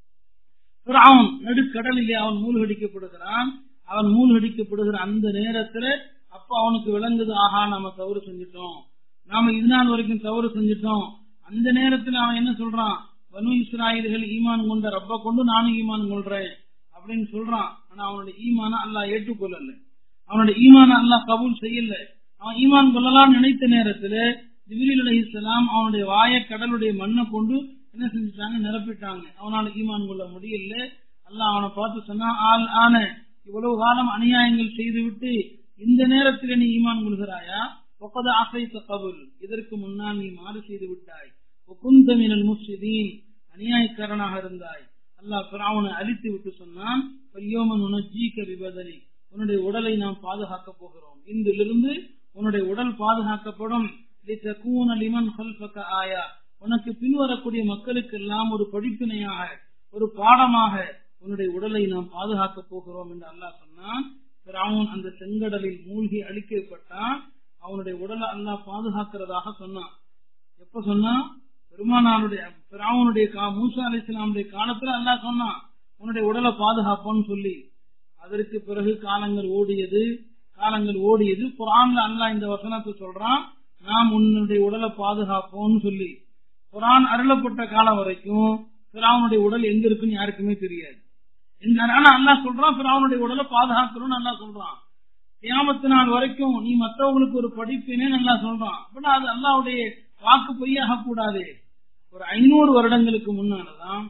அவன் நடுக்கடலிலே அவன் மூழ்கடிக்கப்படுகிறான் அவன் மூழ்கடிக்கப்படுகிற அந்த நேரத்துல அப்ப அவனுக்கு விளங்குது ஆஹா நாம தவறு செஞ்சிட்டோம் நாம இது நாள் வரைக்கும் தவறு செஞ்சிட்டோம் அந்த நேரத்துல அவன் என்ன சொல்றான் வனு இஸ்ராயல்கள் ஈமான் கொண்ட ரப்ப கொண்டு நானும் ஈமான் கொள்றேன் அப்படின்னு சொல்றான் ஆனா அவனுடைய ஈமான அல்லாஹ் ஏற்றுக்கொள்ளல அவனுடைய ஈமான அல்லாஹ் கபூல் செய்யல அவன் ஈமான் கொள்ளலாம் நினைத்த நேரத்துல ஜிபிரில் அலைஹிஸ்ஸலாம் அவனுடைய வாய கடலுடைய மண்ணை கொண்டு என்ன செஞ்சுட்டாங்க நிரப்பிட்டாங்க அவனால ஈமான் கொள்ள முடியல அல்லாஹ் அவனை பார்த்து சொன்னா ஆள் ஆன இவ்வளவு காலம் அநியாயங்கள் செய்துவிட்டு இந்த நேரத்தில் நீ ஈமான் கொள்கிறாயா ஒப்பத அசைத்த கபுல் இதற்கு முன்னால் நீ மாறு செய்து விட்டாய் ஒக்குந்தமினல் முஸ்லிதீன் அநியாயக்காரனாக இருந்தாய் அல்லாஹ் பிராவனை அழித்து விட்டு சொன்னான் பையோமன் உனஜீக்க விபதலி உன்னுடைய உடலை நாம் பாதுகாக்க போகிறோம் இன்றிலிருந்து உன்னுடைய உடல் பாதுகாக்கப்படும் லிமன் ஆயா உனக்கு பின்வரக்கூடிய மக்களுக்கு எல்லாம் ஒரு படிப்பினையாக ஒரு பாடமாக உன்னுடைய உடலை நாம் பாதுகாக்க போகிறோம் என்று அல்லாஹ் சொன்னான் பிராவன் அந்த செங்கடலில் மூழ்கி அழிக்கப்பட்டான் அவனுடைய உடலை அல்லாஹ் பாதுகாக்கிறதாக சொன்னான் எப்ப சொன்னா பெருமானாருடைய பிராவனுடைய மூசா அலி இஸ்லாமுடைய காலத்துல அல்லாஹ் சொன்னான் உன்னுடைய உடலை பாதுகாப்போன்னு சொல்லி அதற்கு பிறகு காலங்கள் ஓடியது காலங்கள் ஓடியது குரான்ல அல்லாஹ் இந்த வசனத்தை சொல்றான் நாம் உன்னுடைய உடலை பாதுகாப்போம்னு சொல்லி குரான் அருளப்பட்ட காலம் வரைக்கும் பிராவனுடைய உடல் எங்க இருக்குன்னு யாருக்குமே தெரியாது ஆனா அல்லாஹ் சொல்றான் பிராவனுடைய உடலை பாதுகாக்கணும்னு நல்லா சொல்றான் கியாமத்து நாள் வரைக்கும் நீ மற்றவங்களுக்கு ஒரு படிப்பினே நல்லா சொல்றான் அப்படின்னா அது அல்லாவுடைய வாக்கு பொய்யாக கூடாது ஒரு ஐநூறு வருடங்களுக்கு முன்னாலதான்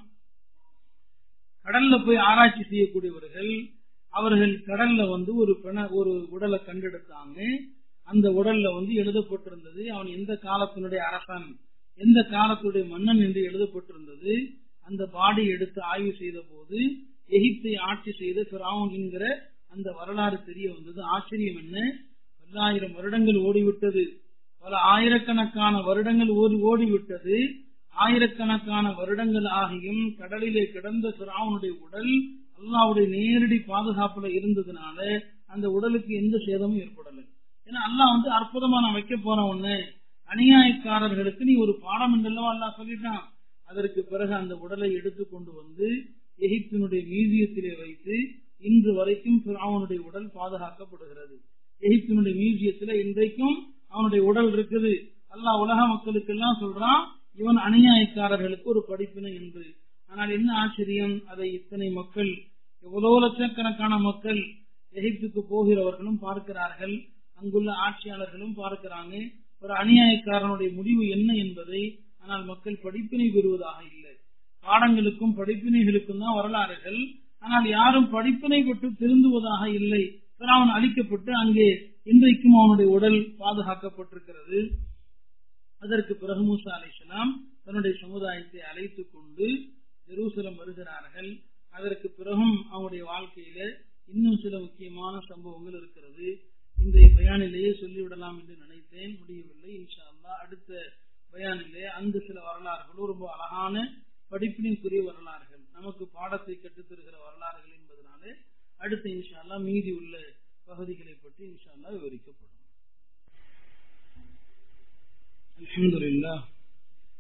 கடல்ல போய் ஆராய்ச்சி செய்யக்கூடியவர்கள் அவர்கள் கடல்ல வந்து ஒரு பிண ஒரு உடலை கண்டெடுத்தாங்க அந்த உடல்ல வந்து எழுதப்பட்டிருந்தது அவன் எந்த காலத்தினுடைய அரசன் எந்த காலத்துடைய மன்னன் என்று எழுதப்பட்டிருந்தது அந்த பாடி எடுத்து ஆய்வு செய்த போது எகிப்தை ஆட்சி செய்த பிராவன் என்கிற அந்த வரலாறு தெரிய வந்தது ஆச்சரியம் என்ன பல்லாயிரம் வருடங்கள் ஓடிவிட்டது பல ஆயிரக்கணக்கான வருடங்கள் ஓடி ஓடிவிட்டது ஆயிரக்கணக்கான வருடங்கள் ஆகியும் கடலிலே கிடந்த பிராவனுடைய உடல் அல்லாவுடைய நேரடி பாதுகாப்புல இருந்ததுனால அந்த உடலுக்கு எந்த சேதமும் ஏற்படலை ஏன்னா அல்லாஹ் வந்து அற்புதமா நான் வைக்க போற ஒண்ணு அநியாயக்காரர்களுக்கு நீ ஒரு பாடம் என்றல்லவா அல்லாஹ் சொல்லிட்டான் அதற்கு பிறகு அந்த உடலை எடுத்து கொண்டு வந்து எகிப்தினுடைய மியூசியத்திலே வைத்து இன்று வரைக்கும் அவனுடைய உடல் பாதுகாக்கப்படுகிறது எகிப்தினுடைய மியூசியத்துல இன்றைக்கும் அவனுடைய உடல் இருக்குது அல்லாஹ் உலக மக்களுக்கு எல்லாம் சொல்றான் இவன் அநியாயக்காரர்களுக்கு ஒரு படிப்பினை என்று ஆனால் என்ன ஆச்சரியம் அதை இத்தனை மக்கள் எவ்வளவு லட்சக்கணக்கான மக்கள் எகிப்துக்கு போகிறவர்களும் பார்க்கிறார்கள் அங்குள்ள ஆட்சியாளர்களும் பார்க்கிறாங்க ஒரு அநியாயக்காரனுடைய முடிவு என்ன என்பதை ஆனால் மக்கள் படிப்பினை பெறுவதாக இல்லை பாடங்களுக்கும் படிப்பினைகளுக்கும் தான் வரலாறுகள் ஆனால் யாரும் படிப்பினை பெற்று திருந்துவதாக இல்லை அவன் அழிக்கப்பட்டு அங்கே இன்றைக்கும் அவனுடைய உடல் பாதுகாக்கப்பட்டிருக்கிறது அதற்கு பிறகு மூசா அலிஸ்லாம் தன்னுடைய சமுதாயத்தை அழைத்துக் கொண்டு ஜெருசலம் வருகிறார்கள் அதற்கு பிறகும் அவனுடைய வாழ்க்கையில இன்னும் சில முக்கியமான சம்பவங்கள் இருக்கிறது இந்த பயானிலேயே சொல்லிவிடலாம் என்று நினைத்தேன் முடியவில்லை இன்ஷா அல்லா அடுத்த பயானிலே அந்த சில வரலாறுகளும் ரொம்ப அழகான படிப்பினைக்குரிய வரலாறுகள் நமக்கு பாடத்தை கற்றுத்தருகிற வரலாறுகள் என்பதனாலே அடுத்த இன்ஷா அல்லா மீதி உள்ள பகுதிகளை பற்றி இன்ஷா அல்லா விவரிக்கப்படும் الحمد لله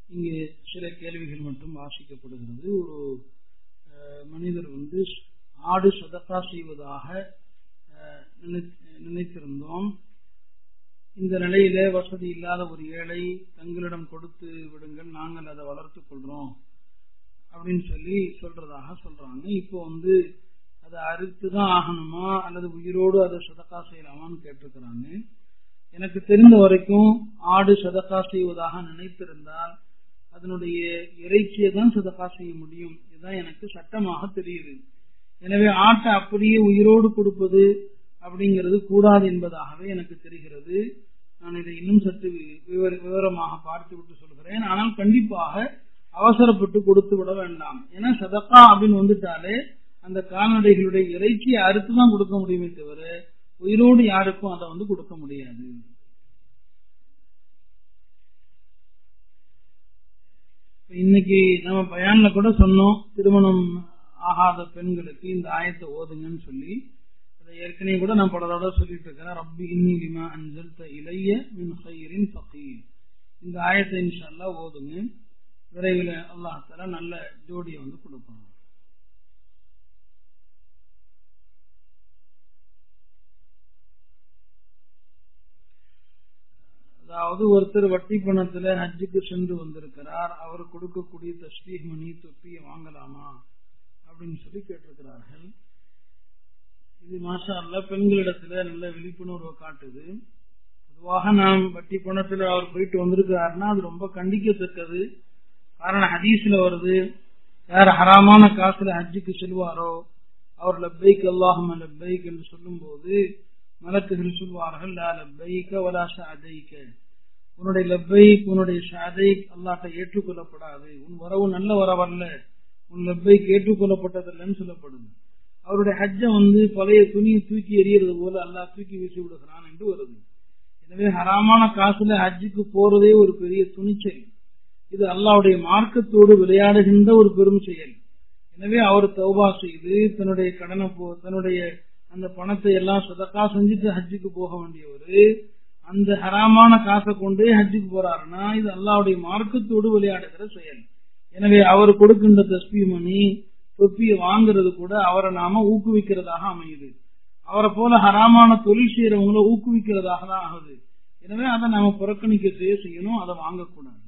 இங்கே சில கேள்விகள் மட்டும் வாசிக்கப்படுகிறது ஒரு அஹ், மனிதர் வந்து ஆடு சதக்கா செய்வதாக அஹ், நினை- நினைத்திருந்தோம் இந்த நிலையில வசதி இல்லாத ஒரு ஏழை தங்களிடம் கொடுத்து விடுங்கள் நாங்கள் அதை வளர்த்துக் கொள்றோம் அப்படின்னு சொல்லி சொல்றதாக சொல்றாங்க இப்போ வந்து அதை அறுத்துதான் ஆகணுமா அல்லது உயிரோடு அதை சதக்கா செய்யலாமான்னு கேட்டிருக்கிறாங்க எனக்கு தெரிந்த வரைக்கும் ஆடு சதக்கா செய்வதாக நினைத்திருந்தால் அதனுடைய இறைச்சியை தான் சதக்கா செய்ய முடியும் இதுதான் எனக்கு சட்டமாக தெரியுது எனவே ஆட்டை அப்படியே உயிரோடு கொடுப்பது அப்படிங்கிறது கூடாது என்பதாகவே எனக்கு தெரிகிறது நான் இதை இன்னும் சற்று விவர- விவரமாக பார்த்து விட்டு சொல்கிறேன் ஆனால் கண்டிப்பாக அவசரப்பட்டு கொடுத்து விட வேண்டாம் ஏன்னா சதக்கா அப்படின்னு வந்துட்டாலே அந்த கால்நடைகளுடைய இறைச்சியை அறுத்து தான் கொடுக்க முடியுமே தவிர உயிரோடு யாருக்கும் அதை வந்து கொடுக்க முடியாது இப்ப இன்னைக்கு நம்ம பயான்ல கூட சொன்னோம் திருமணம் ஆகாத பெண்களுக்கு இந்த ஆயத்தை ஓதுங்கன்னு சொல்லி அதை ஏற்கனவே கூட நான் பல தடவை சொல்லிட்டு இருக்கிறேன் ரப்பி இன்னி லிமா அன்சல்த இளைய மின் ஹைரின் ஃபகீர் இந்த ஆயத்தை இன்ஷா அல்லாஹ் ஓதுங்க விரைவில் அல்லாஹ் தஆலா நல்ல ஜோடியை வந்து கொடுப்பாங்க அதாவது ஒருத்தர் வட்டி பணத்துல ஹஜ்ஜுக்கு சென்று வந்திருக்கிறார் அவர் கொடுக்கக்கூடிய தஸ்பீஹ் மணி தொப்பியை வாங்கலாமா அப்படின்னு சொல்லி கேட்டிருக்கிறார்கள் இது மாஷா அல்ல பெண்களிடத்துல நல்ல விழிப்புணர்வை காட்டுது பொதுவாக நாம் வட்டி பணத்துல அவர் போயிட்டு வந்திருக்கிறாருன்னா அது ரொம்ப கண்டிக்கத்தக்கது காரணம் ஹதீஸ்ல வருது யார் ஹராமான காசுல ஹஜ்ஜுக்கு செல்வாரோ அவர் லப்பைக் அல்லாஹும் லப்பைக் என்று சொல்லும்போது மலக்குகள் சொல்வார்கள் லா லப்பைக்க வலா ஷாதைக்க உன்னுடைய லப்பைக் உன்னுடைய ஷாதைக் அல்லாட்ட ஏற்றுக்கொள்ளப்படாது உன் வரவு நல்ல வரவல்ல உன் லப்பைக் ஏற்றுக்கொள்ளப்பட்டதில்லைன்னு சொல்லப்படுது அவருடைய ஹஜ்ஜ வந்து பழைய துணியை தூக்கி எறியறது போல அல்லாஹ் தூக்கி வீசி விடுகிறான் என்று வருது எனவே ஹராமான காசுல ஹஜ்ஜுக்கு போறதே ஒரு பெரிய துணிச்சல் இது அல்லாஹ்வுடைய மார்க்கத்தோடு விளையாடுகின்ற ஒரு பெரும் செயல் எனவே அவர் தௌபா செய்து தன்னுடைய கடனை போ தன்னுடைய அந்த பணத்தை எல்லாம் சதக்கா செஞ்சுட்டு ஹஜ்ஜுக்கு போக வேண்டியவர் அந்த ஹராமான காசை கொண்டு ஹஜ்ஜுக்கு போறாருன்னா இது அல்லாஹ்வுடைய மார்க்கத்தோடு விளையாடுகிற செயல் எனவே அவர் கொடுக்கின்ற தஸ்பி மணி தொப்பியை வாங்குறது கூட அவரை நாம ஊக்குவிக்கிறதாக அமையுது அவரை போல ஹராமான தொழில் செய்யறவங்கள ஊக்குவிக்கிறதாக தான் ஆகுது எனவே அதை நாம புறக்கணிக்க செய்ய செய்யணும் அதை வாங்கக்கூடாது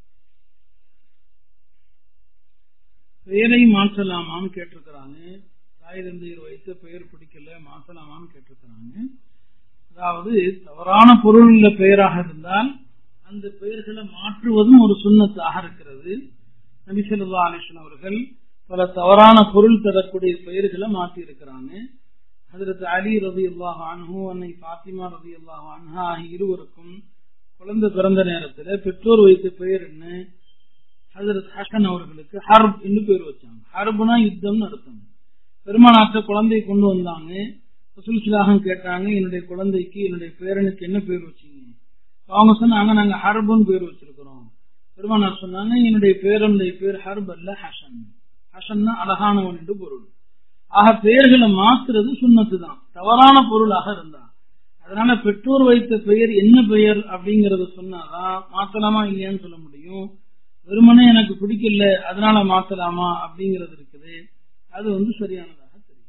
பெயரை மாற்றலாமான்னு கேட்டிருக்கிறாங்க தாய் தந்தையர் வைத்த பெயர் பிடிக்கல மாற்றலாமான்னு கேட்டிருக்கிறாங்க அதாவது தவறான பொருள் உள்ள பெயராக இருந்தால் அந்த பெயர்களை மாற்றுவதும் ஒரு சுண்ணத்தாக இருக்கிறது நபிசல்லா அலிஸ்லாம் அவர்கள் பல தவறான பொருள் தரக்கூடிய பெயர்களை மாற்றி இருக்கிறாங்க ஹதரத் அலி ரதி அல்லாஹ் அன்ஹு அன்னை பாத்திமா ரதி அல்லாஹ் அன்ஹா ஆகிய இருவருக்கும் குழந்தை பிறந்த நேரத்துல பெற்றோர் வைத்த பெயர் என்ன ஹசரத் ஹசன் அவர்களுக்கு ஹர்ப் என்று பேர் வச்சாங்க ஹர்ப்னா யுத்தம்னு அர்த்தம் பெருமானாற்ற குழந்தையை கொண்டு வந்தாங்க ரசூல் சிலாகம் கேட்டாங்க என்னுடைய குழந்தைக்கு என்னுடைய பேரனுக்கு என்ன பேர் வச்சீங்க அவங்க சொன்னாங்க நாங்க ஹர்புன்னு பேர் வச்சிருக்கிறோம் பெருமானார் சொன்னாங்க என்னுடைய பேரனுடைய பேர் ஹர்ப் அல்ல ஹசன் ஹசன்னா அழகானவன் என்று பொருள் ஆக பெயர்களை மாத்துறது சுண்ணத்து தான் தவறான பொருளாக இருந்தா அதனால பெற்றோர் வைத்த பெயர் என்ன பெயர் அப்படிங்கறத சொன்னாதான் மாத்தலாமா இல்லையான்னு சொல்ல முடியும் வெறுமனே எனக்கு பிடிக்கல அதனால மாத்தலாமா அப்படிங்கறது இருக்குது அது வந்து சரியானதாக தெரியும்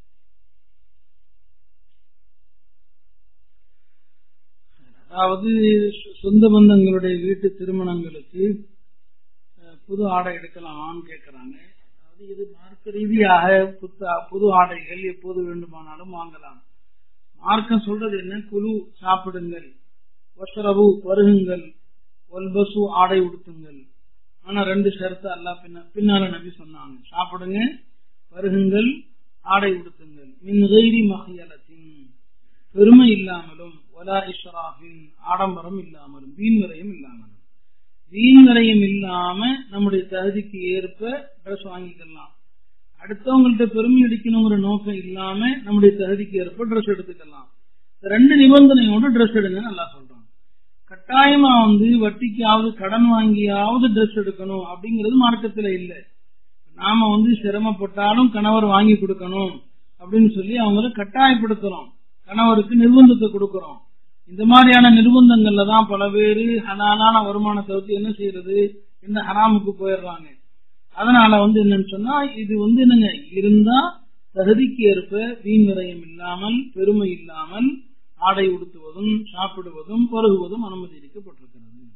அதாவது சொந்த பந்தங்களுடைய வீட்டு திருமணங்களுக்கு அஹ், புது ஆடை எடுக்கலாமான்னு கேட்கிறாங்க அதாவது இது மார்க்க ரீதியாக புத்த- புது ஆடைகள் எப்போது வேண்டுமானாலும் வாங்கலாம் மார்க்கம் சொல்றது என்ன குழு சாப்பிடுங்கள் வசரவு வருகுங்கள் ஒல்பசு ஆடை உடுத்துங்கள் ஆனா ரெண்டு ஷர்த்து அல்லா பின்ன பின்னால நபி சொன்னாங்க சாப்பிடுங்க வருகுங்கள் ஆடை உடுத்துங்கள் மின் கைரி மகியலத்தின் பெருமை இல்லாமலும் வலா இஸ்ராஃபின் ஆடம்பரம் இல்லாமலும் வீண் விரயம் இல்லாமலும் வீண் விரயம் இல்லாம நம்முடைய தகுதிக்கு ஏற்ப ட்ரெஸ் வாங்கிக்கலாம் அடுத்தவங்கள்ட்ட பெருமை அடிக்கணுங்கிற நோக்கம் இல்லாம நம்முடைய தகுதிக்கு ஏற்ப ட்ரெஸ் எடுத்துக்கலாம் இந்த ரெண்டு நிபந்தனையோட ட்ரெஸ் எடுங்க நல்லா சொல்றாங்க கட்டாயமா வந்து வட்டிக்காவது கடன் வாங்கியாவது ட்ரெஸ் எடுக்கணும் அப்படிங்கிறது மார்க்கத்துல இல்ல நாம வந்து சிரமப்பட்டாலும் கணவர் வாங்கி கொடுக்கணும் அப்படின்னு சொல்லி அவங்கள கட்டாயப்படுத்துறோம் கணவருக்கு நிர்பந்தத்தை கொடுக்கிறோம் இந்த மாதிரியான நிர்பந்தங்கள்ல தான் பல பேரு ஹலாலான வருமானத்தை வச்சு என்ன செய்யறது இந்த ஹராமுக்கு போயிடுறாங்க அதனால வந்து என்னன்னு சொன்னா இது வந்து என்னங்க இருந்தா தகுதிக்கு ஏற்ப வீண் விரயம் இல்லாமல் பெருமை இல்லாமல் ஆடை உடுத்துவதும் சாப்பிடுவதும் பருகுவதும் அனுமதிக்கப்பட்டிருக்கிறது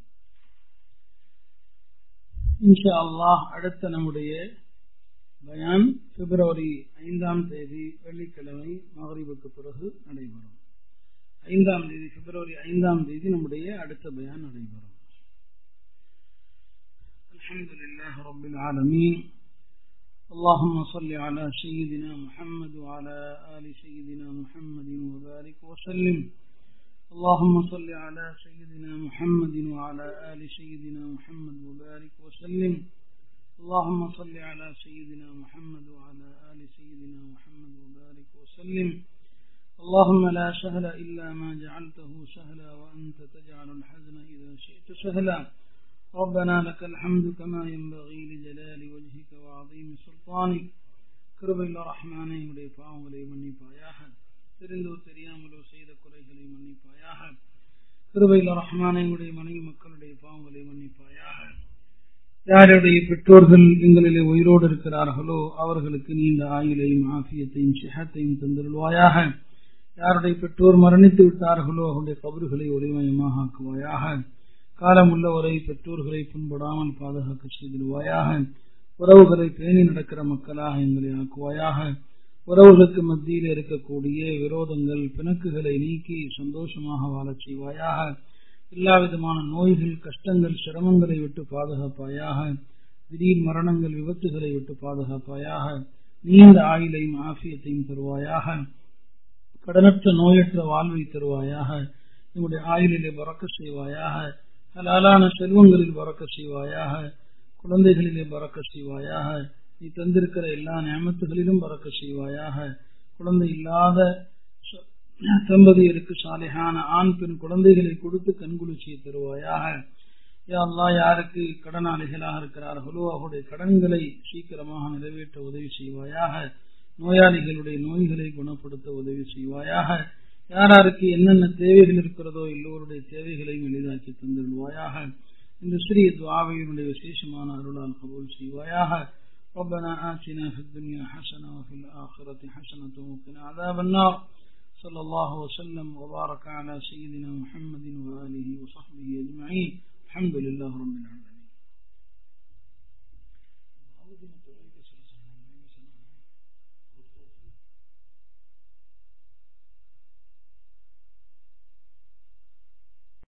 இன்ஷா அல்லாஹ் அடுத்த நம்முடைய பயான் பிப்ரவரி ஐந்தாம் தேதி வெள்ளிக்கிழமை மகரிபுக்கு பிறகு நடைபெறும் ஐந்தாம் தேதி பிப்ரவரி ஐந்தாம் தேதி நம்முடைய அடுத்த பயான் நடைபெறும் الحمد لله رب العالمين اللهم صل على سيدنا محمد وعلى آل سيدنا محمد وبارك وسلم اللهم صل على سيدنا محمد وعلى آل سيدنا محمد وبارك وسلم اللهم صل على سيدنا محمد وعلى آل سيدنا محمد وبارك وسلم اللهم لا سهل إلا ما جعلته سهلا وأنت تجعل الحزن إذا شئت سهلا ربنا لك الحمد كما ينبغي لجلال وجهك وعظيم سلطانك கிருபையில் ரஹ்மானை உடைய பாவங்களை மன்னிப்பாயாக தெரிந்தோ தெரியாமலோ செய்த குறைகளை மன்னிப்பாயாக கிருபையில் ரஹ்மானை உடைய மனைவி மக்களுடைய பாவங்களை மன்னிப்பாயாக யாருடைய பெற்றோர்கள் எங்களிலே உயிரோடு இருக்கிறார்களோ அவர்களுக்கு நீண்ட ஆயுளையும் ஆசியத்தையும் சிஹத்தையும் தந்திருவாயாக யாருடைய பெற்றோர் மரணித்து விட்டார்களோ அவருடைய கபறுகளை ஒளிமயமாக ஆக்குவாயாக காலம் உள்ளவரை பெற்றோர்களை புண்படாமல் பாதுகாக்க செய்திருவாயாக உறவுகளை பேணி நடக்கிற மக்களாக எங்களை ஆக்குவாயாக உறவுகளுக்கு மத்தியில் இருக்கக்கூடிய விரோதங்கள் பிணக்குகளை நீக்கி சந்தோஷமாக வாழச் செய்வாயாக எல்லா விதமான நோய்கள் கஷ்டங்கள் சிரமங்களை விட்டு பாதுகாப்பாயாக திடீர் மரணங்கள் விபத்துகளை விட்டு பாதுகாப்பாயாக நீண்ட ஆயுளையும் ஆசியத்தையும் தருவாயாக கடனற்ற நோயற்ற வாழ்வை தருவாயாக நம்முடைய ஆயுளிலே பறக்க செய்வாயாக ஹலாலான செல்வங்களில் பறக்க செய்வாயாக குழந்தைகளிலே பறக்க செய்வாயாக நீ தந்திருக்கிற எல்லா நியமத்துகளிலும் பறக்க செய்வாயாக குழந்தை இல்லாத தம்பதியருக்கு சாலையான ஆண் பெண் குழந்தைகளை கொடுத்து கண்குளிர்ச்சியை தருவாயாக அல்லா யாருக்கு கடனாளிகளாக இருக்கிறார்களோ அவருடைய கடன்களை சீக்கிரமாக நிறைவேற்ற உதவி செய்வாயாக நோயாளிகளுடைய நோய்களை குணப்படுத்த உதவி செய்வாயாக யாராருக்கு என்னென்ன தேவைகள் இருக்கிறதோ எல்லோருடைய தேவைகளையும் எளிதாக்கி தந்துள்வாயாக இந்த சிறிய துவாவையினுடைய விசேஷமான அருளால் கபூல் செய்வாயாக ربنا آتنا في الدنيا حسنة وفي الآخرة حسنة وقنا عذاب النار صلى الله وسلم وبارك على سيدنا محمد وآله وصحبه أجمعين الحمد لله رب العالمين